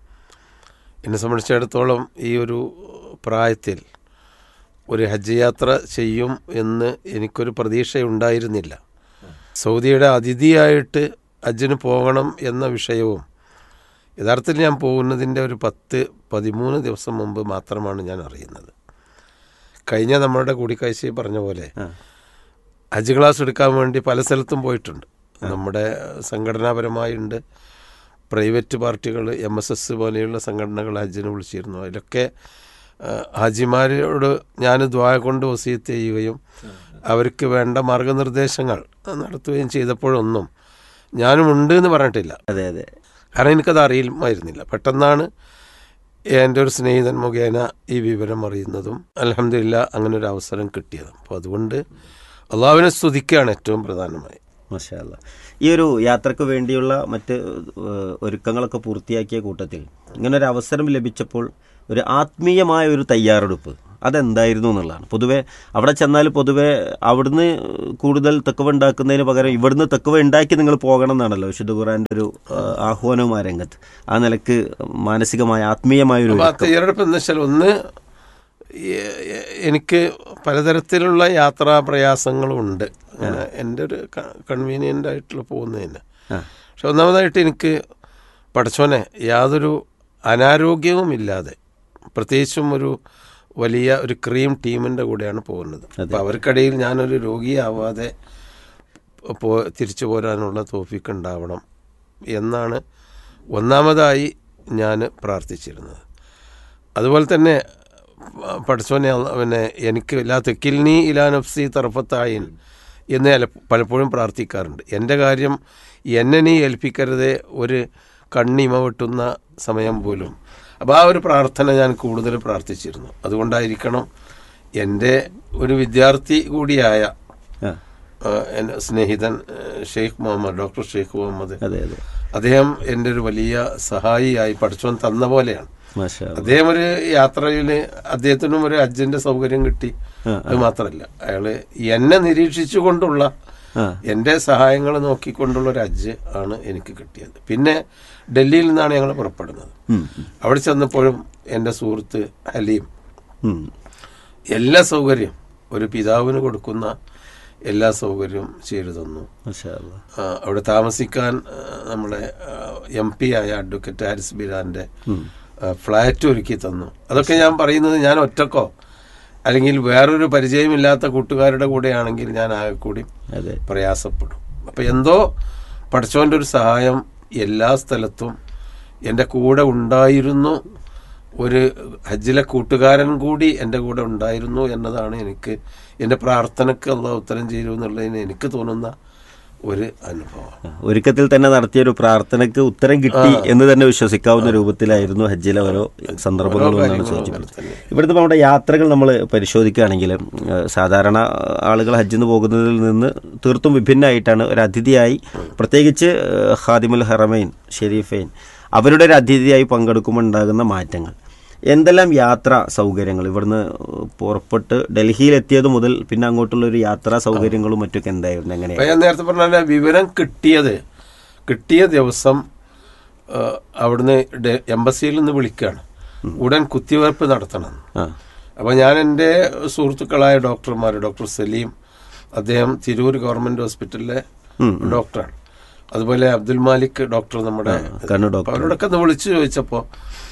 എന്നെ സംബന്ധിച്ചിടത്തോളം ഈ ഒരു പ്രായത്തിൽ ഒരു ഹജ്ജ് യാത്ര ചെയ്യും എന്ന് എനിക്കൊരു പ്രതീക്ഷയുണ്ടായിരുന്നില്ല സൗദിയുടെ അതിഥിയായിട്ട് ഹജ്ജിന് പോകണം എന്ന വിഷയവും യഥാർത്ഥത്തിൽ ഞാൻ പോകുന്നതിൻ്റെ ഒരു പത്ത് പതിമൂന്ന് ദിവസം മുമ്പ് മാത്രമാണ് ഞാൻ അറിയുന്നത് കഴിഞ്ഞ നമ്മളുടെ കൂടിക്കാഴ്ചയിൽ പറഞ്ഞ പോലെ ആ. ഹജ്ജ് ക്ലാസ് എടുക്കാൻ വേണ്ടി പല സ്ഥലത്തും പോയിട്ടുണ്ട് നമ്മുടെ സംഘടനാപരമായുണ്ട് പ്രൈവറ്റ് പാർട്ടികൾ എം എസ് എസ് പോലെയുള്ള സംഘടനകൾ ഹജ്ജിന് വിളിച്ചിരുന്നു അതിലൊക്കെ ആ, ഹാജിമാരോട് ഞാൻ ദ്വായ കൊണ്ട് വസീത്ത് ചെയ്യുകയും അവർക്ക് വേണ്ട മാർഗനിർദ്ദേശങ്ങൾ നടത്തുകയും ചെയ്തപ്പോഴൊന്നും ഞാനും ഉണ്ട് എന്ന് പറഞ്ഞിട്ടില്ല അതെ അതെ കാരണം എനിക്കത് അറിയുമായിരുന്നില്ല പെട്ടെന്നാണ് എൻ്റെ ഒരു സ്നേഹിതൻ മുഖേന ഈ വിവരം അറിയുന്നതും അലഹമില്ല അങ്ങനെ ഒരു അവസരം കിട്ടിയതും അപ്പോൾ അതുകൊണ്ട് അള്ളാഹുവിനെ സ്തുതിക്കുകയാണ് ഏറ്റവും പ്രധാനമായി മാഷാ അല്ലാ. ഈ ഒരു യാത്രക്ക് വേണ്ടിയുള്ള മറ്റ് ഏഹ്, ഒരുക്കങ്ങളൊക്കെ പൂർത്തിയാക്കിയ കൂട്ടത്തിൽ ഇങ്ങനെ ഒരു അവസരം ലഭിച്ചപ്പോൾ ഒരു ആത്മീയമായ ഒരു തയ്യാറെടുപ്പ് അതെന്തായിരുന്നു എന്നുള്ളതാണ് പൊതുവെ അവിടെ ചെന്നാൽ പൊതുവെ അവിടുന്ന് കൂടുതൽ തെക്കുവ ഉണ്ടാക്കുന്നതിന് പകരം ഇവിടുന്ന് തെക്കുവ ഉണ്ടാക്കി നിങ്ങൾ പോകണം എന്നാണല്ലോ വിശുദ്ധ ഖുറാൻ്റെ ഒരു ഏഹ്, ആഹ്വാനവും ആ രംഗത്ത് ആ നിലക്ക് മാനസികമായ ആത്മീയമായ ഒരു അപ്പോൾ ആ ഒരുക്കം. തയ്യാറെടുപ്പ് എന്ന് വെച്ചാൽ ഒന്ന് എ- എ- എനിക്ക് പലതരത്തിലുള്ള യാത്രാ പ്രയാസങ്ങളുണ്ട് അങ്ങനെ എൻ്റെ ഒരു കൺവീനിയൻ്റ് ആയിട്ടുള്ള പോകുന്നതിന് ആ. പക്ഷെ ഒന്നാമതായിട്ട് എനിക്ക് പഠിച്ചോനെ യാതൊരു അനാരോഗ്യവും ഇല്ലാതെ പ്രത്യേകിച്ചും ഒരു വലിയ ഒരു ക്രീം ടീമിൻ്റെ കൂടെയാണ് പോകുന്നത് അപ്പോൾ അവർക്കിടയിൽ ഞാനൊരു രോഗിയാവാതെ പോ തിരിച്ചു പോരാനുള്ള തോഫിക്ക് ഉണ്ടാവണം എന്നാണ് ഒന്നാമതായി ഞാൻ പ്രാർത്ഥിച്ചിരുന്നത് അതുപോലെ തന്നെ പഠിച്ചോനെ പിന്നെ എനിക്ക് ലാ തെക്കിൽനി ഇലാ നഫ്സി തറഫത്തായിൻ എന്ന് ഞാൻ പലപ്പോഴും പ്രാർത്ഥിക്കാറുണ്ട് എൻ്റെ കാര്യം എന്നെ നീ ഏൽപ്പിക്കരുതേ ഒരു കണ്ണിമ വെട്ടുന്ന സമയം പോലും അപ്പോൾ ആ ഒരു പ്രാർത്ഥന ഞാൻ കൂടുതൽ പ്രാർത്ഥിച്ചിരുന്നു അതുകൊണ്ടായിരിക്കണം എൻ്റെ ഒരു വിദ്യാർത്ഥി കൂടിയായ ആ, ആ, എൻ്റെ സ്നേഹിതൻ ആ, ഷെയ്ഖ് മുഹമ്മദ് ഡോക്ടർ ഷെയ്ഖ് മുഹമ്മദ് അതെ അതെ അദ്ദേഹം എൻ്റെ ഒരു വലിയ സഹായിയായി പഠിച്ചോൻ തന്ന പോലെയാണ് മാഷാ അല്ലാ. അദ്ദേഹം ഒരു യാത്രയിൽ അദ്ദേഹത്തിനും ഒരു ഹജ്ജിന്റെ സൗകര്യം കിട്ടി ആ, അത് മാത്രമല്ല അയാള് എന്നെ നിരീക്ഷിച്ചുകൊണ്ടുള്ള ആ. എൻ്റെ സഹായങ്ങൾ നോക്കിക്കൊണ്ടുള്ള ഒരു ഹജ്ജ് ആണ് എനിക്ക് കിട്ടിയത് പിന്നെ ഡൽഹിയിൽ നിന്നാണ് ഞങ്ങൾ പുറപ്പെടുന്നത് ഉം, അവിടെ ചെന്നപ്പോഴും എൻ്റെ സുഹൃത്ത് ഹലീം ഉം. എല്ലാ സൗകര്യം ഒരു പിതാവിന് കൊടുക്കുന്ന എല്ലാ സൗകര്യവും ചെയ്തു തന്നു മാഷാ അല്ലാ. ആ, അവിടെ താമസിക്കാൻ ആ, നമ്മുടെ എം പി ആയ അഡ്വക്കേറ്റ് ഹാരിസ് ബിരാന്റെ ആ, ഫ്ലാറ്റ് ഒരുക്കി തന്നു അതൊക്കെ ഞാൻ പറയുന്നത് ഞാൻ ഒറ്റക്കോ അല്ലെങ്കിൽ വേറൊരു പരിചയമില്ലാത്ത കൂട്ടുകാരുടെ കൂടെയാണെങ്കിൽ ഞാൻ ആകെ കൂടി അതെ പ്രയാസപ്പെടും അപ്പം എന്തോ പഠിച്ചോൻ്റെ ഒരു സഹായം എല്ലാ സ്ഥലത്തും എൻ്റെ കൂടെ ഉണ്ടായിരുന്നു ഒരു ഹജ്ജിലെ കൂട്ടുകാരൻ കൂടി എൻ്റെ കൂടെ ഉണ്ടായിരുന്നു എന്നതാണ് എനിക്ക് എൻ്റെ പ്രാർത്ഥനയ്ക്ക് അള്ളാഹ് ഉത്തരം ചെയ്തു എന്നുള്ളതിന് എനിക്ക് തോന്നുന്ന ഒരു അനുഭവം ഒരുക്കത്തിൽ തന്നെ നടത്തിയ ഒരു പ്രാർത്ഥനയ്ക്ക് ഉത്തരം കിട്ടി എന്ന് തന്നെ വിശ്വസിക്കാവുന്ന രൂപത്തിലായിരുന്നു ഹജ്ജിലെ ഓരോ സന്ദർഭങ്ങളും എന്നാണ് കാര്യങ്ങളും സൂചിപ്പിച്ചത് അങ്ങനെ തന്നെ. ഇവിടുത്തെ നമ്മുടെ യാത്രകൾ നമ്മൾ പരിശോധിക്കുകയാണെങ്കിൽ ഏഹ്, സാധാരണ ആളുകൾ ഹജ്ജിന് പോകുന്നതിൽ നിന്ന് തീർത്തും വിഭിന്നമായിട്ടാണ് ഒരു അതിഥിയായി പ്രത്യേകിച്ച് ഏഹ്, ഖാദിമുൽ ഹറമൈൻ ഷെരീഫൈൻ അവരുടെ ഒരു അതിഥിയായി പങ്കെടുക്കുമ്പോൾ ഉണ്ടാകുന്ന മാറ്റങ്ങൾ എന്തെല്ലാം യാത്രാ സൗകര്യങ്ങൾ ഇവിടുന്ന് പുറപ്പെട്ട് ഡൽഹിയിലെത്തിയത് മുതൽ പിന്നെ അങ്ങോട്ടുള്ള ഒരു യാത്രാ സൗകര്യങ്ങളും മറ്റൊക്കെ എന്തായിരുന്നു എങ്ങനെയാണ് അപ്പൊ ഞാൻ നേരത്തെ പറഞ്ഞ വിവരം കിട്ടിയത് കിട്ടിയ ദിവസം ആ, അവിടുന്ന് ഡെ- എംബസിയിൽ നിന്ന് വിളിക്കുകയാണ് ഉടൻ കുത്തിവയ്പ്പ് നടത്തണം ആ അപ്പോൾ ഞാൻ എൻ്റെ സുഹൃത്തുക്കളായ ഡോക്ടർമാർ ഡോക്ടർ സലീം അദ്ദേഹം തിരൂർ ഗവൺമെന്റ് ഹോസ്പിറ്റലിലെ ഡോക്ടറാണ് അതുപോലെ അബ്ദുൽ മാലിക് ഡോക്ടർ നമ്മുടെ കണ്ണു ഡോക്ടർ. അപ്പൊ അവരോടൊക്കെ ഒന്ന് വിളിച്ചു ചോദിച്ചപ്പോൾ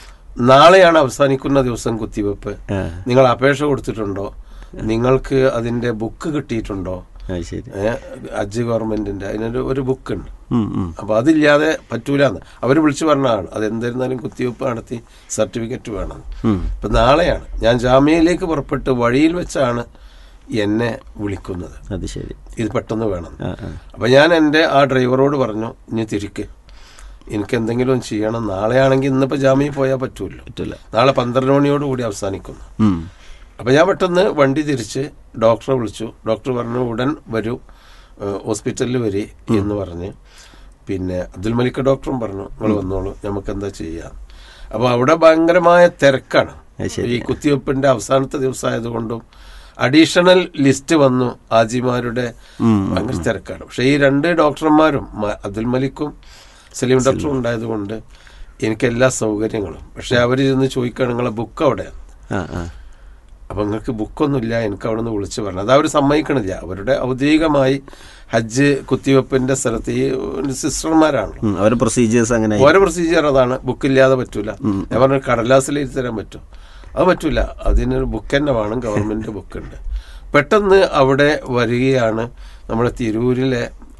നാളെയാണ് അവസാനിക്കുന്ന ദിവസം കുത്തിവെപ്പ് ആ. നിങ്ങൾ അപേക്ഷ കൊടുത്തിട്ടുണ്ടോ നിങ്ങൾക്ക് അതിന്റെ ബുക്ക് കിട്ടിയിട്ടുണ്ടോ അത് ശരി ഏ, ഹജ്ജ് ഗവൺമെന്റിന്റെ അതിനൊരു ഒരു ബുക്ക് ഉണ്ട് ഉം, ഉം. അപ്പൊ അതില്ലാതെ പറ്റൂലെന്ന് അവർ വിളിച്ചു പറഞ്ഞതാണ് അത് എന്തായിരുന്നാലും കുത്തിവെപ്പ് നടത്തി സർട്ടിഫിക്കറ്റ് വേണം ഉം. ഇപ്പൊ നാളെയാണ് ഞാൻ ജാമ്യയിലേക്ക് പുറപ്പെട്ട് വഴിയിൽ വെച്ചാണ് എന്നെ വിളിക്കുന്നത് അത് ശരി ഇത് പെട്ടെന്ന് വേണം ആ, ആ. അപ്പൊ ഞാൻ എൻ്റെ ആ ഡ്രൈവറോട് പറഞ്ഞു ഇനി തിരിക്ക് എനിക്ക് എന്തെങ്കിലും ചെയ്യണം നാളെയാണെങ്കിൽ ഇന്നിപ്പോ ജാമ്യയിൽ പോയാൽ പറ്റൂല്ലോ പറ്റില്ല നാളെ പന്ത്രണ്ട് മണിയോട് കൂടി അവസാനിക്കുന്നു ഉം. അപ്പം ഞാൻ പെട്ടെന്ന് വണ്ടി തിരിച്ച് ഡോക്ടറെ വിളിച്ചു ഡോക്ടർ പറഞ്ഞു ഉടൻ വരൂ ഏഹ് ഹോസ്പിറ്റലിൽ വരി എന്ന് പറഞ്ഞ് പിന്നെ അബ്ദുൽ മലിക് ഡോക്ടറും പറഞ്ഞു നിങ്ങൾ വന്നോളൂ നമുക്ക് എന്താ ചെയ്യാം അപ്പോൾ അവിടെ ഭയങ്കരമായ തിരക്കാണ് അത് ശരി. ഈ കുത്തിവെപ്പിന്റെ അവസാനത്തെ ദിവസമായതുകൊണ്ടും അഡീഷണൽ ലിസ്റ്റ് വന്നു ആജിമാരുടെ ഭയങ്കര തിരക്കാണ് പക്ഷെ ഈ രണ്ട് ഡോക്ടർമാരും മ- അബ്ദുൽ മലിക്കും സലീം ഡോക്ടറും ഉണ്ടായതുകൊണ്ട് എനിക്ക് എല്ലാ സൗകര്യങ്ങളും പക്ഷെ അവർ ചെന്ന് ചോദിക്കുകയാണ് നിങ്ങളെ ബുക്ക് അവിടെയാണ് ആ ആ അപ്പം നിങ്ങൾക്ക് ബുക്കൊന്നുമില്ല എനിക്ക് അവിടെ നിന്ന് വിളിച്ച് പറഞ്ഞു അത് അവർ സമ്മതിക്കണില്ല അവരുടെ ഔദ്യോഗികമായി ഹജ്ജ് കുത്തിവെപ്പിന്റെ സ്ഥലത്ത് ഈ സിസ്റ്റർമാരാണല്ലോ ഉം. അവരുടെ പ്രൊസീജിയേഴ്സ് അങ്ങനെ ഓരോ പ്രൊസീജിയർ അതാണ് ബുക്കില്ലാതെ പറ്റൂല ഞാൻ പറഞ്ഞു കടലാസിൽ എഴുതി തരാൻ പറ്റും അത് പറ്റൂല അതിനൊരു ബുക്ക് തന്നെ വേണം ഗവൺമെന്റ് ബുക്ക് ഉണ്ട് പെട്ടെന്ന് അവിടെ വരികയാണ് നമ്മുടെ തിരൂരിലെ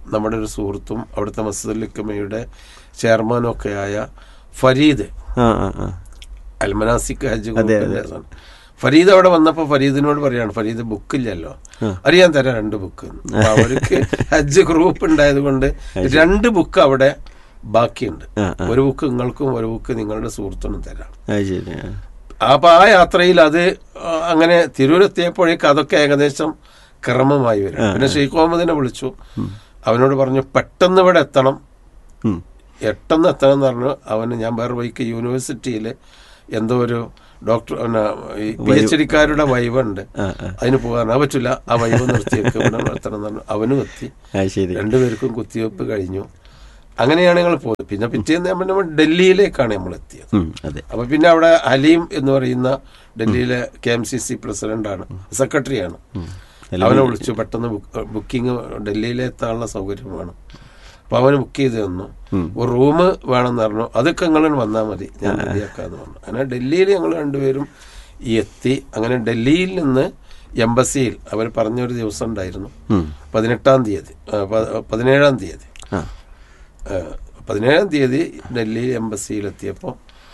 നമ്മുടെ ഒരു സുഹൃത്തും അവിടുത്തെ മസ്ജിദുലിക്കമയുടെ ചെയർമാനും ഒക്കെ ആയ ഫരീദ് ആ ആ ആ അൽമനാസിക് ഹജ്ജ് ഗ്രൂപ്പിന്റെ ആണ്. ഫരീദ് അവിടെ വന്നപ്പോ ഫരീദിനോട് പറയാണ് ഫരീദ് ബുക്കില്ലല്ലോ അറിയാൻ തരാം രണ്ട് ബുക്ക് അപ്പൊ അവർക്ക് ഹജ്ജ് ഗ്രൂപ്പ് ഉണ്ടായത് കൊണ്ട് രണ്ട് ബുക്ക് അവിടെ ബാക്കിയുണ്ട് ഒരു ബുക്ക് നിങ്ങൾക്കും ഒരു ബുക്ക് നിങ്ങളുടെ സുഹൃത്തിനും തരാം അത് ശരി ആ. അപ്പൊ ആ യാത്രയിൽ അത് ആ, അങ്ങനെ തിരൂരെത്തിയപ്പോഴേക്ക് അതൊക്കെ ഏകദേശം ക്രമമായി വരും പിന്നെ ഷെയ്ഖ് മുഹമ്മദിനെ വിളിച്ചു അവനോട് പറഞ്ഞു പെട്ടെന്ന് ഇവിടെ എത്തണം ഉം. പെട്ടെന്ന് എത്തണം എന്ന് പറഞ്ഞു അവന് ഞാൻ വേറെ വഴിക്ക് യൂണിവേഴ്സിറ്റിയിൽ എന്തോ ഒരു ഡോക്ടർ പിന്നെ ഈ പി എച്ച് ഡിക്കാരുടെ വൈവുണ്ട് അതിന് പോകാൻ അത് പറ്റില്ല ആ വൈവ് നിർത്തിയേക്ക് ഇവിടെ എത്തണം എന്ന് പറഞ്ഞു അവനും എത്തി അത് ശരി രണ്ടുപേർക്കും കുത്തിവെപ്പ് കഴിഞ്ഞു അങ്ങനെയാണ് ഞങ്ങൾ പോയത് പിന്നെ പിറ്റേന്ന് നമ്മൾ നമ്മൾ ഡൽഹിയിലേക്കാണ് നമ്മൾ എത്തിയത് ഉം, അതെ അപ്പൊ പിന്നെ അവിടെ ഹലീം എന്ന് പറയുന്ന ഡൽഹിയിലെ കെ എം സി സി പ്രസിഡന്റാണ് സെക്രട്ടറിയാണ് അവനെ വിളിച്ചു പെട്ടെന്ന് ബുക്കിംഗ് ഡൽഹിയിലെ എത്താനുള്ള സൗകര്യം വേണം അപ്പൊ അവന് ബുക്ക് ചെയ്ത് തന്നു ഒരു റൂം വേണമെന്ന് പറഞ്ഞു അതൊക്കെ നിങ്ങൾ വന്നാൽ മതി ഞാൻ റെഡിയാക്കാന്ന് പറഞ്ഞു അങ്ങനെ ഡൽഹിയിൽ ഞങ്ങൾ രണ്ടുപേരും ഈ എത്തി അങ്ങനെ ഡൽഹിയിൽ നിന്ന് എംബസിയിൽ അവർ പറഞ്ഞൊരു ദിവസം ഉണ്ടായിരുന്നു പതിനെട്ടാം തീയതി ആ, പ- പതിനേഴാം തീയതി ആ ഏഹ് പതിനേഴാം തീയതി ഡൽഹി എംബസിയിലെത്തിയപ്പോൾ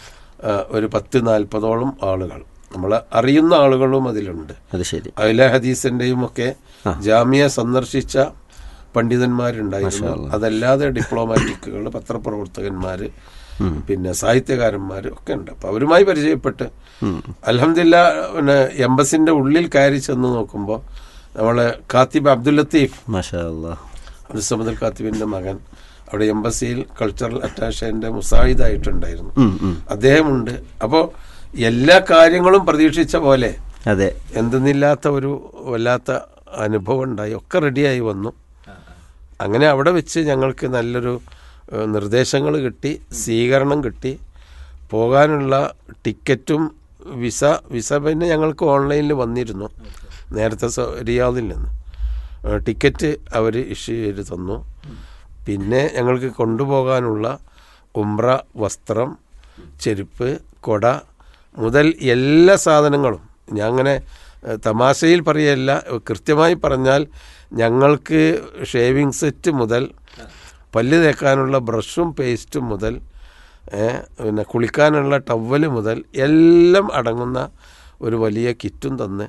ഒരു പത്ത് നാൽപ്പതോളം ആളുകൾ നമ്മൾ അറിയുന്ന ആളുകളും അതിലുണ്ട് അത് ശരി അയില ഹദീസിന്റെയും ഒക്കെ ജാമ്യ സന്ദർശിച്ച പണ്ഡിതന്മാരുണ്ടായിരുന്നു അതല്ലാതെ ഡിപ്ലോമാറ്റിക്കുകൾ പത്രപ്രവർത്തകന്മാർ പിന്നെ സാഹിത്യകാരന്മാർ ഒക്കെ ഉണ്ട് അപ്പൊ അവരുമായി പരിചയപ്പെട്ട് അലഹമില്ല പിന്നെ എംബസിന്റെ ഉള്ളിൽ കയറി ചെന്ന് നോക്കുമ്പോൾ നമ്മളെ കാത്തിബ് അബ്ദുൽ ലത്തീഫ് മാഷാ അല്ലാ അബ്ദുസമദ് ഖാത്തിബിന്റെ മകൻ അവിടെ എംബസിയിൽ കൾച്ചറൽ അറ്റാഷന്റെ മുസാഹിദായിട്ടുണ്ടായിരുന്നു ഉം, ഉം. അദ്ദേഹമുണ്ട് അപ്പോൾ എല്ലാ കാര്യങ്ങളും പ്രതീക്ഷിച്ച പോലെ അതെ എന്തെന്നില്ലാത്ത ഒരു വല്ലാത്ത അനുഭവം ഉണ്ടായി ഒക്കെ റെഡിയായി വന്നു അങ്ങനെ അവിടെ വെച്ച് ഞങ്ങൾക്ക് നല്ലൊരു നിർദ്ദേശങ്ങൾ കിട്ടി സ്വീകരണം കിട്ടി പോകാനുള്ള ടിക്കറ്റും വിസ വിസ പിന്നെ ഞങ്ങൾക്ക് ഓൺലൈനിൽ വന്നിരുന്നു നേരത്തെ സ- റിയാദിൽ നിന്ന് ഏഹ് ടിക്കറ്റ് അവർ ഇഷ്യൂ ചെയ്ത് തന്നു പിന്നെ ഞങ്ങൾക്ക് കൊണ്ടുപോകാനുള്ള ഉംറ വസ്ത്രം ചെരുപ്പ് കൊട മുതൽ എല്ലാ സാധനങ്ങളും ഞാൻ അങ്ങനെ ഏഹ്, തമാശയിൽ പറയല്ല കൃത്യമായി പറഞ്ഞാൽ ഞങ്ങൾക്ക് ഷേവിങ് സെറ്റ് മുതൽ പല്ല് തേക്കാനുള്ള ബ്രഷും പേസ്റ്റും മുതൽ ഏഹ്, പിന്നെ കുളിക്കാനുള്ള ടവല് മുതൽ എല്ലാം അടങ്ങുന്ന ഒരു വലിയ കിറ്റും തന്ന്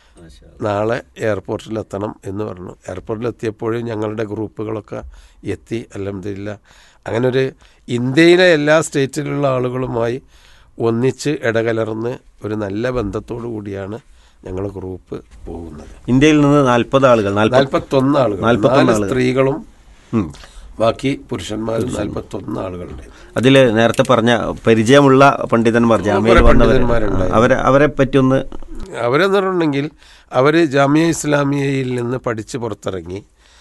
നാളെ എയർപോർട്ടിലെത്തണം എന്ന് പറഞ്ഞു എയർപോർട്ടിലെത്തിയപ്പോഴും ഞങ്ങളുടെ ഗ്രൂപ്പുകളൊക്കെ എത്തി അലഹമില്ല അങ്ങനെ ഒരു ഇന്ത്യയിലെ എല്ലാ സ്റ്റേറ്റിലുള്ള ആളുകളുമായി ഒന്നിച്ച് ഇടകലർന്ന് ഒരു നല്ല ബന്ധത്തോടു കൂടിയാണ് ഞങ്ങൾ ഗ്രൂപ്പ് പോകുന്നത് ഇന്ത്യയിൽ നിന്ന് നാൽപ്പത് ആളുകൾ നാൽപ്പത് നാൽപ്പത്തൊന്ന് ആളുകൾ നാൽപ്പത്തൊന്ന് നാല് ആളുകൾ. സ്ത്രീകളും ഉം. ബാക്കി പുരുഷന്മാരും നാൽപ്പത്തൊന്ന് ആളുകളുണ്ട് അതിൽ നേരത്തെ പറഞ്ഞ പരിചയമുള്ള പണ്ഡിതന്മാർ ജാമ്യയിൽ കുറെ വന്നവർ പണ്ഡിതന്മാരുണ്ടായിരുന്നു. അവരെ അവരെ പറ്റി ഒന്ന് അവരെന്ന് പറഞ്ഞിട്ടുണ്ടെങ്കിൽ അവർ ജാമ്യ ഇസ്ലാമിയയിൽ നിന്ന് പഠിച്ച് പുറത്തിറങ്ങി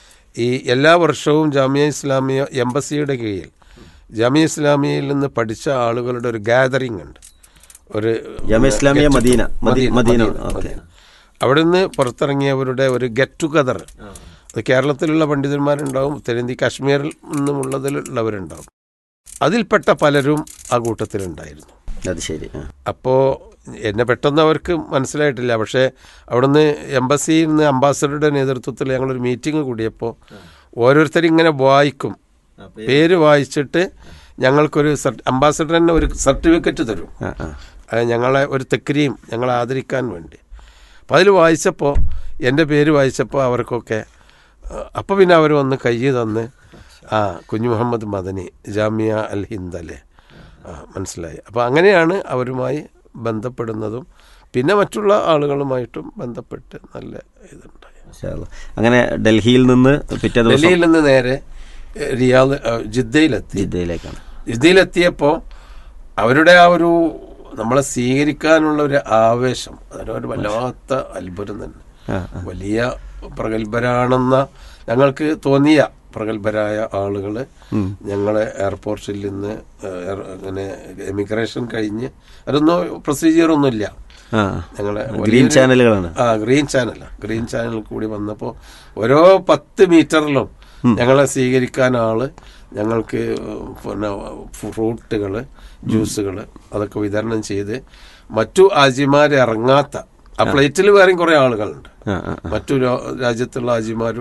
ഈ എല്ലാ വർഷവും ജാമ്യ ഇസ്ലാമിയ എംബസിയുടെ കീഴിൽ ജാമ്യ ഇസ്ലാമിയയിൽ നിന്ന് പഠിച്ച ആളുകളുടെ ഒരു ഗാദറിംഗ് ഉണ്ട് ഒരു ജാമ്യ ഇസ്ലാമിയ മദീന മദീ- മദീന ഓക്കെ അവിടെ നിന്ന് പുറത്തിറങ്ങിയവരുടെ ഒരു ഗെറ്റ് ടുഗദർ അത് കേരളത്തിലുള്ള പണ്ഡിതന്മാരുണ്ടാവും ഉത്തരേന്ത്യ കാശ്മീരിൽ നിന്നുമുള്ളതിലുള്ളവരുണ്ടാവും അതിൽപ്പെട്ട പലരും ആ കൂട്ടത്തിലുണ്ടായിരുന്നു അത് ശരി ആ. അപ്പോൾ എന്നെ പെട്ടെന്ന് അവർക്ക് മനസ്സിലായിട്ടില്ല പക്ഷേ അവിടുന്ന് എംബസിയിൽ നിന്ന് അംബാസഡറുടെ നേതൃത്വത്തിൽ ഞങ്ങളൊരു മീറ്റിംഗ് കൂടിയപ്പോൾ ഓരോരുത്തരും ഇങ്ങനെ വായിക്കും പേര് വായിച്ചിട്ട് ഞങ്ങൾക്കൊരു അംബാസഡർ തന്നെ ഒരു സർട്ടിഫിക്കറ്റ് തരും ആ, ആ. അത് ഞങ്ങളെ ഒരു തെക്രിയും ഞങ്ങളെ ആദരിക്കാൻ വേണ്ടി അപ്പോൾ അതിൽ വായിച്ചപ്പോൾ എൻ്റെ പേര് വായിച്ചപ്പോൾ അവർക്കൊക്കെ അപ്പോൾ പിന്നെ അവർ വന്ന് കൈ തന്ന് ആ കുഞ്ഞു മുഹമ്മദ് മദനി ജാമിയ അൽ ഹിന്ദല്ലേ ആ മനസ്സിലായി അപ്പോൾ അങ്ങനെയാണ് അവരുമായി ബന്ധപ്പെടുന്നതും പിന്നെ മറ്റുള്ള ആളുകളുമായിട്ടും ബന്ധപ്പെട്ട് നല്ല ഇതുണ്ടായി മാഷാ അല്ലാ. അങ്ങനെ ഡൽഹിയിൽ നിന്ന് പിറ്റേ ദിവസം ഡൽഹിയിൽ നിന്ന് നേരെ എഹ്, റിയാദ് അഹ്, ജിദ്ദയിലെത്തി ജിദ്ദയിലേക്കാണ് ഇതിലെത്തിയപ്പോൾ അവരുടെ ആ ഒരു നമ്മളെ സ്വീകരിക്കാനുള്ള ഒരു ആവേശം അതിനൊരു വല്ലാത്ത അത്ഭുതം തന്നെ ആ, വലിയ പ്രഗത്ഭരാണെന്ന ഞങ്ങൾക്ക് തോന്നിയ പ്രഗത്ഭരായ ആളുകൾ ഞങ്ങളെ എയർപോർട്ടിൽ നിന്ന് ഏഹ്, എയർ- അങ്ങനെ എമിഗ്രേഷൻ കഴിഞ്ഞ് അതൊന്നും പ്രൊസീജിയർ ഒന്നുമില്ല ആ ഞങ്ങളെ ഗ്രീൻ വലിയൊരു- ചാനലുകളാണ് ആ ഗ്രീൻ ചാനൽ ഗ്രീൻ ചാനൽ കൂടി വന്നപ്പോൾ ഓരോ പത്ത് മീറ്ററിലും ഞങ്ങളെ സ്വീകരിക്കാൻ ആള് ഞങ്ങൾക്ക് പിന്നെ ഫ്രൂട്ടുകൾ ജ്യൂസുകൾ അതൊക്കെ വിതരണം ചെയ്ത് മറ്റു ആജിമാർ ഇറങ്ങാത്ത ആ പ്ലേറ്റിൽ വേറെയും കുറേ ആളുകളുണ്ട് ആ, ആ, മറ്റു രാ- രാജ്യത്തുള്ള ആജിമാരും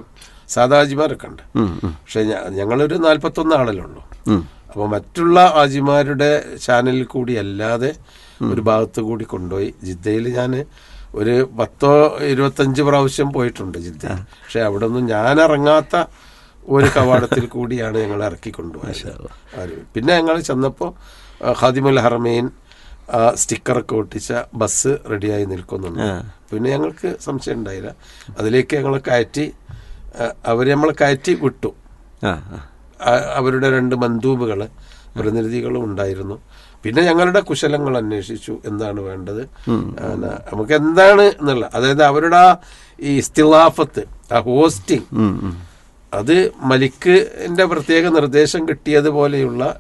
സാധാ ഹാജിമാരൊക്കെ ഉണ്ട് ഉം, ഉം, പക്ഷെ ഞ- ഞങ്ങളൊരു നാൽപ്പത്തൊന്ന് ആളല്ലേ ഉള്ളൂ ഉം. അപ്പോൾ മറ്റുള്ള ഹാജിമാരുടെ ചാനലിൽ കൂടി അല്ലാതെ ഒരു ഭാഗത്ത് കൂടി കൊണ്ടുപോയി ജിദ്ദയിൽ ഞാൻ ഒരു പത്തോ ഇരുപത്തഞ്ച് പ്രാവശ്യം പോയിട്ടുണ്ട് ജിദ്ദയിൽ പക്ഷെ അവിടെ ഒന്നും ഞാൻ ഇറങ്ങാത്ത ഒരു കവാടത്തിൽ കൂടിയാണ് ഞങ്ങൾ ഇറക്കി കൊണ്ടുപോയത് ആര് പിന്നെ ഞങ്ങൾ ചെന്നപ്പോൾ ഖാദിമുൽ ഹറമീൻ ആ സ്റ്റിക്കറൊക്കെ ഒട്ടിച്ച ബസ് റെഡിയായി നിൽക്കുന്നുണ്ട് പിന്നെ ഞങ്ങൾക്ക് സംശയം ഉണ്ടായില്ല അതിലേക്ക് ഞങ്ങൾ കയറ്റി അവർ നമ്മൾ കയറ്റി വിട്ടു ആ ആ ആ- അവരുടെ രണ്ട് മന്ദൂബുകൾ പ്രതിനിധികളും ഉണ്ടായിരുന്നു പിന്നെ ഞങ്ങളുടെ കുശലങ്ങൾ അന്വേഷിച്ചു എന്താണ് വേണ്ടത് ആ, ന- നമുക്ക് എന്താണ് എന്നുള്ള അതായത് അവരുടെ ആ ഈ ഇസ്തിലാഫത്ത് ആ ഹോസ്റ്റിംഗ് ഉം, ഉം. അത് മലിക്കിന്റെ പ്രത്യേക നിർദ്ദേശം കിട്ടിയതുപോലെയുള്ള